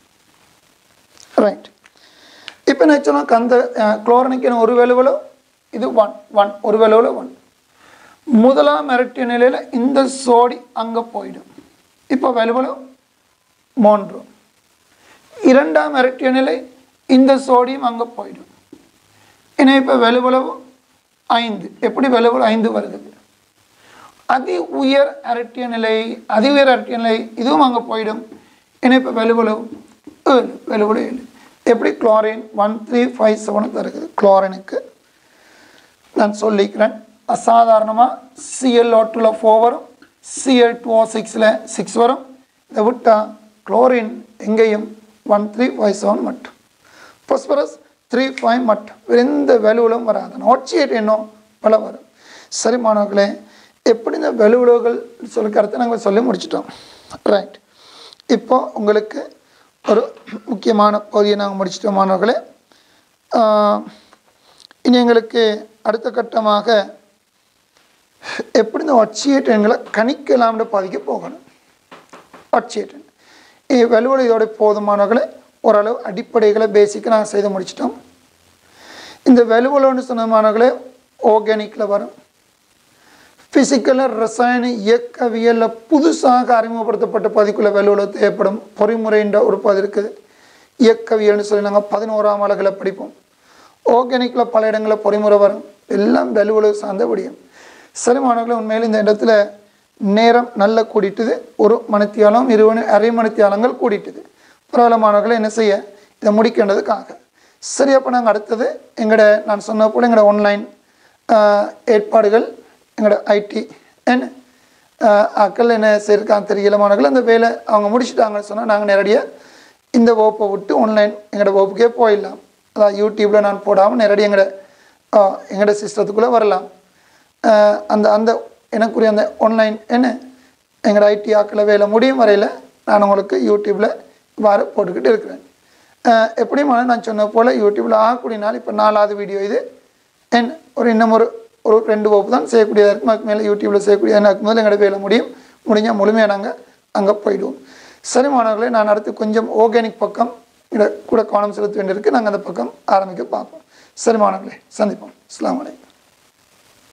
ரைட் இப்போ என்ன சொன்னால் கந்த குளோரனுக்கு ஒரு வெலுவலோ இது ஒன் ஒன் ஒரு வெலுவில் ஒன் முதலாம் மிரட்டிய நிலையில் இந்த சோடி அங்கே போயிடும் இப்போ வெலுவலோ மூன்று இரண்டாம் மிரட்டிய நிலை இந்த சோடியம் அங்கே போயிடும் ஏன்னா இப்போ வெலுவளவு ஐந்து எப்படி வெலுவல் ஐந்து வருகிறது அதி உயர் அரட்டிய நிலை அதி உயர் அரட்டிய நிலை இதுவும் அங்கே போயிடும் ஏன்னா இப்போ வெலுவளவு ஏழு வெலுவலு ஏழு எப்படி chlorine one three five seven தருகிறது குளோரினுக்கு நான் சொல்லிக்கிறேன் அசாதாரணமாக சிஎல் ஓட்டில் ஃபோர் வரும் சிஎல் டூ ஓ சிக்ஸில் சிக்ஸ் வரும் இதை விட்டால் குளோரின் எங்கேயும் ஒன் த்ரீ ஃபைவ் செவன் மட்டும் பொஸ்பரஸ் த்ரீ ஃபைவ் மட்டும் வேறு எந்த வேல்யூவிலும் வராது நோட்சியேட் இன்னும் பல வரும் சரி மாணவர்களே எப்படி இந்த வெலுவுலகள் சொல்லி கருத்தை நாங்கள் சொல்லி முடிச்சிட்டோம் ரைட் இப்போ உங்களுக்கு ஒரு முக்கியமான பகுதியை நாங்கள் முடிச்சிட்டோம் மாணவர்களே ஆஹ், இனி எங்களுக்கு அடுத்த கட்டமாக எப்படி இந்த ஒட்சியேட்டன்களை கணிக்கலாம்னு பாதிக்க போகணும் ஒட்சியேட்டன் வெலுவல் இதோட போதுமானவர்களை ஓரளவு அடிப்படைகளை பேசிக்காக நாங்கள் செய்து முடிச்சிட்டோம் இந்த வெலுவலோன்னு சொன்ன மாணவர்களே ஆர்கானிக்கில் வரும் ஃபிசிக்கலில் ரசாயன இயக்கவியலில் புதுசாக அறிமுகப்படுத்தப்பட்ட பதிக்குள்ள வெலுவல தேவைப்படும் பொறிமுறைன்ற ஒரு பதி இருக்குது இயக்கவியல்னு சொல்லி நாங்கள் பதினோராம் அழகில் படிப்போம் ஆர்கானிக்கில் பல இடங்களில் பொறிமுறை வரும் எல்லாம் வலுவலு சார்ந்த விடியும் சரி மாணவர்களே உண்மையில் இந்த இடத்துல நேரம் நல்ல கூடிட்டுது ஒரு மணித்தியாலம் இருபது அரை மணித்தியாலங்கள் கூடிட்டுது பரவாயில்ல மாணவர்களை என்ன செய்ய இதை முடிக்கின்றதுக்காக சரி அப்போ நாங்கள் அடுத்தது எங்களோட நான் சொன்ன போல் எங்களோட ஆன்லைன் ஏற்பாடுகள் எங்களோட ஐடி என்ன ஆக்கள் என்ன செய்யிருக்காங்க தெரியல மாணவர்கள் அந்த வேலை அவங்க முடிச்சுட்டாங்கன்னு சொன்னால் நாங்கள் நேரடியாக இந்த வகுப்பை விட்டு ஆன்லைன் எங்களோட வகுப்புக்கே போயிடலாம் அதாவது யூடியூப்பில் நான் போடாமல் நேரடியாக எங்களோட ஆஹ், எங்களோட சிஸ்டத்துக்குள்ளே வரலாம் ஆஹ், அந்த அந்த எனக்குரிய அந்த ஆன்லைன் என்ன எங்களோட ஐடி ஆக்களை வேலை முடியும் வரையில் நான் உங்களுக்கு யூடியூப்பில் இவ்வாறு போட்டுக்கிட்டு இருக்கிறேன் ஆஹ், எப்படியும் நான் சொன்ன போல் யூடியூப்பில் ஆகக்கூடிய நாள் இப்போ நாலாவது வீடியோ இது என் ஒரு இன்னும் ஒரு ஒரு ரெண்டு வகுப்பு தான் செய்யக்கூடியதாக இருக்கும் அதுக்கு மேலே யூடியூப்பில் செய்யக்கூடியதாக இருக்கும் போது எங்களோட வேலை முடியும் முடிஞ்சால் முழுமையாக நாங்கள் அங்கே போயிடுவோம் சரி மாணவர்களே நான் அடுத்து கொஞ்சம் ஆர்கானிக் பக்கம் இட கூட கவனம் செலுத்த வேண்டியிருக்கு நாங்கள் அந்த பக்கம் ஆரம்பிக்க பார்ப்போம் சரி மாணவர்களே சந்திப்போம் அஸ்ஸலாமு அலைக்கும்